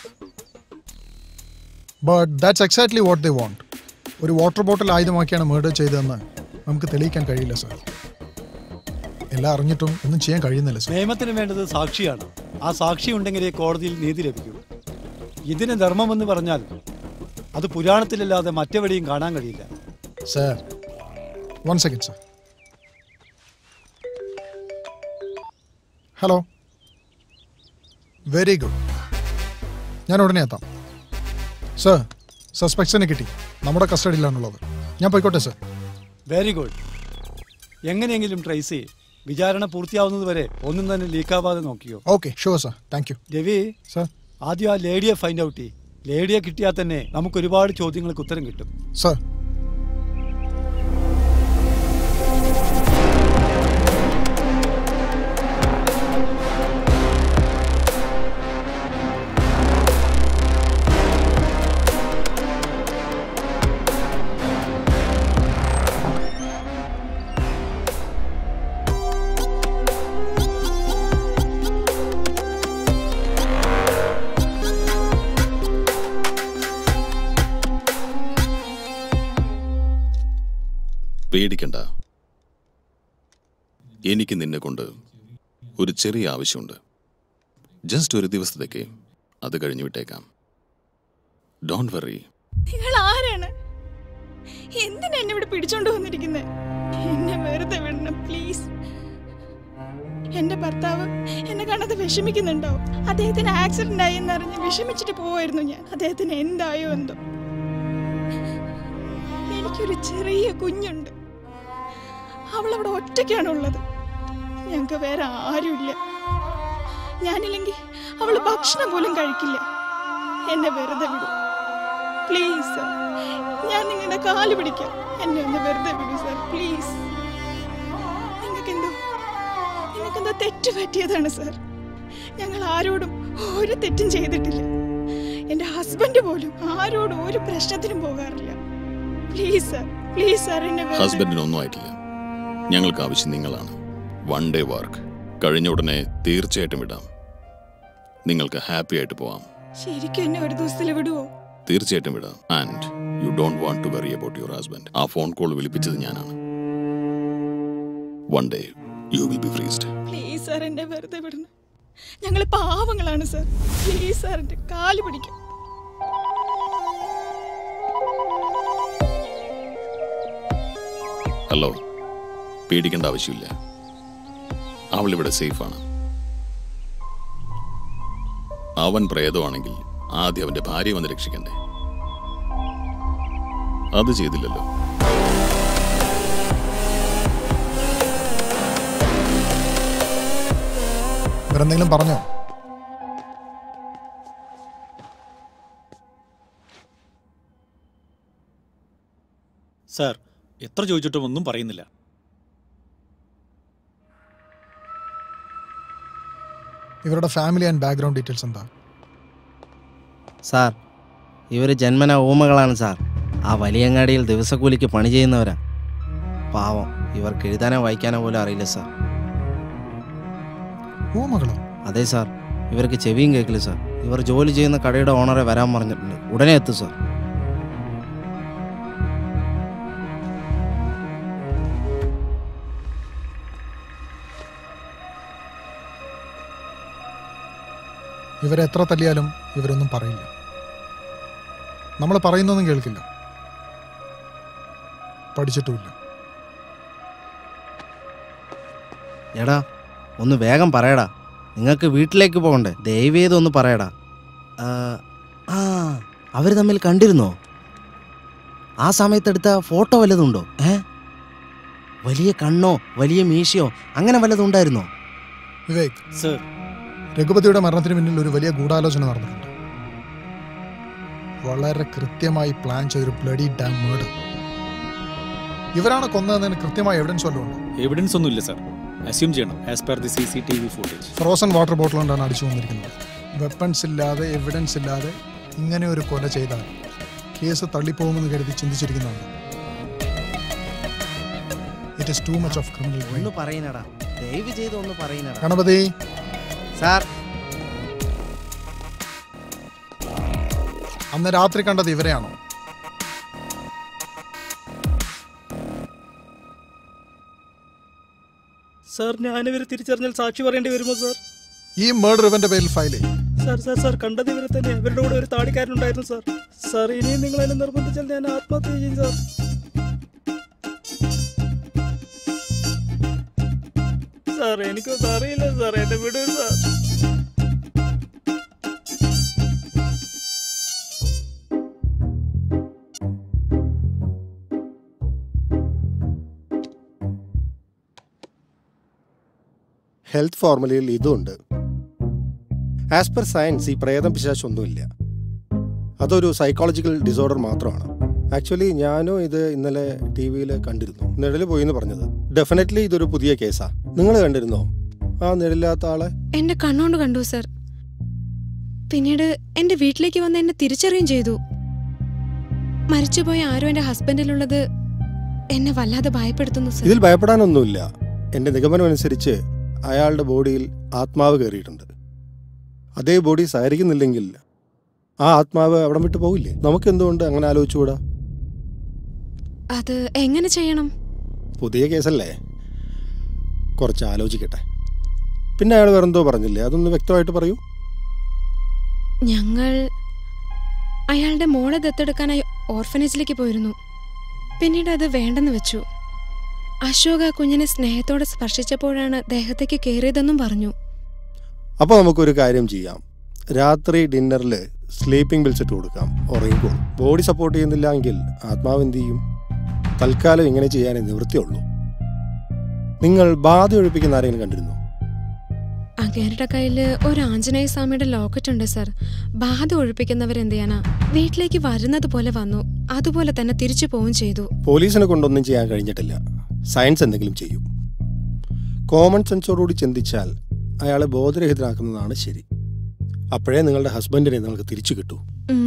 but that's exactly what they want ഒരു വാട്ടർ ബോട്ടിൽ ആയുധമാക്കിയാണ് മേർഡർ ചെയ്തതെന്ന് നമുക്ക് തെളിയിക്കാൻ കഴിയില്ല സാർ എല്ലാം അറിഞ്ഞിട്ടും ഒന്നും ചെയ്യാൻ കഴിയുന്നില്ല സാർ നിയമത്തിന് വേണ്ടത് സാക്ഷിയാണ് ആ സാക്ഷി ഉണ്ടെങ്കിലേ കോടതിയിൽ നീതി ലഭിക്കൂ ഇതിന് ധർമ്മമെന്ന് പറഞ്ഞാൽ അത് പുരാണത്തിലല്ലാതെ മറ്റെവിടെയും കാണാൻ കഴിയില്ല sir one second sir hello very good ഞാൻ ഉടനെ എത്താം സർ സസ്പെക്ട്സിനെ കിട്ടി നമ്മുടെ കസ്റ്റഡിയിലാണുള്ളത് ഞാൻ പോയിക്കോട്ടെ സർ വെരി ഗുഡ് എങ്ങനെയെങ്കിലും ട്രേസ് ചെയ്യ് വിചാരണ പൂർത്തിയാവുന്നത് വരെ ഒന്നും തന്നെ ലീക്കാവാതെ നോക്കിയോ okay sure sir thank you Ravi sir ആദ്യം ആ ലേഡിയെ ഫൈൻഡ് ഔട്ട് ചെയ്യ് ലേഡിയെ കിട്ടിയാൽ തന്നെ നമുക്ക് ഒരുപാട് ചോദ്യങ്ങൾക്ക് ഉത്തരം കിട്ടും സർ പേടിക്കണ്ട എനിക്ക് നിന്നെ കൊണ്ട് ഒരു ചെറിയ ആവശ്യമുണ്ട് ജസ്റ്റ് ഒരു ദിവസത്തേക്ക് അത് കഴിഞ്ഞു വിട്ടേക്കാം ഡോണ്ട് വറി നിങ്ങൾ ആരാണ് എന്തിനാ എന്നെ ഇവിടെ പിടിച്ചോണ്ട് വന്നിരിക്കുന്നത് എന്നെ വെറുതെ വിടണം പ്ലീസ് എന്റെ ഭർത്താവ് എന്നെ കാണാതെ വിഷമിക്കുന്നുണ്ടോ അദ്ദേഹത്തിന് ആക്സിഡന്റ് ആയി എന്നറിഞ്ഞ് വിഷമിച്ചിട്ട് പോവായിരുന്നു ഞാൻ അദ്ദേഹത്തിന് എന്തായോ എന്തോ എനിക്കൊരു ചെറിയ കുഞ്ഞുണ്ട് അവൾ അവിടെ ഒറ്റയ്ക്കാണുള്ളത് ഞങ്ങൾക്ക് വേറെ ആരുമില്ല ഞാനില്ലെങ്കിൽ അവൾ ഭക്ഷണം പോലും കഴിക്കില്ല എന്നെ വെറുതെ വിടും പ്ലീസ് സർ ഞാൻ നിങ്ങളുടെ കാല് പിടിക്കാം എന്നെ ഒന്ന് വെറുതെ വിടൂ സർ പ്ലീസ് നിങ്ങൾക്കെന്തോ നിങ്ങൾക്കെന്തോ തെറ്റ് പറ്റിയതാണ് സർ ഞങ്ങൾ ആരോടും ഒരു തെറ്റും ചെയ്തിട്ടില്ല എൻ്റെ ഹസ്ബൻഡ് പോലും ആരോടും ഒരു പ്രശ്നത്തിനും പോകാറില്ല പ്ലീസ് സർ പ്ലീസ് സർ എന്നെ വെറുതെ ഹസ്ബൻഡിനൊന്നും ആയിട്ടില്ല ഞങ്ങൾക്ക് ആവശ്യം നിങ്ങളാണ് വൺ ഡേ വർക്ക് കഴിഞ്ഞ ഉടനെ തീർച്ചയായിട്ടും വിടാം നിങ്ങൾക്ക് ഹാപ്പി ആയിട്ട് പോവാം ശരിക്കും എന്നെ ഒരു ദിവസത്തിൽ വിടുവോ തീർച്ചയായിട്ടും വിടാം and you don't want to worry about your husband ആ ഫോൺ കോൾ വിളിപ്പിച്ചത് ഞാനാണ് one day you will be freezed please sir എന്നെ വെറുതെ വിടണം ഞങ്ങൾ പാവങ്ങളാണ് സാർ പ്ലീസ് സാർ എൻ്റെ കാല് പിടിക്കാം ഹലോ പേടിക്കേണ്ട ആവശ്യമില്ല അവൾ ഇവിടെ സേഫാണ് അവൻ പ്രേതമാണെങ്കിൽ ആദ്യം അവന്റെ ഭാര്യ വന്ന് രക്ഷിക്കണ്ടേ അത് ചെയ്തില്ലല്ലോ ഇവരെന്തെങ്കിലും പറഞ്ഞോ സാർ എത്ര ചോദിച്ചിട്ടും ഒന്നും പറയുന്നില്ല ഇവരുടെ ഫാമിലി ആൻഡ് ബാക്ക്ഗ്രൗണ്ട് ഡീറ്റെയിൽസ് എന്താ സാർ ഇവർ ജന്മന ഊമകളാണ് സാർ ആ വലിയങ്ങാടിയിൽ ദിവസക്കൂലിക്ക് പണി ചെയ്യുന്നവരാ പാവം ഇവർക്ക് എഴുതാനോ വായിക്കാനോ പോലും അറിയില്ല സാർ ഊമകളോ അതെ സാർ ഇവർക്ക് ചെവിയും കേൾക്കില്ല സാർ ഇവർ ജോലി ചെയ്യുന്ന കടയുടെ ഓണറെ വരാൻ പറഞ്ഞിട്ടുണ്ട് ഉടനെ എത്തും സാർ ഇവരെ എത്ര തല്ലിയാലും ഇവരൊന്നും പറയില്ല നമ്മൾ പറയുന്നൊന്നും കേൾക്കില്ല പഠിച്ചിട്ടുമില്ല എടാ ഒന്ന് വേഗം പറയടാ നിങ്ങൾക്ക് വീട്ടിലേക്ക് പോകണ്ടേ ദയവേത് ഒന്ന് പറയടാ ആ, ആ അവർ തമ്മിൽ കണ്ടിരുന്നോ ആ സമയത്തെടുത്ത ഫോട്ടോ വല്ലതുണ്ടോ ഏ വലിയ കണ്ണോ വലിയ മീശയോ അങ്ങനെ വല്ലതും ഉണ്ടായിരുന്നോ വിവേക് സർ രഘുപതിയുടെ മരണത്തിന് പിന്നിൽ ഒരു വലിയ ഗൂഢാലോചന നടന്നിട്ടുണ്ട് വളരെ കൃത്യമായി പ്ലാൻ ചെയ്തൊരു ബ്ലഡി ഡാം മേർഡർ ഇവരാണ് കൊന്നതെന്നതിന് കൃത്യമായ എവിഡൻസ് വല്ലതും ഉണ്ടോ എവിഡൻസ് ഒന്നുമില്ല സാർ അസ്യൂം ചെയ്യണം as per the C C T V footage frozen water bottle കൊണ്ടാണ് അടിച്ചു വന്നിരിക്കുന്നത് വെപ്പൺസ് ഇല്ലാതെ എവിഡൻസ് ഇല്ലാതെ ഇങ്ങനെ ഒരു കൊല ചെയ്താൽ കേസ് തള്ളിപ്പോകുമെന്ന് കരുതി ചിന്തിച്ചിരിക്കുന്നതാണ് it is too much of criminal ഒന്ന് പറയുന്നടാ ദയവ് ചെയ്ത് ഒന്ന് പറയുന്നടാ ഗണപതി സാർ അന്ന് രാത്രി കണ്ടത് ഇവരെയാണോ സാർ ഞാനിവരെ തിരിച്ചറിഞ്ഞാൽ സാക്ഷി പറയേണ്ടി വരുമോ സാർ ഈ മേർഡർ ഇവന്റെ പേരിൽ ഫയൽ ചെയ്യും സാർ സാർ സാർ കണ്ടത് ഇവരെ തന്നെ ഇവരുടെ കൂടെ ഒരു താടിക്കാരനുണ്ടായിരുന്നു സാർ സാർ ഇനിയും നിങ്ങൾ എന്നെ നിർബന്ധിച്ചാൽ ഞാൻ ആത്മഹത്യ ചെയ്യും സാർ സാർ എനിക്കൊന്നും അറിയില്ല സാർ എന്നെ വിടൂ സാർ ഹെൽത്ത് ഫോർമുലയിൽ ഇതുണ്ട് ആസ് പെർ സയൻസ് ഈ പ്രേതം പിശാശൊന്നുമില്ല അതൊരു സൈക്കോളജിക്കൽ ഡിസോർഡർ മാത്രമാണ് ആക്ച്വലി ഞാനും ഇത് ഇന്നലെ ടി വിയിൽ കണ്ടിരുന്നു നിഴല് പോയി എന്ന് പറഞ്ഞത് ഡെഫിനറ്റ്ലി ഇതൊരു പുതിയ കേസാ നിങ്ങൾ കണ്ടിരുന്നോ ആ നിഴലില്ലാത്ത ആളെ എന്റെ കണ്ണുകൊണ്ട് കണ്ടു സർ പിന്നീട് എന്റെ വീട്ടിലേക്ക് വന്ന് എന്നെ തിരിച്ചറിയുകയും ചെയ്തു മരിച്ചുപോയ ആരോ എന്റെ ഹസ്ബൻഡിലുള്ളത് എന്നെ വല്ലാതെ ഭയപ്പെടുത്തുന്നു സർ ഇതിൽ ഭയപ്പെടാനൊന്നുമില്ല എൻ്റെ നിഗമനം അനുസരിച്ച് അയാളുടെ ബോഡിയിൽ ആത്മാവ് കയറിയിട്ടുണ്ട് അതേ ബോഡി സഹകരിക്കുന്നില്ലെങ്കിൽ ആ ആത്മാവ് അവിടെ വിട്ട് പോകില്ലേ നമുക്ക് എന്തുകൊണ്ട് അങ്ങനെ ആലോചിച്ചുകൂടാ അത് എങ്ങനെ ചെയ്യണം പുതിയ കേസല്ലേ കുറച്ച് ആലോചിക്കട്ടെ പിന്നെ അയാൾ വേറെന്തോ പറഞ്ഞില്ലേ അതൊന്ന് വ്യക്തമായിട്ട് പറയൂ ഞങ്ങൾ അയാളുടെ മോളെ ദത്തെടുക്കാനായി ഓർഫനേജിലേക്ക് പോയിരുന്നു പിന്നീട് അത് വേണ്ടെന്ന് വെച്ചു അശോക് ആ കുഞ്ഞിനെ സ്നേഹത്തോടെ സ്പർശിച്ചപ്പോഴാണ് ദേഹത്തേക്ക് കയറിയതെന്നും പറഞ്ഞു അപ്പോൾ നമുക്കൊരു കാര്യം ചെയ്യാം രാത്രി ഡിന്നറിൽ സ്ലീപ്പിംഗ് ബിൽസ് ഇട്ട് കൊടുക്കാം ഉറങ്ങിക്കോളും ബോഡി സപ്പോർട്ട് ചെയ്യുന്നില്ല എങ്കിൽ ആത്മാവ് എന്ത് ചെയ്യും തൽക്കാലം ഇങ്ങനെ ചെയ്യാനേ നിവൃത്തിയുള്ളൂ നിങ്ങൾ ബാധ ഒഴിപ്പിക്കുന്ന ആരെങ്കിലും കണ്ടിരുന്നു അങ്ങേരുടെ കയ്യിൽ ഒരു ആഞ്ജനേയ സ്വാമിയുടെ ലോക്കറ്റ് ഉണ്ട് സർ ബാധ ഒഴിപ്പിക്കുന്നവരെന്ത് ചെയ്യാനാ വീട്ടിലേക്ക് വരുന്നത് പോലെ വന്നു അതുപോലെ തന്നെ തിരിച്ചു പോവുകയും ചെയ്തു പോലീസിനെ കൊണ്ടൊന്നും ചെയ്യാൻ കഴിഞ്ഞിട്ടില്ല സയൻസ് എന്തെങ്കിലും ചെയ്യും കോമൺ സെൻസോടുകൂടി ചിന്തിച്ചാൽ അയാളെ ബോധരഹിതനാക്കുന്നതാണ് ശരി അപ്പോഴേ നിങ്ങളുടെ ഹസ്ബൻഡിനെ നിങ്ങൾക്ക് തിരിച്ചു കിട്ടൂ ഉം.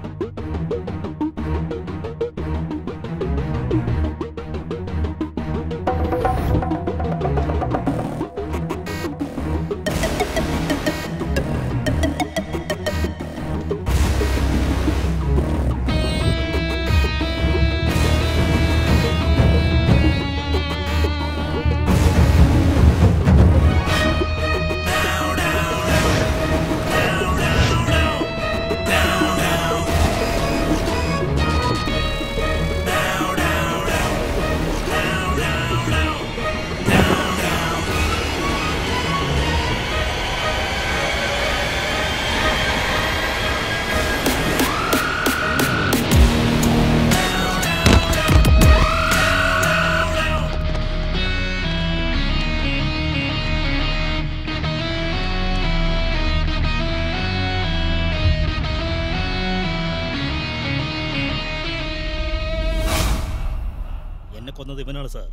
എന്നെ കൊന്നത് ഇവനാണ് സാർ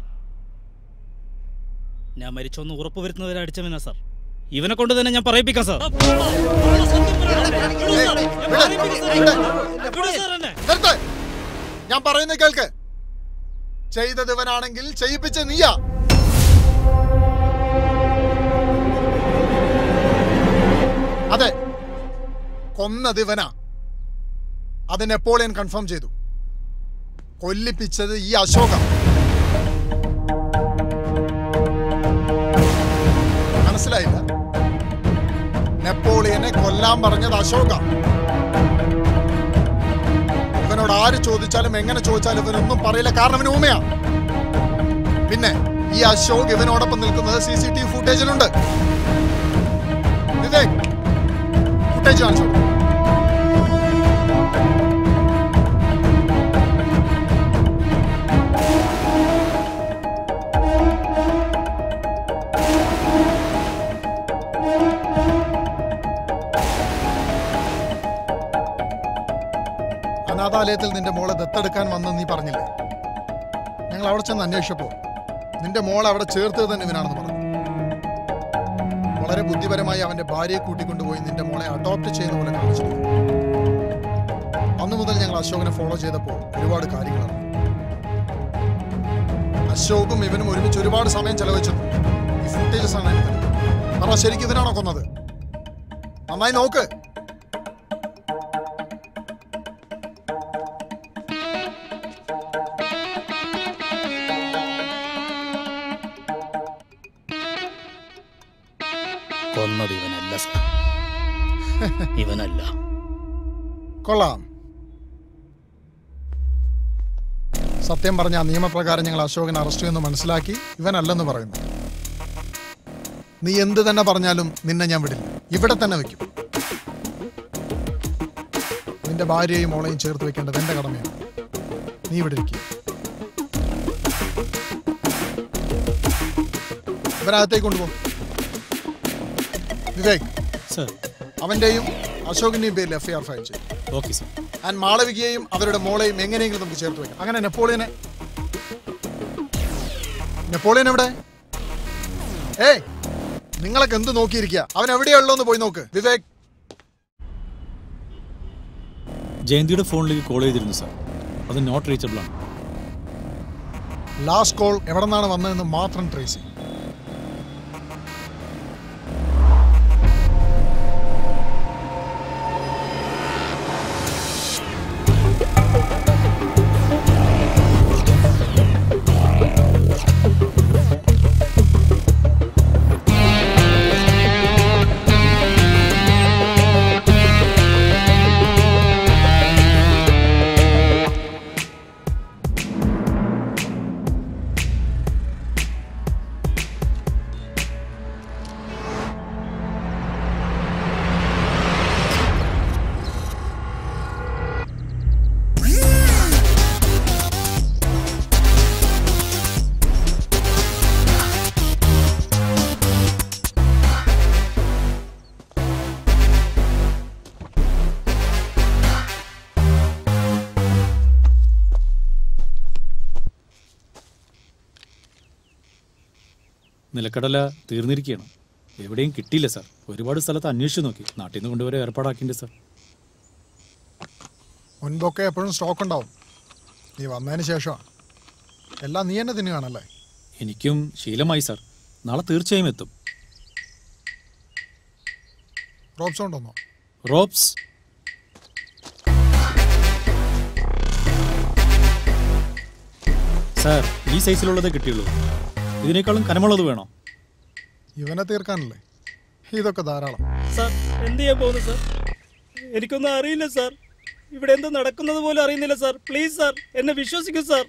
ഞാൻ മരിച്ചോന്ന് ഉറപ്പ് വരുന്നവരെ അടിച്ചവനാ സാർ ഇവനെ കൊണ്ട് തന്നെ ഞാൻ പറയിപ്പിക്കാം സാർ നിർത്ത്. ഞാൻ പറയുന്നത് കേൾക്ക് ചെയ്തത് ഇവനാണെങ്കിൽ ചെയ്യിപ്പിച്ച നീയാ അതെ കൊന്നത് ഇവനാ അത് നെപ്പോളിയൻ കൺഫേം ചെയ്തു കൊല്ലിപ്പിച്ചത് ഈ അശോക മനസ്സിലായില്ല നെപ്പോളിയനെ കൊല്ലാൻ പറഞ്ഞത് അശോക ഇവനോട് ആര് ചോദിച്ചാലും എങ്ങനെ ചോദിച്ചാലും ഇവനൊന്നും പറയില്ല കാരണം ഇവന് ഊമയാ പിന്നെ ഈ അശോക് ഇവനോടൊപ്പം നിൽക്കുന്നത് സി സി ടി വി ഫുട്ടേജിലുണ്ട് വിവേക് ഫുട്ടേജ് കാണിച്ചു കൊടുക്ക്. അനാഥാലയത്തിൽ നിന്റെ മോളെ ദത്തെടുക്കാൻ വന്ന് നീ പറഞ്ഞില്ലേ ഞങ്ങൾ അവിടെ ചെന്ന് അന്വേഷിച്ചപ്പോ നിന്റെ മോളെ അവിടെ ചേർത്തത് തന്നെ ഇവനാണെന്ന് പറഞ്ഞു വളരെ ബുദ്ധിപരമായി അവന്റെ ഭാര്യയെ കൂട്ടിക്കൊണ്ടുപോയി നിന്റെ മോളെ അഡോപ്റ്റ് ചെയ്യുന്ന പോലെ കാണിച്ചിരുന്നു അന്നു മുതൽ ഞങ്ങൾ അശോകനെ ഫോളോ ചെയ്തപ്പോൾ ഒരുപാട് കാര്യങ്ങളാണ് അശോകും ഇവനും ഒരുമിച്ച് ഒരുപാട് സമയം ചെലവഴിച്ചിട്ടുണ്ട് ഈ ഫുട്ടേജസ് ആണ് എനിക്ക് തരുന്നത്. പറ ശരിക്കും ഇവനാണോ കൊന്നത് നന്നായി നോക്ക് കൊന്നത് ഇവനല്ല സാർ ഇവനല്ല കൊള്ളാം സത്യം പറഞ്ഞ ആ നിയമപ്രകാരം ഞങ്ങൾ അശോകൻ അറസ്റ്റ് ചെയ്യുമെന്ന് മനസ്സിലാക്കി ഇവനല്ലെന്ന് പറയുന്നു നീ എന്ത് തന്നെ പറഞ്ഞാലും നിന്നെ ഞാൻ വിടില്ല ഇവിടെ തന്നെ വെക്കും നിന്റെ ഭാര്യയെയും മോളെയും ചേർത്ത് വെക്കേണ്ടത് എന്റെ കടമയാണ് നീ ഇവിടെ ഇരിക്കും ഇവരകത്തേക്ക് കൊണ്ടുപോ വിവേക് സർ അവന്റെയും അശോകിന്റെയും പേരിൽ എഫ്ഐആർ ഫയൽ ചെയ്യും ഓക്കെ സർ ആൻഡ് മാളവികയെയും അവരുടെ മോളെയും എങ്ങനെയെങ്കിലും നമുക്ക് ചേർത്ത് വെക്കാം അങ്ങനെ നെപ്പോളിയനെ നെപ്പോളിയൻ എവിടെ ഏയ് നിങ്ങളൊക്കെ എന്ത് നോക്കിയിരിക്കുക അവൻ എവിടെയുള്ളോന്ന് പോയി നോക്ക് വിവേക് ജയന്തിയുടെ ഫോണിലേക്ക് കോൾ ചെയ്തിരുന്നു സാർ അത് നോട്ട് റീച്ചബിൾ ആണ് ലാസ്റ്റ് കോൾ എവിടെ നിന്നാണ് വന്നതെന്ന് മാത്രം ട്രേസ് ചെയ്യും നിലക്കടല തീർന്നിരിക്കുകയാണ് എവിടെയും കിട്ടിയില്ല സാർ ഒരുപാട് സ്ഥലത്ത് അന്വേഷിച്ചു നോക്കി നാട്ടിൽ നിന്ന് കൊണ്ടുവരെ ഏർപ്പാടാക്കിയിട്ടുണ്ട് സാർ മുൻപൊക്കെ എപ്പോഴും സ്റ്റോക്ക് ഉണ്ടാവും നീ വന്നതിന് ശേഷമാണ് എല്ലാം നീ തന്നെ തിന്നുകയാണല്ലേ എനിക്കും ശീലമായി സാർ നാളെ തീർച്ചയായും എത്തും റോബ്സ് ഉണ്ടോന്നോ റോബ്സ് സാർ ഈ സൈസിലുള്ളതേ കിട്ടിയുള്ളൂ ഇതിനേക്കാളും കനമുള്ളത് വേണോ ഇവനെ തീർക്കാനല്ലേ ഇതൊക്കെ ധാരാളം സാർ എന്ത് ചെയ്യാൻ പോകുന്നു സാർ എനിക്കൊന്നും അറിയില്ല സാർ ഇവിടെ എന്താ നടക്കുന്നത് പോലും അറിയുന്നില്ല സാർ പ്ലീസ് സാർ എന്നെ വിശ്വസിക്കൂ സാർ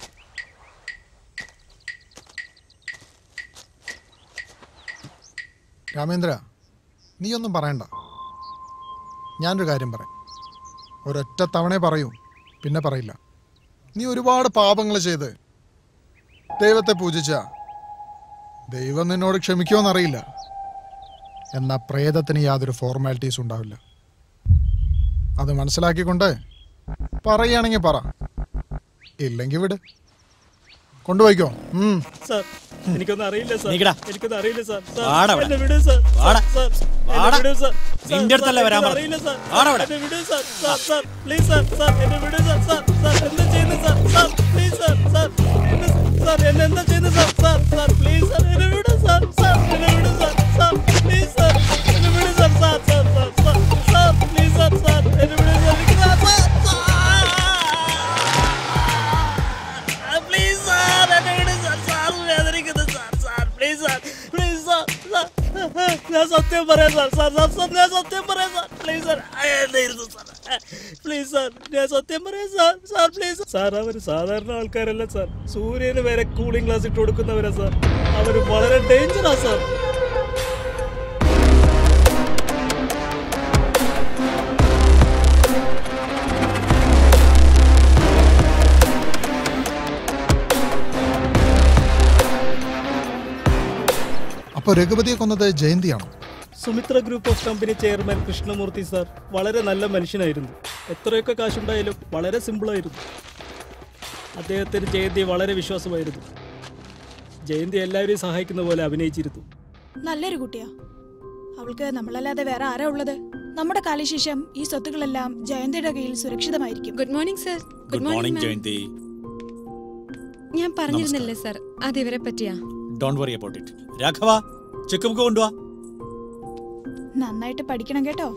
രാമേന്ദ്ര നീ ഒന്നും പറയണ്ട ഞാനൊരു കാര്യം പറയാം ഒരൊറ്റ തവണേ പറയൂ പിന്നെ പറയില്ല നീ ഒരുപാട് പാപങ്ങൾ ചെയ്ത് ദൈവത്തെ പൂജിച്ച ദൈവം നിന്നോട് ക്ഷമിക്കുമെന്നറിയില്ല എന്നാൽ പ്രേതത്തിന് യാതൊരു ഫോർമാലിറ്റീസ് ഉണ്ടാവില്ല അത് മനസ്സിലാക്കിക്കൊണ്ട് പറയുകയാണെങ്കിൽ പറ ഇല്ലെങ്കിൽ വിട് കൊണ്ടുപോയിക്കോ ഉം. സാർ എനിക്കൊന്നും അറിയില്ല സാർ നീക്കടാ. എനിക്കൊന്നും അറിയില്ല സാർ സാർ, വാടാ ഇവിടെ. എന്നെ വിടൂ സാർ വാടാ. സാർ എന്നെ വാടാ. വിടൂ സാർ സാർ, നിന്റെ അടുത്തല്ലേ സാർ, വരാൻ എനിക്കൊന്നും പറഞ്ഞത്. അറിയില്ല സാർ വാടാ ഇവിടെ. എന്നെ വിടൂ sir sir sir please sir sir എന്നെ വിടൂ സാർ സാർ സാർ എന്താ ചെയ്യുന്നത് sir sir please sir sir എന്നെ സാർ എന്നെ എന്താ ചെയ്യുന്നത് sir sir sir please sir എന്നെ വിടൂ സാർ സാർ എന്നെ വിടൂ സാർ സാർ പ്ലീസ് സാർ എന്നെ വിടൂ sir sir sir sir sir sir please sir sir എന്നെ വിടൂ സാർ എനിക്ക് സാർ സാർ പ്ലീസ് സാർ എന്നെ വിടൂ സാർ സാർ വേദനിക്കുന്നു sir sir please sir please sir sir ഞാൻ സത്യം പറയാം സാർ സാർ സാർ സാർ ഞാൻ സത്യം പറയാം സാർ പ്ലീസ് സാർ എന്തായിരുന്നു സാർ പ്ലീസ് സാർ ഞാൻ സത്യം പറയാം സാർ സാർ പ്ലീസ് സാർ അവർ സാധാരണ ആൾക്കാരല്ല സാർ സൂര്യന് വരെ കൂളിംഗ് ഗ്ലാസ് ഇട്ട് കൊടുക്കുന്നവരാ സാർ അവർ വളരെ ഡേഞ്ചറാ സാർ അപ്പൊ രഘുപതിയെ കൊന്നത് ജയന്തിയാണോ Sumithra group of company chairman Krishnamurthy sir വളരെ നല്ല മനുഷ്യനായിരുന്നു എത്രയൊക്കെ കാശുണ്ടായാലും വളരെ സിമ്പിളായിരുന്നു അദ്ദേഹത്തിന് ജയന്തി വളരെ വിശ്വാസമായിരുന്നു ജയന്തി എല്ലാവരെയും സഹായിക്കുന്ന പോലെ അഭിനയിച്ചിരുന്നു നല്ലൊരു കുട്ടിയാ അവൾക്ക് നമ്മളല്ലാതെ വേറെ ആരാ ഉള്ളത് നമ്മുടെ കാലശേഷം ഈ സ്വത്തുക്കളെല്ലാം ജയന്തിയുടെ കയ്യിൽ സുരക്ഷിതമായിരിക്കും good morning sir good morning Jayanthi ഞാൻ പറഞ്ഞിരുന്നില്ലേ സർ അത് ഇവരെ പറ്റിയാ don't worry about it Raghava cheque book കൊണ്ടുവാ നന്നായിട്ട് പഠിക്കണം കേട്ടോ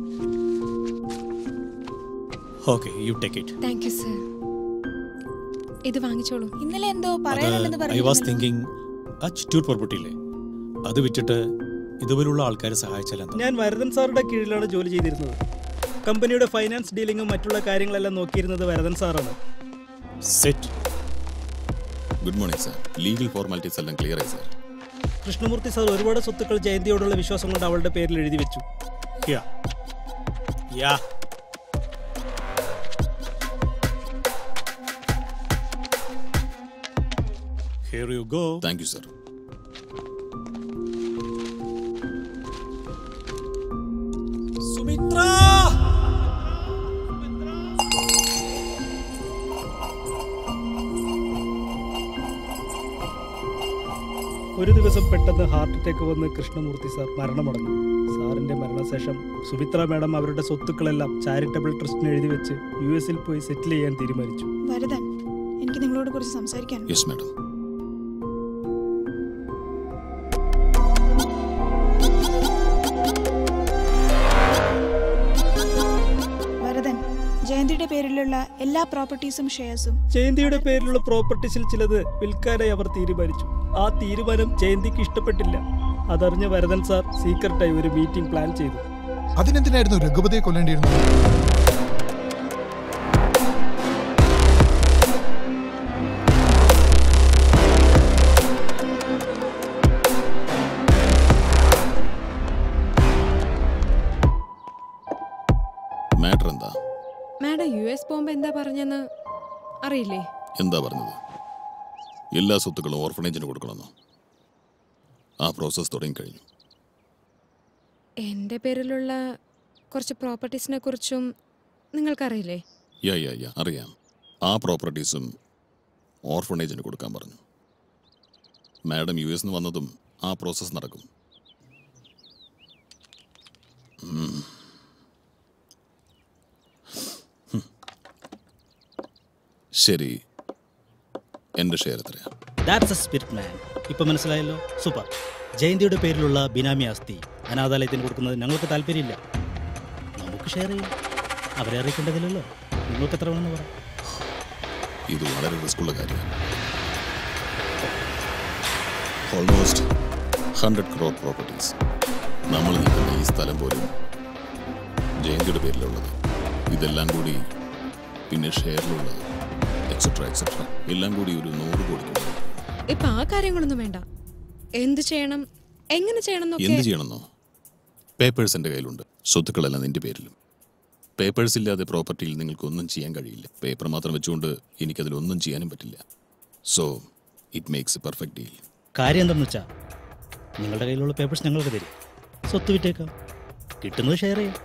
okay you take it thank you sir ഇത് വാങ്ങിച്ചോളൂ ഇന്നലെ എന്തോ അത് പറയാനുണ്ടെന്ന് ഐ വാസ് പറഞ്ഞു തിങ്കിങ് ആ ചിറ്റൂർ പ്രോപ്പർട്ടിയില്ലേ അത് വിറ്റിട്ട് ഇതുപോലുള്ള ആൾക്കാരെ സഹായിച്ചാൽ എന്താ ഞാൻ വരദൻ സാറുടെ കീഴിലാണ് ജോലി ചെയ്തിരുന്നത് കമ്പനിയുടെ ഫൈനാൻസ് ഡീലിങ്ങും മറ്റുള്ള കാര്യങ്ങളെല്ലാം നോക്കിയിരുന്നത് വരദൻ സാറാണ് set good morning sir legal formalities എല്ലാം ക്ലിയർ ആയി സാർ കൃഷ്ണമൂർത്തി സാർ ഒരുപാട് സ്വത്തുക്കൾ ജയന്തിയോടുള്ള വിശ്വാസം കൊണ്ട് അവളുടെ പേരിൽ എഴുതി വെച്ചു yeah yeah here you go thank you sir Sumithra ഒരു ദിവസം പെട്ടെന്ന് ഹാർട്ട് അറ്റാക്ക് വന്ന് കൃഷ്ണമൂർത്തി സാർ മരണമടഞ്ഞു സാറിന്റെ മരണശേഷം സുമിത്ര മാഡം അവരുടെ സ്വത്തുക്കളെല്ലാം ചാരിറ്റബിൾ ട്രസ്റ്റിന് എഴുതി വെച്ച് യു എസിൽ പോയി സെറ്റിൽ ചെയ്യാൻ തീരുമാനിച്ചു വരദൻ എനിക്ക് നിങ്ങളോട് കുറച്ച് സംസാരിക്കാൻ യെസ് മാഡം വരദൻ ജയന്തിയുടെ പേരിലുള്ള എല്ലാ പ്രോപ്പർട്ടീസും ഷെയർസും ജയന്തിയുടെ പേരിലുള്ള പ്രോപ്പർട്ടീസിൽ ചിലത് വിൽക്കാനായി അവർ തീരുമാനിച്ചു ആ തീരുമാനം ജയന്തിക്ക് ഇഷ്ടപ്പെട്ടില്ല അതറിഞ്ഞ വരദൻ സാർ സീക്രട്ടായി ഒരു മീറ്റിംഗ് പ്ലാൻ ചെയ്തു അതിനെന്തിനായിരുന്നു രഘുപതിയെ കൊല്ലേണ്ടിയിരുന്നത് മാറ്റർ എന്താ മാഡം യു എസ് പോകുമ്പോ എന്താ പറഞ്ഞെന്ന് അറിയില്ലേ എന്താ പറഞ്ഞത് എല്ലാ സ്വത്തുക്കളും ഓർഫണേജിന് കൊടുക്കണമെന്നോ ആ പ്രോസസ്സ് തുടങ്ങിക്കഴിഞ്ഞു എൻ്റെ പേരിലുള്ള കുറച്ച് പ്രോപ്പർട്ടീസിനെ കുറിച്ചും നിങ്ങൾക്കറിയില്ലേ യാ യാ യാ അറിയാം ആ പ്രോപ്പർട്ടീസും ഓർഫണേജിന് കൊടുക്കാൻ പറഞ്ഞു മാഡം യു എസ് നിന്ന് വന്നതും ആ പ്രോസസ്സ് നടക്കും ഉം. ഹും. ശരി എൻ്റെ ഷെയർ എത്രയാ ദാറ്റ്സ് എ സ്പിരിറ്റ് മാൻ ഇപ്പൊ മനസ്സിലായല്ലോ സൂപ്പർ ജയന്തിയുടെ പേരിലുള്ള ബിനാമി ആസ്തി അനാഥാലയത്തിന് കൊടുക്കുന്നത് ഞങ്ങൾക്ക് താല്പര്യമില്ല നമുക്ക് ഷെയർ ചെയ്യാം അവരെ അറിയിക്കേണ്ടതില്ലല്ലോ നിങ്ങൾക്ക് എത്ര വേണമെന്ന് പറ ഇത് വളരെ റിസ്ക്കുള്ള കാര്യമാണ് ഓൾമോസ്റ്റ് ഹൺഡ്രഡ് ക്രോർ പ്രോപ്പർട്ടീസ് നമ്മൾ നിൽക്കുന്ന ഈ സ്ഥലം പോലും ജയന്തിയുടെ പേരിലുള്ളത് ഇതെല്ലാം കൂടി പിന്നെ ഷെയറിലുള്ളത് എക്സെട്ര എക്സെട്ര എല്ലാം കൂടി ഒരു നൂറ് കോടിക്കുണ്ട് ഇപ്പൊ ആ കാര്യങ്ങളൊന്നും വേണ്ട എന്ത് ചെയ്യണം എങ്ങനെ ചെയ്യണം എന്ത് എന്നൊക്കെ ചെയ്യണമെന്നോ പേപ്പേഴ്സ് എൻ്റെ കയ്യിലുണ്ട് സ്വത്തുക്കളെല്ലാം നിന്റെ പേരിലും പേപ്പേഴ്സ് ഇല്ലാതെ പ്രോപ്പർട്ടിയിൽ നിങ്ങൾക്കൊന്നും ചെയ്യാൻ കഴിയില്ല പേപ്പർ മാത്രം വെച്ചുകൊണ്ട് എനിക്കതിലൊന്നും ചെയ്യാനും പറ്റില്ല so it makes a perfect deal കാര്യം എന്താണെന്ന് വെച്ചാൽ നിങ്ങളുടെ കയ്യിലുള്ള പേപ്പേഴ്സ് ഞങ്ങൾക്ക് തരും സ്വത്ത് വിറ്റേക്കാം കിട്ടുന്നത് ഷെയർ ചെയ്യാം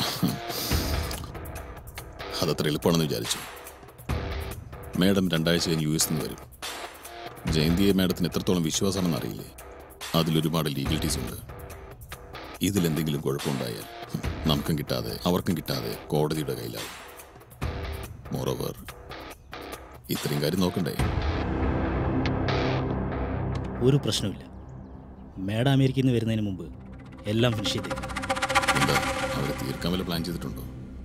അതത്ര എളുപ്പമാണെന്ന് വിചാരിച്ചു മാഡം രണ്ടാഴ്ച കഴിഞ്ഞ് യു എസ് നിന്ന് വരും ജയന്തിയെ മാഡത്തിന് എത്രത്തോളം വിശ്വാസമാണെന്ന് അറിയില്ലേ അതിലൊരുപാട് ലീഗലിറ്റീസ് ഉണ്ട് ഇതിലെന്തെങ്കിലും കുഴപ്പമുണ്ടായാൽ ഹും, നമുക്കും കിട്ടാതെ അവർക്കും കിട്ടാതെ കോടതിയുടെ കയ്യിലാവും മോറോവർ ഇത്രയും കാര്യം നോക്കണ്ടേ ഒരു പ്രശ്നമില്ല മേഡം അമേരിക്കയിൽ നിന്ന് വരുന്നതിന് മുമ്പ് എല്ലാം ഫിനിഷ് ചെയ്തേക്കാം എന്താ അവരെ തീർക്കാൻ വല്ല പ്ലാൻ ചെയ്തിട്ടുണ്ടോ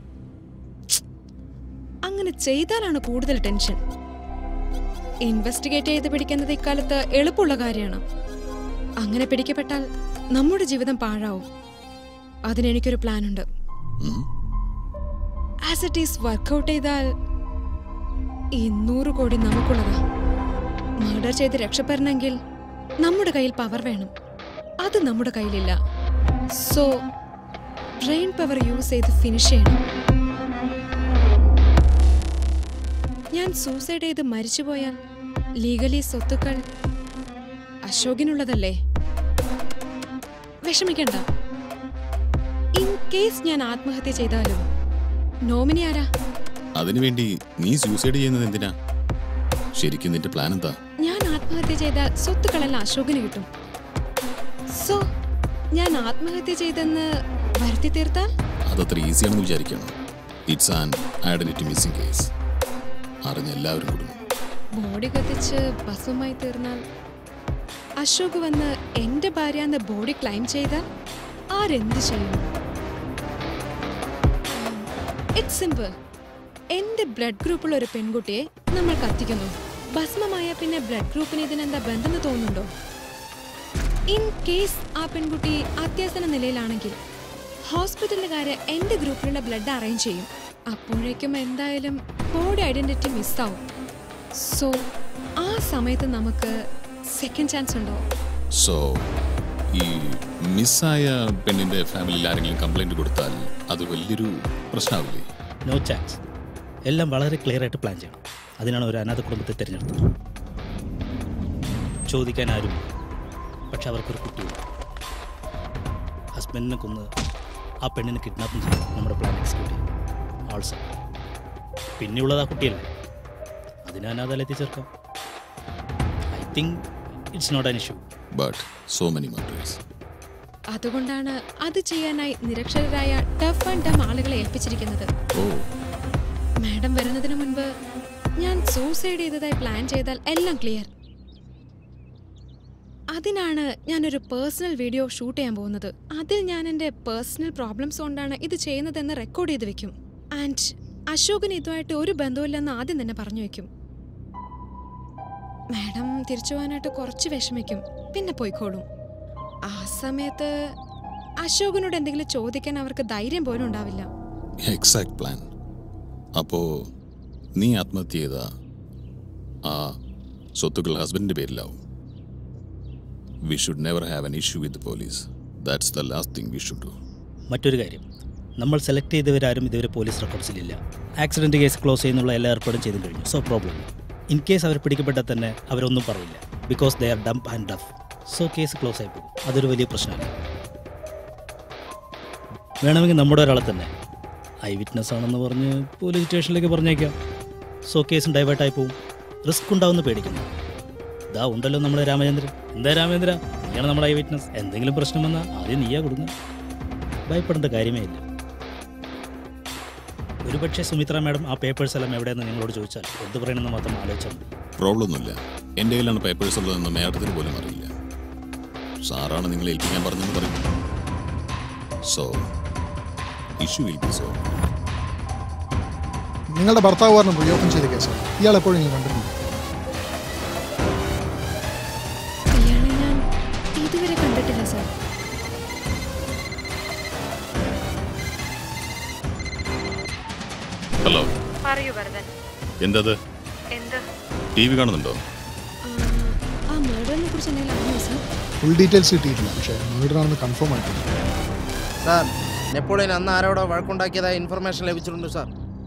അങ്ങനെ ചെയ്താലാണ് കൂടുതൽ ടെൻഷൻ ഇൻവെസ്റ്റിഗേറ്റ് ചെയ്ത് പിടിക്കുന്നത് ഇക്കാലത്ത് എളുപ്പമുള്ള കാര്യമാണ് അങ്ങനെ പിടിക്കപ്പെട്ടാൽ നമ്മുടെ ജീവിതം പാഴാവും അതിനെനിക്കൊരു പ്ലാൻ ഉണ്ട് ആസ് ഇറ്റ് ഈസ് വർക്കൗട്ട് ചെയ്താൽ ഇന്നൂറ് കോടി നമുക്കുള്ളതാ മർഡർ ചെയ്ത് രക്ഷപ്പെടണമെങ്കിൽ നമ്മുടെ കയ്യിൽ പവർ വേണം അത് നമ്മുടെ കയ്യിലില്ല സോ ബ്രെയിൻ പവർ യൂസ് ചെയ്ത് ഫിനിഷ് ചെയ്യണം ഞാൻ സൂസൈഡ് ചെയ്ത് മരിച്ചുപോയാൽ ലീഗലി സ്വത്തുക്കൾ അശോകിനുള്ളതല്ലേ വിഷമിക്കണ്ട ഇൻ കേസ് ഞാൻ ആത്മഹത്യ ചെയ്താലും നോമിനി ആരാ അതിനുവേണ്ടി നീ സൂസൈഡ് ചെയ്യുന്നത് എന്തിനാ ശരിക്കും നിന്റെ പ്ലാൻ എന്താ ഞാൻ ആത്മഹത്യ ചെയ്താൽ സ്വത്തുക്കളെല്ലാം അശോകിന് കിട്ടും സോ ഞാൻ ആത്മഹത്യ ചെയ്തെന്ന് വരുത്തി തീർത്താൽ അതത്ര ഈസിയാണെന്ന് വിചാരിക്കണം it's an identity missing case അറിഞ്ഞ എല്ലാവരും കുടുങ്ങും ബോഡി കത്തിച്ച് ഭസ്മമായി തീർന്നാൽ അശോക് വന്ന് എന്റെ ഭാര്യ എന്ന ബോഡി ക്ലൈം ചെയ്താൽ ആരെന്ത് ചെയ്യും ഇറ്റ്സ് സിമ്പിൾ എന്റെ ബ്ലഡ് ഗ്രൂപ്പുള്ള ഒരു പെൺകുട്ടിയെ നമ്മൾ കത്തിക്കുന്നു ഭസ്മമായ പിന്നെ ബ്ലഡ് ഗ്രൂപ്പിന് ഇതിനെന്താ ബന്ധമെന്ന് തോന്നുന്നുണ്ടോ ഇൻ കേസ് ആ പെൺകുട്ടി അത്യാസന നിലയിലാണെങ്കിൽ ഹോസ്പിറ്റലുകാര് എന്റെ ഗ്രൂപ്പിലുള്ള ബ്ലഡ് അറേഞ്ച് ചെയ്യും അപ്പോഴേക്കും എന്തായാലും ബോഡി ഐഡന്റിറ്റി മിസ്സാവും സോ ആ സമയത്ത് നമുക്ക് സെക്കൻഡ് ചാൻസ് ഉണ്ടോ സോ ഈ മിസ്സായ പെണ്ണിന്റെ ഫാമിലിയിൽ ആരെങ്കിലും കംപ്ലൈന്റ് കൊടുത്താൽ അത് വലിയൊരു പ്രശ്നമാവില്ലേ നോ ചാൻസ് എല്ലാം വളരെ ക്ലിയർ ആയിട്ട് പ്ലാൻ ചെയ്യണം അതിനാണ് ഒരു അനാഥ കുടുംബത്തെ തിരഞ്ഞെടുത്തത് ചോദിക്കാൻ ആരും പക്ഷെ അവർക്കൊരു കുട്ടിയുണ്ട് ഹസ്ബൻഡിനെ കൊന്ന് ആ പെണ്ണിനെ കിഡ്നാപ്പും ചെയ്ത് നമ്മുടെ പ്ലാൻ എക്സിക്യൂട്ട് ചെയ്യും ആൾസോ പിന്നെയുള്ളത് ആ കുട്ടിയല്ലേ അതിനെ അനാഥാലയത്തിൽ ചേർക്കാം I think it's not an issue but so many murders അതുകൊണ്ടാണ് അത് ചെയ്യാനായി നിരക്ഷരരായ ടഫ് ആൻഡ് ഡം ആളുകളെ ഏൽപ്പിച്ചിരിക്കുന്നത് ഓ മാഡം വരുന്നതിന് മുൻപ് ഞാൻ സൂസൈഡ് ചെയ്തതായി പ്ലാൻ ചെയ്താൽ എല്ലാം ക്ലിയർ അതിനാണ് ഞാനൊരു പേഴ്സണൽ വീഡിയോ ഷൂട്ട് ചെയ്യാൻ പോകുന്നത് അതിൽ ഞാൻ എൻ്റെ പേഴ്സണൽ പ്രോബ്ലംസ് കൊണ്ടാണ് ഇത് ചെയ്യുന്നതെന്ന് റെക്കോർഡ് ചെയ്ത് വെക്കും ആൻഡ് അശോകിന് ഇതുമായിട്ട് ഒരു ബന്ധവുമില്ലെന്ന് ആദ്യം തന്നെ പറഞ്ഞു വെക്കും മാഡം തിരിച്ചു പോകാനായിട്ട് കുറച്ച് വിഷമിക്കും പിന്നെ പോയിക്കോളും ആ സമയത്ത് അശോകിനോട് എന്തെങ്കിലും ചോദിക്കാൻ അവർക്ക് ധൈര്യം പോലും ഉണ്ടാവില്ല എക്സാക്ട് പ്ലാൻ അപ്പോ നീ ആത്മഹത്യ ചെയ്ത ആ സ്വത്തുക്കൾ ഹസ്ബൻഡിന്റെ പേരിലാവും we should never have an issue with police that's the last thing we should do മറ്റൊരു കാര്യം നമ്മൾ സെലക്ട് ചെയ്തവരാരും ഇതുവരെ പോലീസ് റെക്കോർഡ്സിലില്ല ആക്സിഡന്റ് കേസ് ക്ലോസ് ചെയ്യുന്നുള്ള എല്ലാ ഏർപ്പാടും ചെയ്തു കഴിഞ്ഞു സോ പ്രോബ്ലം ഇൻ കേസ് അവർ പിടിക്കപ്പെട്ടാൽ തന്നെ അവരൊന്നും പറയില്ല because they are dumb and deaf so case close ആയി പോകും അതൊരു വലിയ പ്രശ്നമല്ല വേണമെങ്കിൽ നമ്മുടെ ഒരാളെ തന്നെ ഐ വിറ്റ്നസ് ആണെന്ന് പറഞ്ഞ് പോലീസ് സ്റ്റേഷനിലേക്ക് പറഞ്ഞേക്കാം സോ കേസും ഡൈവേർട്ടായി പോകും റിസ്ക് ഉണ്ടാവുമെന്ന് പേടിക്കുന്നു ഇതാ ഉണ്ടല്ലോ നമ്മുടെ രാമചന്ദ്രൻ എന്താ രാമചന്ദ്ര നീയാണ് നമ്മുടെ ഐ വിറ്റ്നസ് എന്തെങ്കിലും പ്രശ്നം വന്നാൽ ആദ്യം നീയാ കൊടുക്കുക ഭയപ്പെടേണ്ട കാര്യമേ ഇല്ല ഒരുപക്ഷെ സുമിത്ര മാഡം ആ പേപ്പേഴ്സ് എല്ലാം എവിടെയെന്ന് നിങ്ങളോട് ചോദിച്ചാൽ എന്ത് പറയണമെന്ന് മാത്രം ആലോചിച്ചാൽ മതി പ്രോബ്ലം ഒന്നുമില്ല എൻ്റെ കയ്യിലാണ് പേപ്പേഴ്സ് ഉള്ളതെന്ന് മേഡത്തിന് പോലും അറിയില്ല സാറാണ് നിങ്ങളെ ഏൽപ്പിക്കാൻ പറഞ്ഞെന്ന് പറയും so issue will be so നിങ്ങളുടെ ഭർത്താവ് കാരണം റീഓപ്പൺ ചെയ്ത കേസ് ഇയാൾ എപ്പോഴും നിങ്ങൾ കണ്ടിട്ടുണ്ട് ഇയാളെ ഞാൻ ഇതുവരെ കണ്ടിട്ടില്ല സാർ ഹലോ പറയൂ ഭരതൻ എന്തത് എന്ത് ടി വി കാണുന്നുണ്ടോ ആ മർഡറിനെ കുറിച്ച് എന്തെങ്കിലും അറിയോ സാർ ഫുൾ ഡീറ്റെയിൽസ് കിട്ടിയിട്ടില്ല പക്ഷേ മർഡറാണെന്ന് കൺഫേം ആയിട്ടുണ്ട് സാർ നെപ്പോളിയൻ അന്ന് ആരോടോ വഴക്കുണ്ടാക്കിയതായ ഇൻഫർമേഷൻ ലഭിച്ചിട്ടുണ്ട് സാർ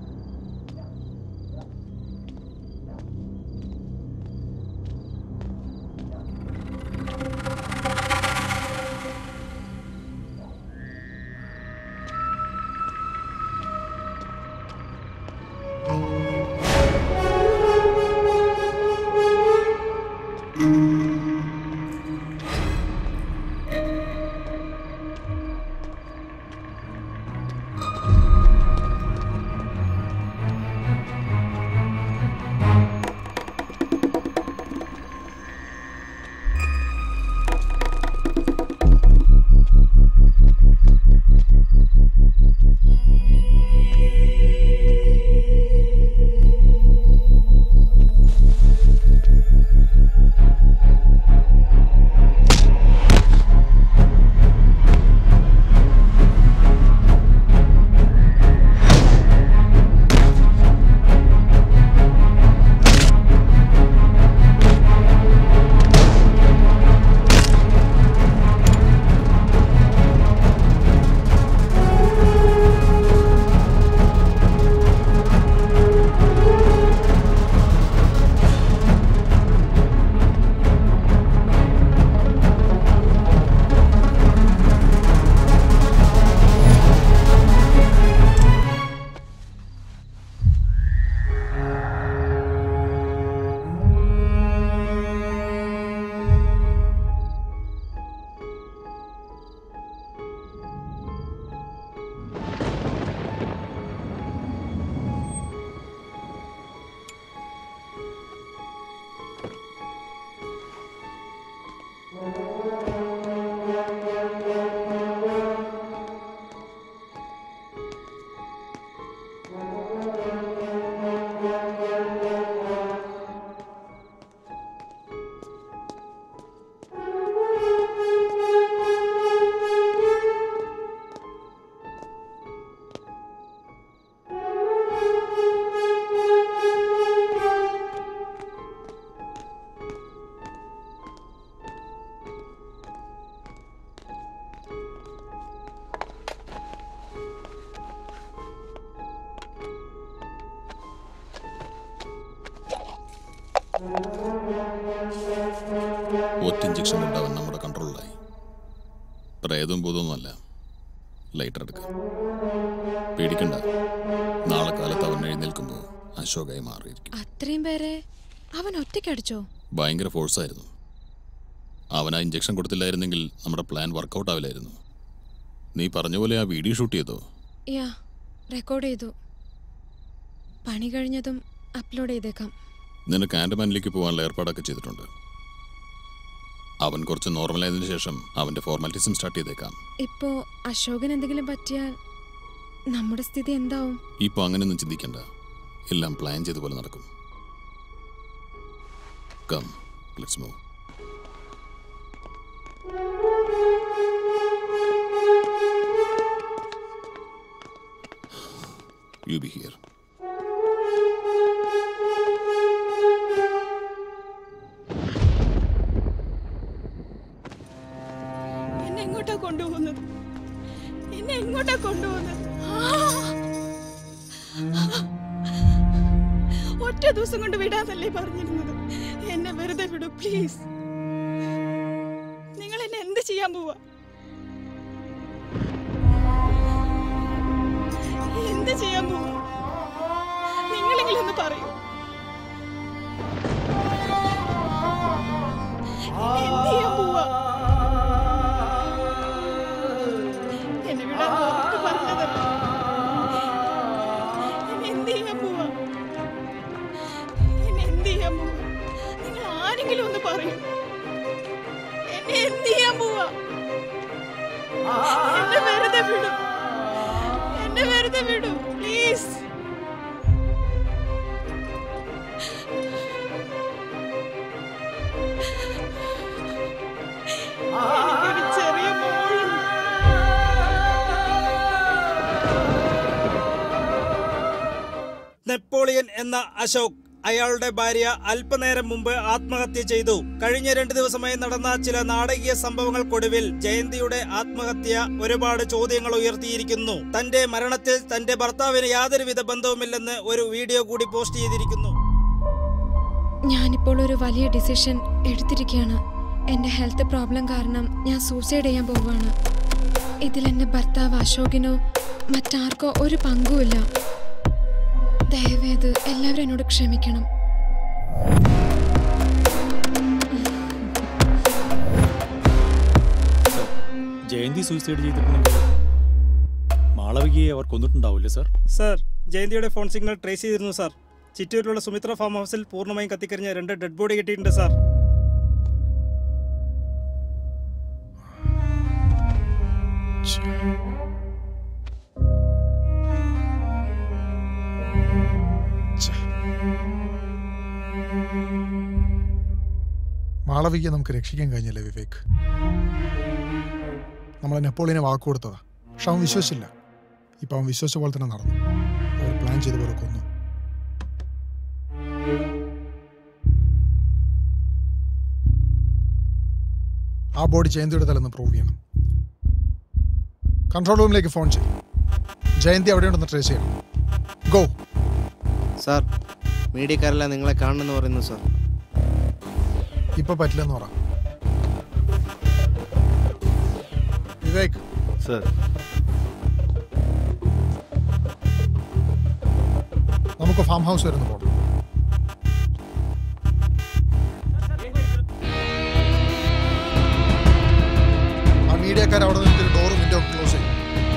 ഒറ്റ ഇഞ്ചക്ഷൻ ഉണ്ടാവാൻ നമ്മുടെ കൺട്രോളിലായി പ്രേതവും ഭൂതമൊന്നുമല്ല ലൈറ്റർ എടുക്ക പേടിക്കണ്ട നാളെ കാലത്ത് അവൻ എഴുന്നേൽക്കുമ്പോൾ അശോകായി മാറിയിരിക്കും അത്രയും പേരെ അവൻ ഒറ്റയ്ക്കടിച്ചോ ഭയങ്കര ഫോഴ്സായിരുന്നു അവൻ ആ ഇഞ്ചക്ഷൻ കൊടുത്തില്ലായിരുന്നെങ്കിൽ നമ്മുടെ പ്ലാൻ വർക്കൗട്ട് ആവില്ലായിരുന്നു നീ പറഞ്ഞ പോലെ ആ വീഡിയോ ഷൂട്ട് ചെയ്തോ യാ റെക്കോർഡ് ചെയ്തു പണി കഴിഞ്ഞതും അപ്ലോഡ് ചെയ്തേക്കാം നിനക്ക് ആൻഡമാനിലേക്ക് പോകാനുള്ള ഏർപ്പാടൊക്കെ ചെയ്തിട്ടുണ്ട് അവൻ കുറച്ച് നോർമലായതിനു ശേഷം അവന്റെ ഫോർമാലിറ്റീസും സ്റ്റാർട്ട് ചെയ്തേക്കാം ഇപ്പോ അശോകൻ എന്തെങ്കിലും പറ്റിയാൽ നമ്മുടെ സ്ഥിതി എന്താവും ഇപ്പൊ അങ്ങനെയൊന്നും ചിന്തിക്കണ്ട എല്ലാം പ്ലാൻ ചെയ്ത പോലെ നടക്കും come let's move you be here എന്നെ എങ്ങോട്ടാ കൊണ്ടുപോകുന്നത് എന്നെ എങ്ങോട്ടാ കൊണ്ടുപോകുന്നത് ആ! ഒറ്റ ദിവസം കൊണ്ട് വിടാന്നല്ലേ പറഞ്ഞിരുന്നത് എന്നെ വെറുതെ വിടൂ പ്ലീസ് നിങ്ങൾ എന്നെ എന്ത് ചെയ്യാൻ പോവാ എന്ത് ചെയ്യാൻ പോവാ നിങ്ങളെങ്കിലും ഒന്ന് പറയൂ എന്നെ എന്ത് ചെയ്യാൻ പോവാ എന്തെങ്കിലും ഒന്ന് പറയൂ എന്നെ എന്ത് ചെയ്യാൻ പോവാ എന്നെ വെറുതെ വിടൂ എന്നെ വെറുതെ വിടൂ പ്ലീസ് എനിക്കൊരു ചെറിയ മോളുണ്ട് നെപ്പോളിയൻ എന്ന അശോക് അയാളുടെ ഭാര്യ അല്പനേരം മുമ്പ് ആത്മഹത്യ ചെയ്തു കഴിഞ്ഞ രണ്ടു ദിവസമായി നടന്ന ചില നാടകീയ സംഭവങ്ങൾക്കൊടുവിൽ ജയന്തിയുടെ ആത്മഹത്യ ഒരുപാട് ചോദ്യങ്ങൾ ഉയർത്തിയിരിക്കുന്നു തന്റെ മരണത്തിൽ തന്റെ ഭർത്താവിന് യാതൊരുവിധ ബന്ധവുമില്ലെന്ന് ഒരു വീഡിയോ കൂടി പോസ്റ്റ് ചെയ്തിരിക്കുന്നു ഞാനിപ്പോൾ ഒരു വലിയ ഡിസിഷൻ എടുത്തിരിക്കുകയാണ് എൻ്റെ ഹെൽത്ത് പ്രോബ്ലം കാരണം ഞാൻ സൂസൈഡ് ചെയ്യാൻ പോവുകയാണ് ഇതിൽ എൻ്റെ ഭർത്താവ് അശോകിനോ മറ്റാർക്കോ ഒരു പങ്കുമില്ല ദയവേത് എല്ലാവരും എന്നോട് ക്ഷമിക്കണം ജയന്തി സൂയിസൈഡ് ചെയ്തിട്ടുണ്ടെങ്കിൽ മാളവികയെ അവർ കൊന്നിട്ടുണ്ടാവില്ലേ സാർ സർ ജയന്തിയുടെ ഫോൺ സിഗ്നൽ ട്രേസ് ചെയ്തിരുന്നു സാർ ചിറ്റൂരിലുള്ള സുമിത്ര ഫാം ഹൗസിൽ പൂർണ്ണമായും കത്തിക്കരിഞ്ഞ രണ്ട് ഡെഡ് ബോഡി കിട്ടിയിട്ടുണ്ട് സാർ മാളവികയെ നമുക്ക് രക്ഷിക്കാൻ കഴിഞ്ഞില്ലേ വിവേക് നമ്മളെ നെപ്പോളിയനെ വാക്ക് കൊടുത്തതാ പക്ഷെ അവൻ വിശ്വസിച്ചില്ല ഇപ്പൊ അവൻ വിശ്വസിച്ച പോലെ തന്നെ നടന്നു അവർ പ്ലാൻ ചെയ്ത പോലെ കൊന്നു ആ ബോഡി ജയന്തിയുടെ തലെന്ന് പ്രൂവ് ചെയ്യണം കൺട്രോൾ റൂമിലേക്ക് ഫോൺ ചെയ്യും ജയന്തി എവിടെയുണ്ടെന്ന് ട്രേസ് ചെയ്യണം ഗോ സാർ മീഡിയക്കാരെല്ലാം നിങ്ങളെ കാണണമെന്ന് പറയുന്നു സാർ ഇപ്പൊ പറ്റില്ലെന്ന് പറ വിവേക് സർ നമുക്ക് ഫാം ഹൗസ് വരെ ഒന്ന് പോകണം ആ മീഡിയക്കാർ അവിടെ നിന്ന് ഡോറും വിൻഡോ ക്ലോസ് ചെയ്യും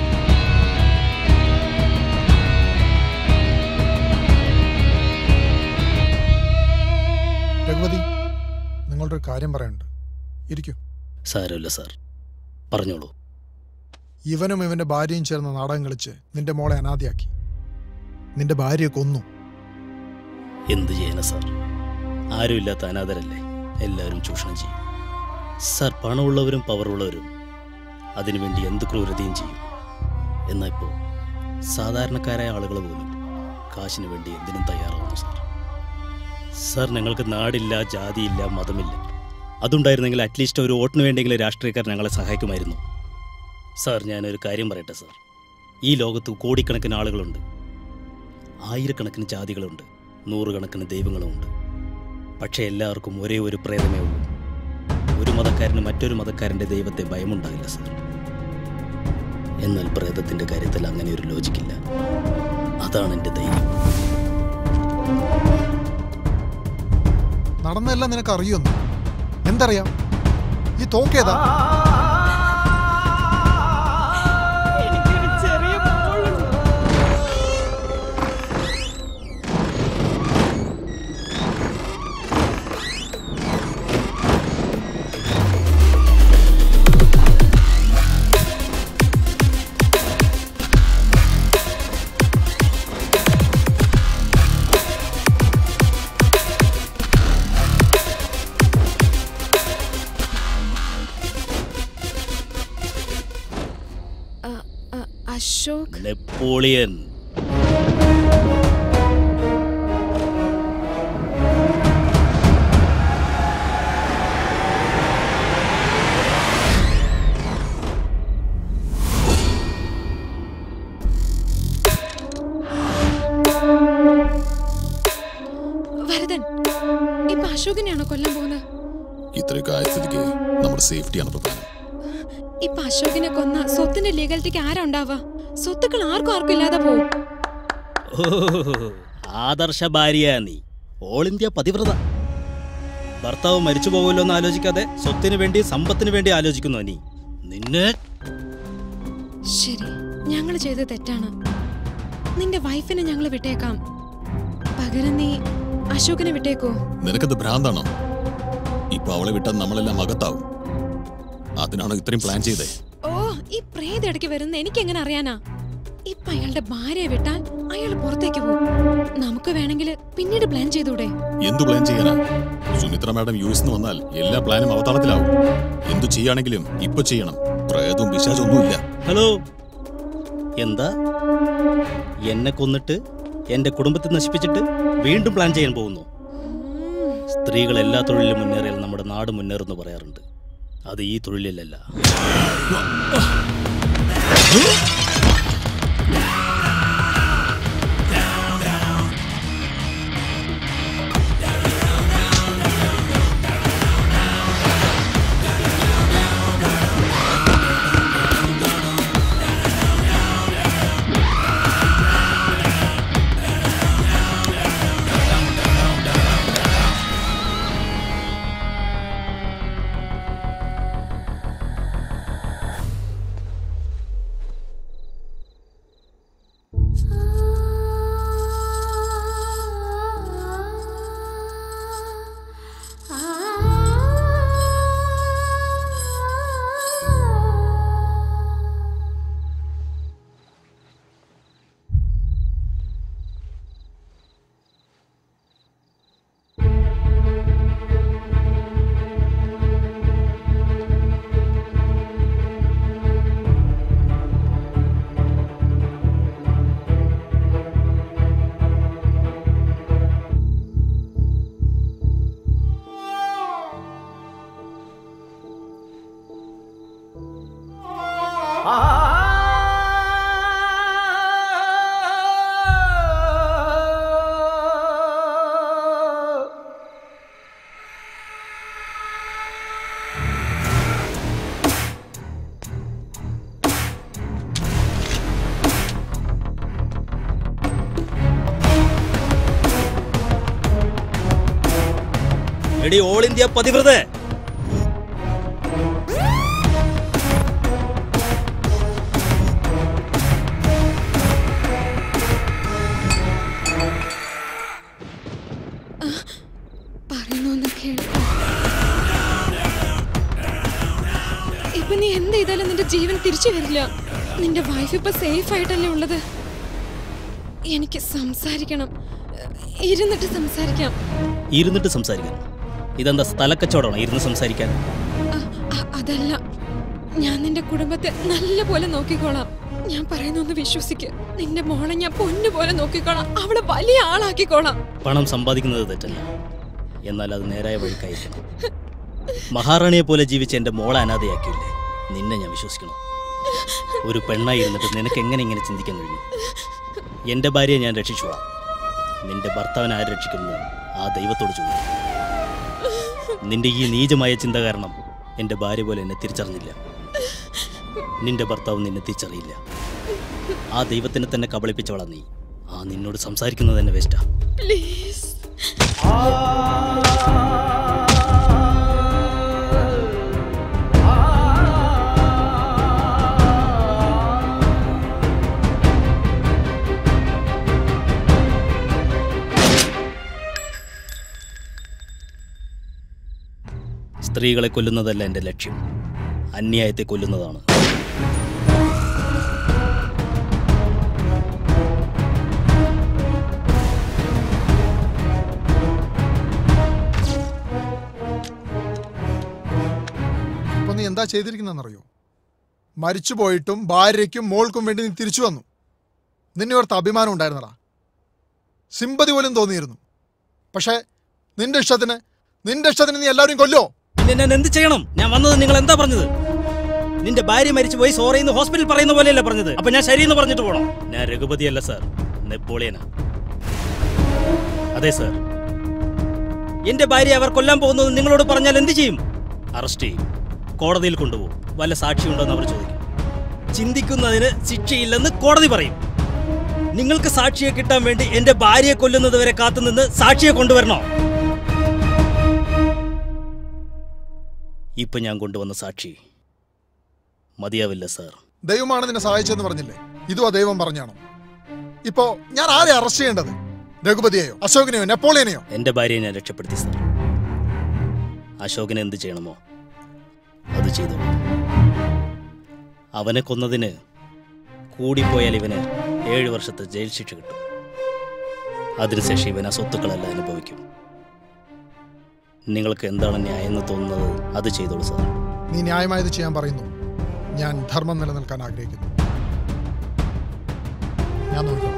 രഘുപതി നിങ്ങളുടെ ഒരു കാര്യം പറയാനുണ്ട് ഇരിക്കൂ സാരമില്ല സാർ പറഞ്ഞോളൂ ഇവനും ഇവന്റെ ഭാര്യയും ചേർന്ന് നാടകം കളിച്ച് നിന്റെ മോളെ അനാഥയാക്കി നിന്റെ ഭാര്യയെ കൊന്നു എന്ത് ചെയ്യാനാ സാർ ആരുമില്ലാത്ത അനാഥരല്ലേ എല്ലാവരും ചൂഷണം ചെയ്യും സാർ പണമുള്ളവരും പവറുള്ളവരും അതിനുവേണ്ടി എന്ത് ക്രൂരതയും ചെയ്യും എന്നാൽ ഇപ്പോൾ സാധാരണക്കാരായ ആളുകൾ പോലും കാശിന് വേണ്ടി എന്തിനും തയ്യാറാവുന്നു സാർ സാർ ഞങ്ങൾക്ക് നാടില്ല ജാതിയില്ല മതമില്ല അതുണ്ടായിരുന്നെങ്കിൽ അറ്റ്ലീസ്റ്റ് ഒരു വോട്ടിന് വേണ്ടിയെങ്കിലും രാഷ്ട്രീയക്കാർ ഞങ്ങളെ സഹായിക്കുമായിരുന്നു സാർ ഞാനൊരു കാര്യം പറയട്ടെ സാർ ഈ ലോകത്ത് കോടിക്കണക്കിന് ആളുകളുണ്ട് ആയിരക്കണക്കിന് ജാതികളുണ്ട് നൂറുകണക്കിന് ദൈവങ്ങളുമുണ്ട് പക്ഷേ എല്ലാവർക്കും ഒരേ ഒരു പ്രേതമേ ഉള്ളൂ ഒരു മതക്കാരന് മറ്റൊരു മതക്കാരൻ്റെ ദൈവത്തെ ഭയമുണ്ടാകില്ല സാർ എന്നാൽ പ്രേതത്തിൻ്റെ കാര്യത്തിൽ അങ്ങനെ ഒരു ലോജിക്കില്ല അതാണ് എൻ്റെ ധൈര്യം നടന്നെല്ലാം നിനക്ക് അറിയുമെന്ന് എന്തറിയാം ഈ തോക്കേതാ എനിക്കൊരു ചെറിയ മോളുണ്ട് അ- അ- അശോക് നെപ്പോളിയൻ വരദൻ ഇപ്പൊ അശോകിനെയാണോ കൊല്ലാൻ പോകുന്നത് ഇത്രയൊക്കെ ആയ സ്ഥിതിക്ക് നമ്മുടെ സേഫ്റ്റിയാണ് പ്രധാനം ഇപ്പൊ അശോകിനെ കൊന്ന സ്വത്തിന്റെ ലീഗാലിറ്റിക്ക് ആരാ ഉണ്ടാവുക സ്വത്തുക്കൾ ആർക്കും ആർക്കും ഇല്ലാതെ പോവും ഓ ആദർശ ഭാര്യ നീ ഓൾ ഇന്ത്യ പതിവ്രത ഭർത്താവ് മരിച്ചു പോകുമല്ലോ എന്ന് ആലോചിക്കാതെ സ്വത്തിന് വേണ്ടി സമ്പത്തിന് വേണ്ടി ആലോചിക്കുന്നു നീ നിന്നെ ശരി ഞങ്ങൾ ചെയ്തത് തെറ്റാണ് നിന്റെ വൈഫിനെ ഞങ്ങൾ വിട്ടേക്കാം പകരം നീ അശോകിനെ വിട്ടേക്കോ നിനക്കത് ഭ്രാന്താണോ ഇപ്പൊ അവളെ വിട്ടാൽ നമ്മളെല്ലാം അകത്താവും അതിനാണ് ഇത്രയും പ്ലാൻ ചെയ്തേ ഓ ഈ പ്രേത ഇടയ്ക്ക് വരുന്ന എനിക്ക് എങ്ങനെ അറിയാനാ ഇപ്പൊ അയാളുടെ ഭാര്യയെ വിട്ടാൽ അയാൾ പുറത്തേക്ക് പോകും നമുക്ക് വേണമെങ്കിൽ പിന്നീട് പ്ലാൻ ചെയ്തൂടെ എന്തു പ്ലാൻ ചെയ്യാനാ സുമിത്ര മാഡം യു എസ് വന്നാൽ എല്ലാ പ്ലാനും അവതാളത്തിലാവും എന്തു ചെയ്യാണെങ്കിലും ഇപ്പൊ ചെയ്യണം പ്രേതവും പിശാചൊന്നുമില്ല ഹലോ എന്താ എന്നെ കൊന്നിട്ട് എന്റെ കുടുംബത്തെ നശിപ്പിച്ചിട്ട് വീണ്ടും പ്ലാൻ ചെയ്യാൻ പോകുന്നു സ്ത്രീകൾ എല്ലാ തൊഴിലിലും മുന്നേറിയാൽ നമ്മുടെ നാട് മുന്നേറുന്നു പറയാറുണ്ട് അത് ഈ തൊഴിലിലല്ല എടി ഓൾ ഇന്ത്യ പതിവ്രത പറയുന്നൊന്ന് കേൾക്കാം ഇപ്പൊ നീ എന്ത് ചെയ്താലും നിന്റെ ജീവൻ തിരിച്ചു വരില്ല നിന്റെ വൈഫ് ഇപ്പൊ സേഫ് ആയിട്ടല്ലേ ഉള്ളത് എനിക്ക് സംസാരിക്കണം ഇരുന്നിട്ട് സംസാരിക്കാം ഇരുന്നിട്ട് സംസാരിക്കാൻ ഇതെന്താ സ്ഥലക്കച്ചവടമാണോ ഇരുന്ന് സംസാരിക്കാൻ അ- അതല്ല ഞാൻ നിന്റെ കുടുംബത്തെ നല്ല പോലെ നോക്കിക്കോളാം ഞാൻ പറയുന്നൊന്ന് വിശ്വസിക്ക് നിന്റെ മോളെ ഞാൻ പൊന്നു പോലെ നോക്കിക്കോളാം അവളെ വലിയ ആളാക്കിക്കോളാം പണം സമ്പാദിക്കുന്നത് തെറ്റല്ല എന്നാൽ അത് നേരായ വഴിക്കായിരിക്കണം മഹാറാണിയെ പോലെ ജീവിച്ച എൻ്റെ മോളെ അനാഥയാക്കിയില്ലേ നിന്നെ ഞാൻ വിശ്വസിക്കണം ഒരു പെണ്ണായി ഇരുന്നിട്ട് നിനക്ക് എങ്ങനെ ഇങ്ങനെ ചിന്തിക്കാൻ കഴിഞ്ഞു എൻ്റെ ഭാര്യയെ ഞാൻ രക്ഷിച്ചോളാം നിന്റെ ഭർത്താവിനെ ആര് രക്ഷിക്കുന്നു ആ ദൈവത്തോട് ചോദിക്കും നിന്റെ ഈ നീചമായ ചിന്ത കാരണം എൻ്റെ ഭാര്യ പോലെ എന്നെ തിരിച്ചറിഞ്ഞില്ല നിന്റെ ഭർത്താവ് നിന്നെ തിരിച്ചറിയില്ല ആ ദൈവത്തിനെ തന്നെ കബളിപ്പിച്ചവളാ നീ ആ നിന്നോട് സംസാരിക്കുന്നത് തന്നെ വേസ്റ്റാ പ്ലീസ് സ്ത്രീകളെ കൊല്ലുന്നതല്ല എൻ്റെ ലക്ഷ്യം അന്യായത്തെ കൊല്ലുന്നതാണ് അപ്പൊ നീ എന്താ ചെയ്തിരിക്കുന്നറിയോ മരിച്ചു പോയിട്ടും ഭാര്യയ്ക്കും മോൾക്കും വേണ്ടി നീ തിരിച്ചു വന്നു നിന്നെ ഓർത്ത് അഭിമാനം ഉണ്ടായിരുന്നടാ സിമ്പതി പോലും തോന്നിയിരുന്നു പക്ഷേ നിന്റെ ഇഷ്ടത്തിന് നിന്റെ ഇഷ്ടത്തിന് നീ എല്ലാവരും കൊല്ലോ പിന്നെ ഞാൻ എന്ത് ചെയ്യണം ഞാൻ വന്നത് നിങ്ങൾ എന്താ പറഞ്ഞത് നിന്റെ ഭാര്യ മരിച്ചു പോയി സോറി എന്ന് ഹോസ്പിറ്റൽ പറയുന്ന പോലെയല്ല പറഞ്ഞത് അപ്പൊ ഞാൻ ശരിയെന്ന് പറഞ്ഞിട്ട് പോകണം ഞാൻ രഘുപതിയല്ല സാർ നെപ്പോളിയനാ അതെ സാർ എന്റെ ഭാര്യ അവർ കൊല്ലാൻ പോകുന്നത് നിങ്ങളോട് പറഞ്ഞാൽ എന്ത് ചെയ്യും അറസ്റ്റ് ചെയ്യും കോടതിയിൽ കൊണ്ടുപോകും വല്ല സാക്ഷിയുണ്ടോ എന്ന് അവർ ചോദിക്കും ചിന്തിക്കുന്നതിന് ശിക്ഷയില്ലെന്ന് കോടതി പറയും നിങ്ങൾക്ക് സാക്ഷിയെ കിട്ടാൻ വേണ്ടി എന്റെ ഭാര്യയെ കൊല്ലുന്നത് വരെ കാത്തുനിന്ന് സാക്ഷിയെ കൊണ്ടുവരണോ ഇപ്പൊ ഞാൻ കൊണ്ടുവന്ന സാക്ഷി മതിയാവില്ല സാർ ദൈവമാണ് നിന്നെ സഹായിച്ചതെന്ന് പറഞ്ഞില്ലേ ഇതും ആ ദൈവം പറഞ്ഞാണോ ഇപ്പോ ഞാൻ ആരെ അറസ്റ്റ് ചെയ്യേണ്ടത് രഘുപതിയെയോ അശോകനെയോ നെപ്പോളിയനെയോ എന്റെ ഭാര്യയെ ഞാൻ രക്ഷപ്പെടുത്തി സാർ അശോകന് എന്ത് ചെയ്യണമോ അത് ചെയ്തു അവനെ കൊന്നതിന് കൂടിപ്പോയാൽ ഇവന് ഏഴ് വർഷത്തെ ജയിൽ ശിക്ഷ കിട്ടും അതിനുശേഷം ഇവൻ ആ സ്വത്തുക്കളെല്ലാം അനുഭവിക്കും നിങ്ങൾക്ക് എന്താണ് ന്യായം എന്ന് തോന്നുന്നത് അത് ചെയ്തോളൂ സാർ നീ ന്യായമായത് ചെയ്യാൻ പറയുന്നു ഞാൻ ധർമ്മം നിലനിൽക്കാൻ ആഗ്രഹിക്കുന്നു ഞാൻ നോക്കണം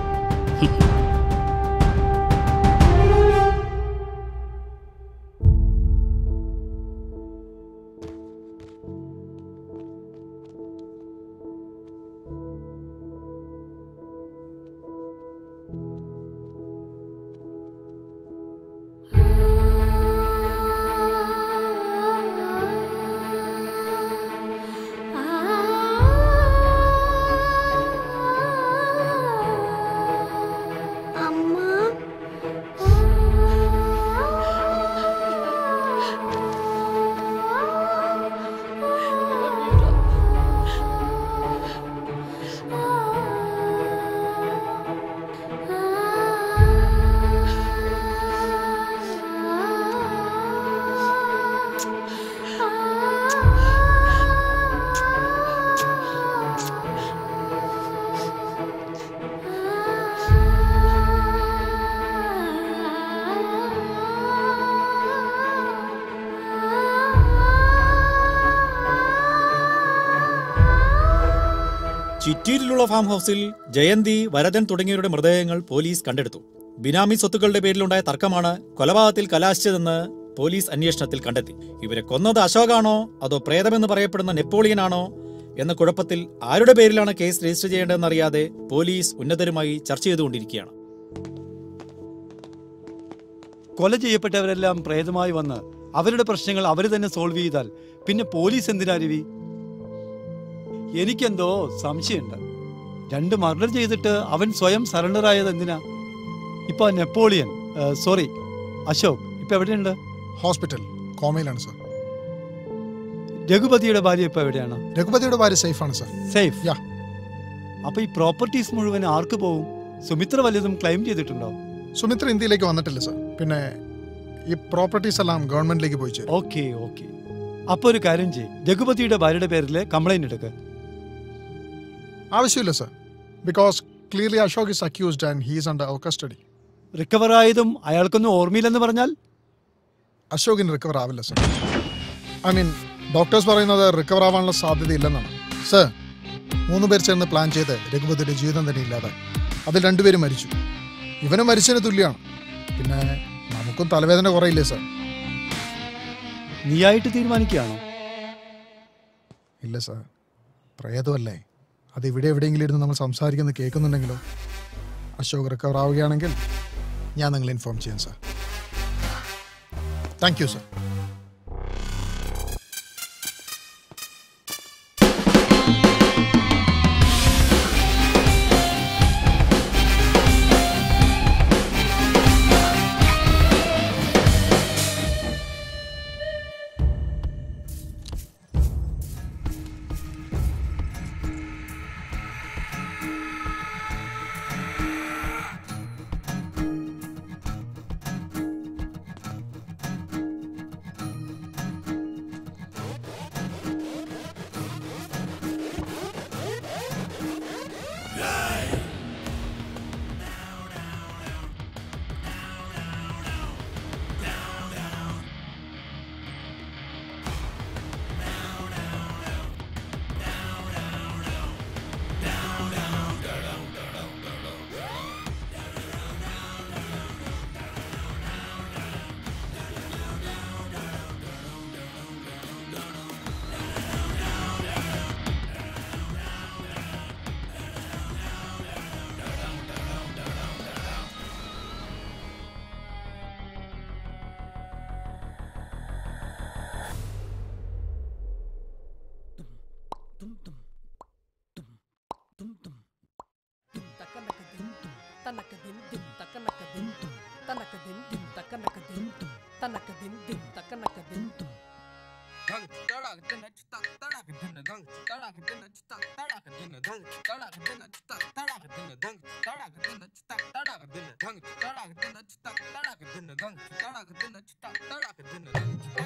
ചിറ്റൂരിലുള്ള ഫാം ഹൗസിൽ ജയന്തി വരദൻ തുടങ്ങിയവരുടെ മൃതദേഹങ്ങൾ പോലീസ് കണ്ടെടുത്തു ബിനാമി സ്വത്തുക്കളുടെ പേരിലുണ്ടായ തർക്കമാണ് കൊലപാതകത്തിൽ കലാശിച്ചതെന്ന് പോലീസ് അന്വേഷണത്തിൽ കണ്ടെത്തി ഇവരെ കൊന്നത് അശോകാണോ അതോ പ്രേതമെന്ന് പറയപ്പെടുന്ന നെപ്പോളിയനാണോ എന്ന കുഴപ്പത്തിൽ ആരുടെ പേരിലാണ് കേസ് രജിസ്റ്റർ ചെയ്യേണ്ടതെന്നറിയാതെ പോലീസ് ഉന്നതരുമായി ചർച്ച ചെയ്തുകൊണ്ടിരിക്കുകയാണ് കൊല ചെയ്യപ്പെട്ടവരെല്ലാം പ്രേതമായി വന്ന് അവരുടെ പ്രശ്നങ്ങൾ അവർ തന്നെ സോൾവ് ചെയ്താൽ പിന്നെ പോലീസ് എന്തിനാ രവി എനിക്കെന്തോ സംശയമുണ്ട് രണ്ട് മർഡർ ചെയ്തിട്ട് അവൻ സ്വയം സറണ്ടർ ആയത് എന്തിനാ ഇപ്പൊ ആ നെപ്പോളിയൻ സോറി അശോക് ഇപ്പൊ എവിടെയുണ്ട് ഹോസ്പിറ്റൽ കോമയിലാണ് സർ രഘുപതിയുടെ ഭാര്യ ഇപ്പൊ എവിടെയാണ് രഘുപതിയുടെ ഭാര്യ സേഫാണ് സർ സേഫ് യാ അപ്പൊ ഈ പ്രോപ്പർട്ടീസ് മുഴുവൻ ആർക്ക് പോവും സുമിത്ര വല്ലതും ക്ലെയിം ചെയ്തിട്ടുണ്ടോ സുമിത്ര ഇന്ത്യയിലേക്ക് വന്നിട്ടില്ല സർ പിന്നെ ഈ പ്രോപ്പർട്ടീസ് എല്ലാം ഗവൺമെന്റിലേക്ക് പോയി ചേരും ഓക്കെ ഓക്കെ അപ്പൊ ഒരു കാര്യം ചെയ്യ് രഘുപതിയുടെ ഭാര്യയുടെ പേരിൽ കംപ്ലൈന്റ് എടുക്ക് ആവശ്യമില്ല sir because clearly Ashok is accused and he's under our custody recover ആയതും അയാൾക്കൊന്നും ഓർമ്മയില്ലെന്ന് പറഞ്ഞാൽ അശോകിന് റിക്കവർ ആവില്ല സർ ഐ മീൻ ഡോക്ടേഴ്സ് പറയുന്നത് റിക്കവർ ആവാനുള്ള സാധ്യതയില്ലെന്നാണ് സർ മൂന്ന് പേർ ചേർന്ന് പ്ലാൻ ചെയ്ത് രഘുപതിയുടെ ജീവിതം തന്നെ ഇല്ലാതായി അതിൽ രണ്ടുപേരും മരിച്ചു ഇവനും മരിച്ചതിന് തുല്യമാണ് പിന്നെ നമുക്കും തലവേദന കുറയില്ലേ സർ നീയായിട്ട് തീരുമാനിക്കുകയാണോ ഇല്ല സർ പ്രേതമല്ലേ അത് ഇവിടെ എവിടെയെങ്കിലും ഇരുന്ന് നമ്മൾ സംസാരിക്കുന്നത് കേൾക്കുന്നുണ്ടെങ്കിലോ അശോക് റിക്കവർ ആവുകയാണെങ്കിൽ ഞാൻ നിങ്ങളെ ഇൻഫോം ചെയ്യാം sir thank you sir Dang,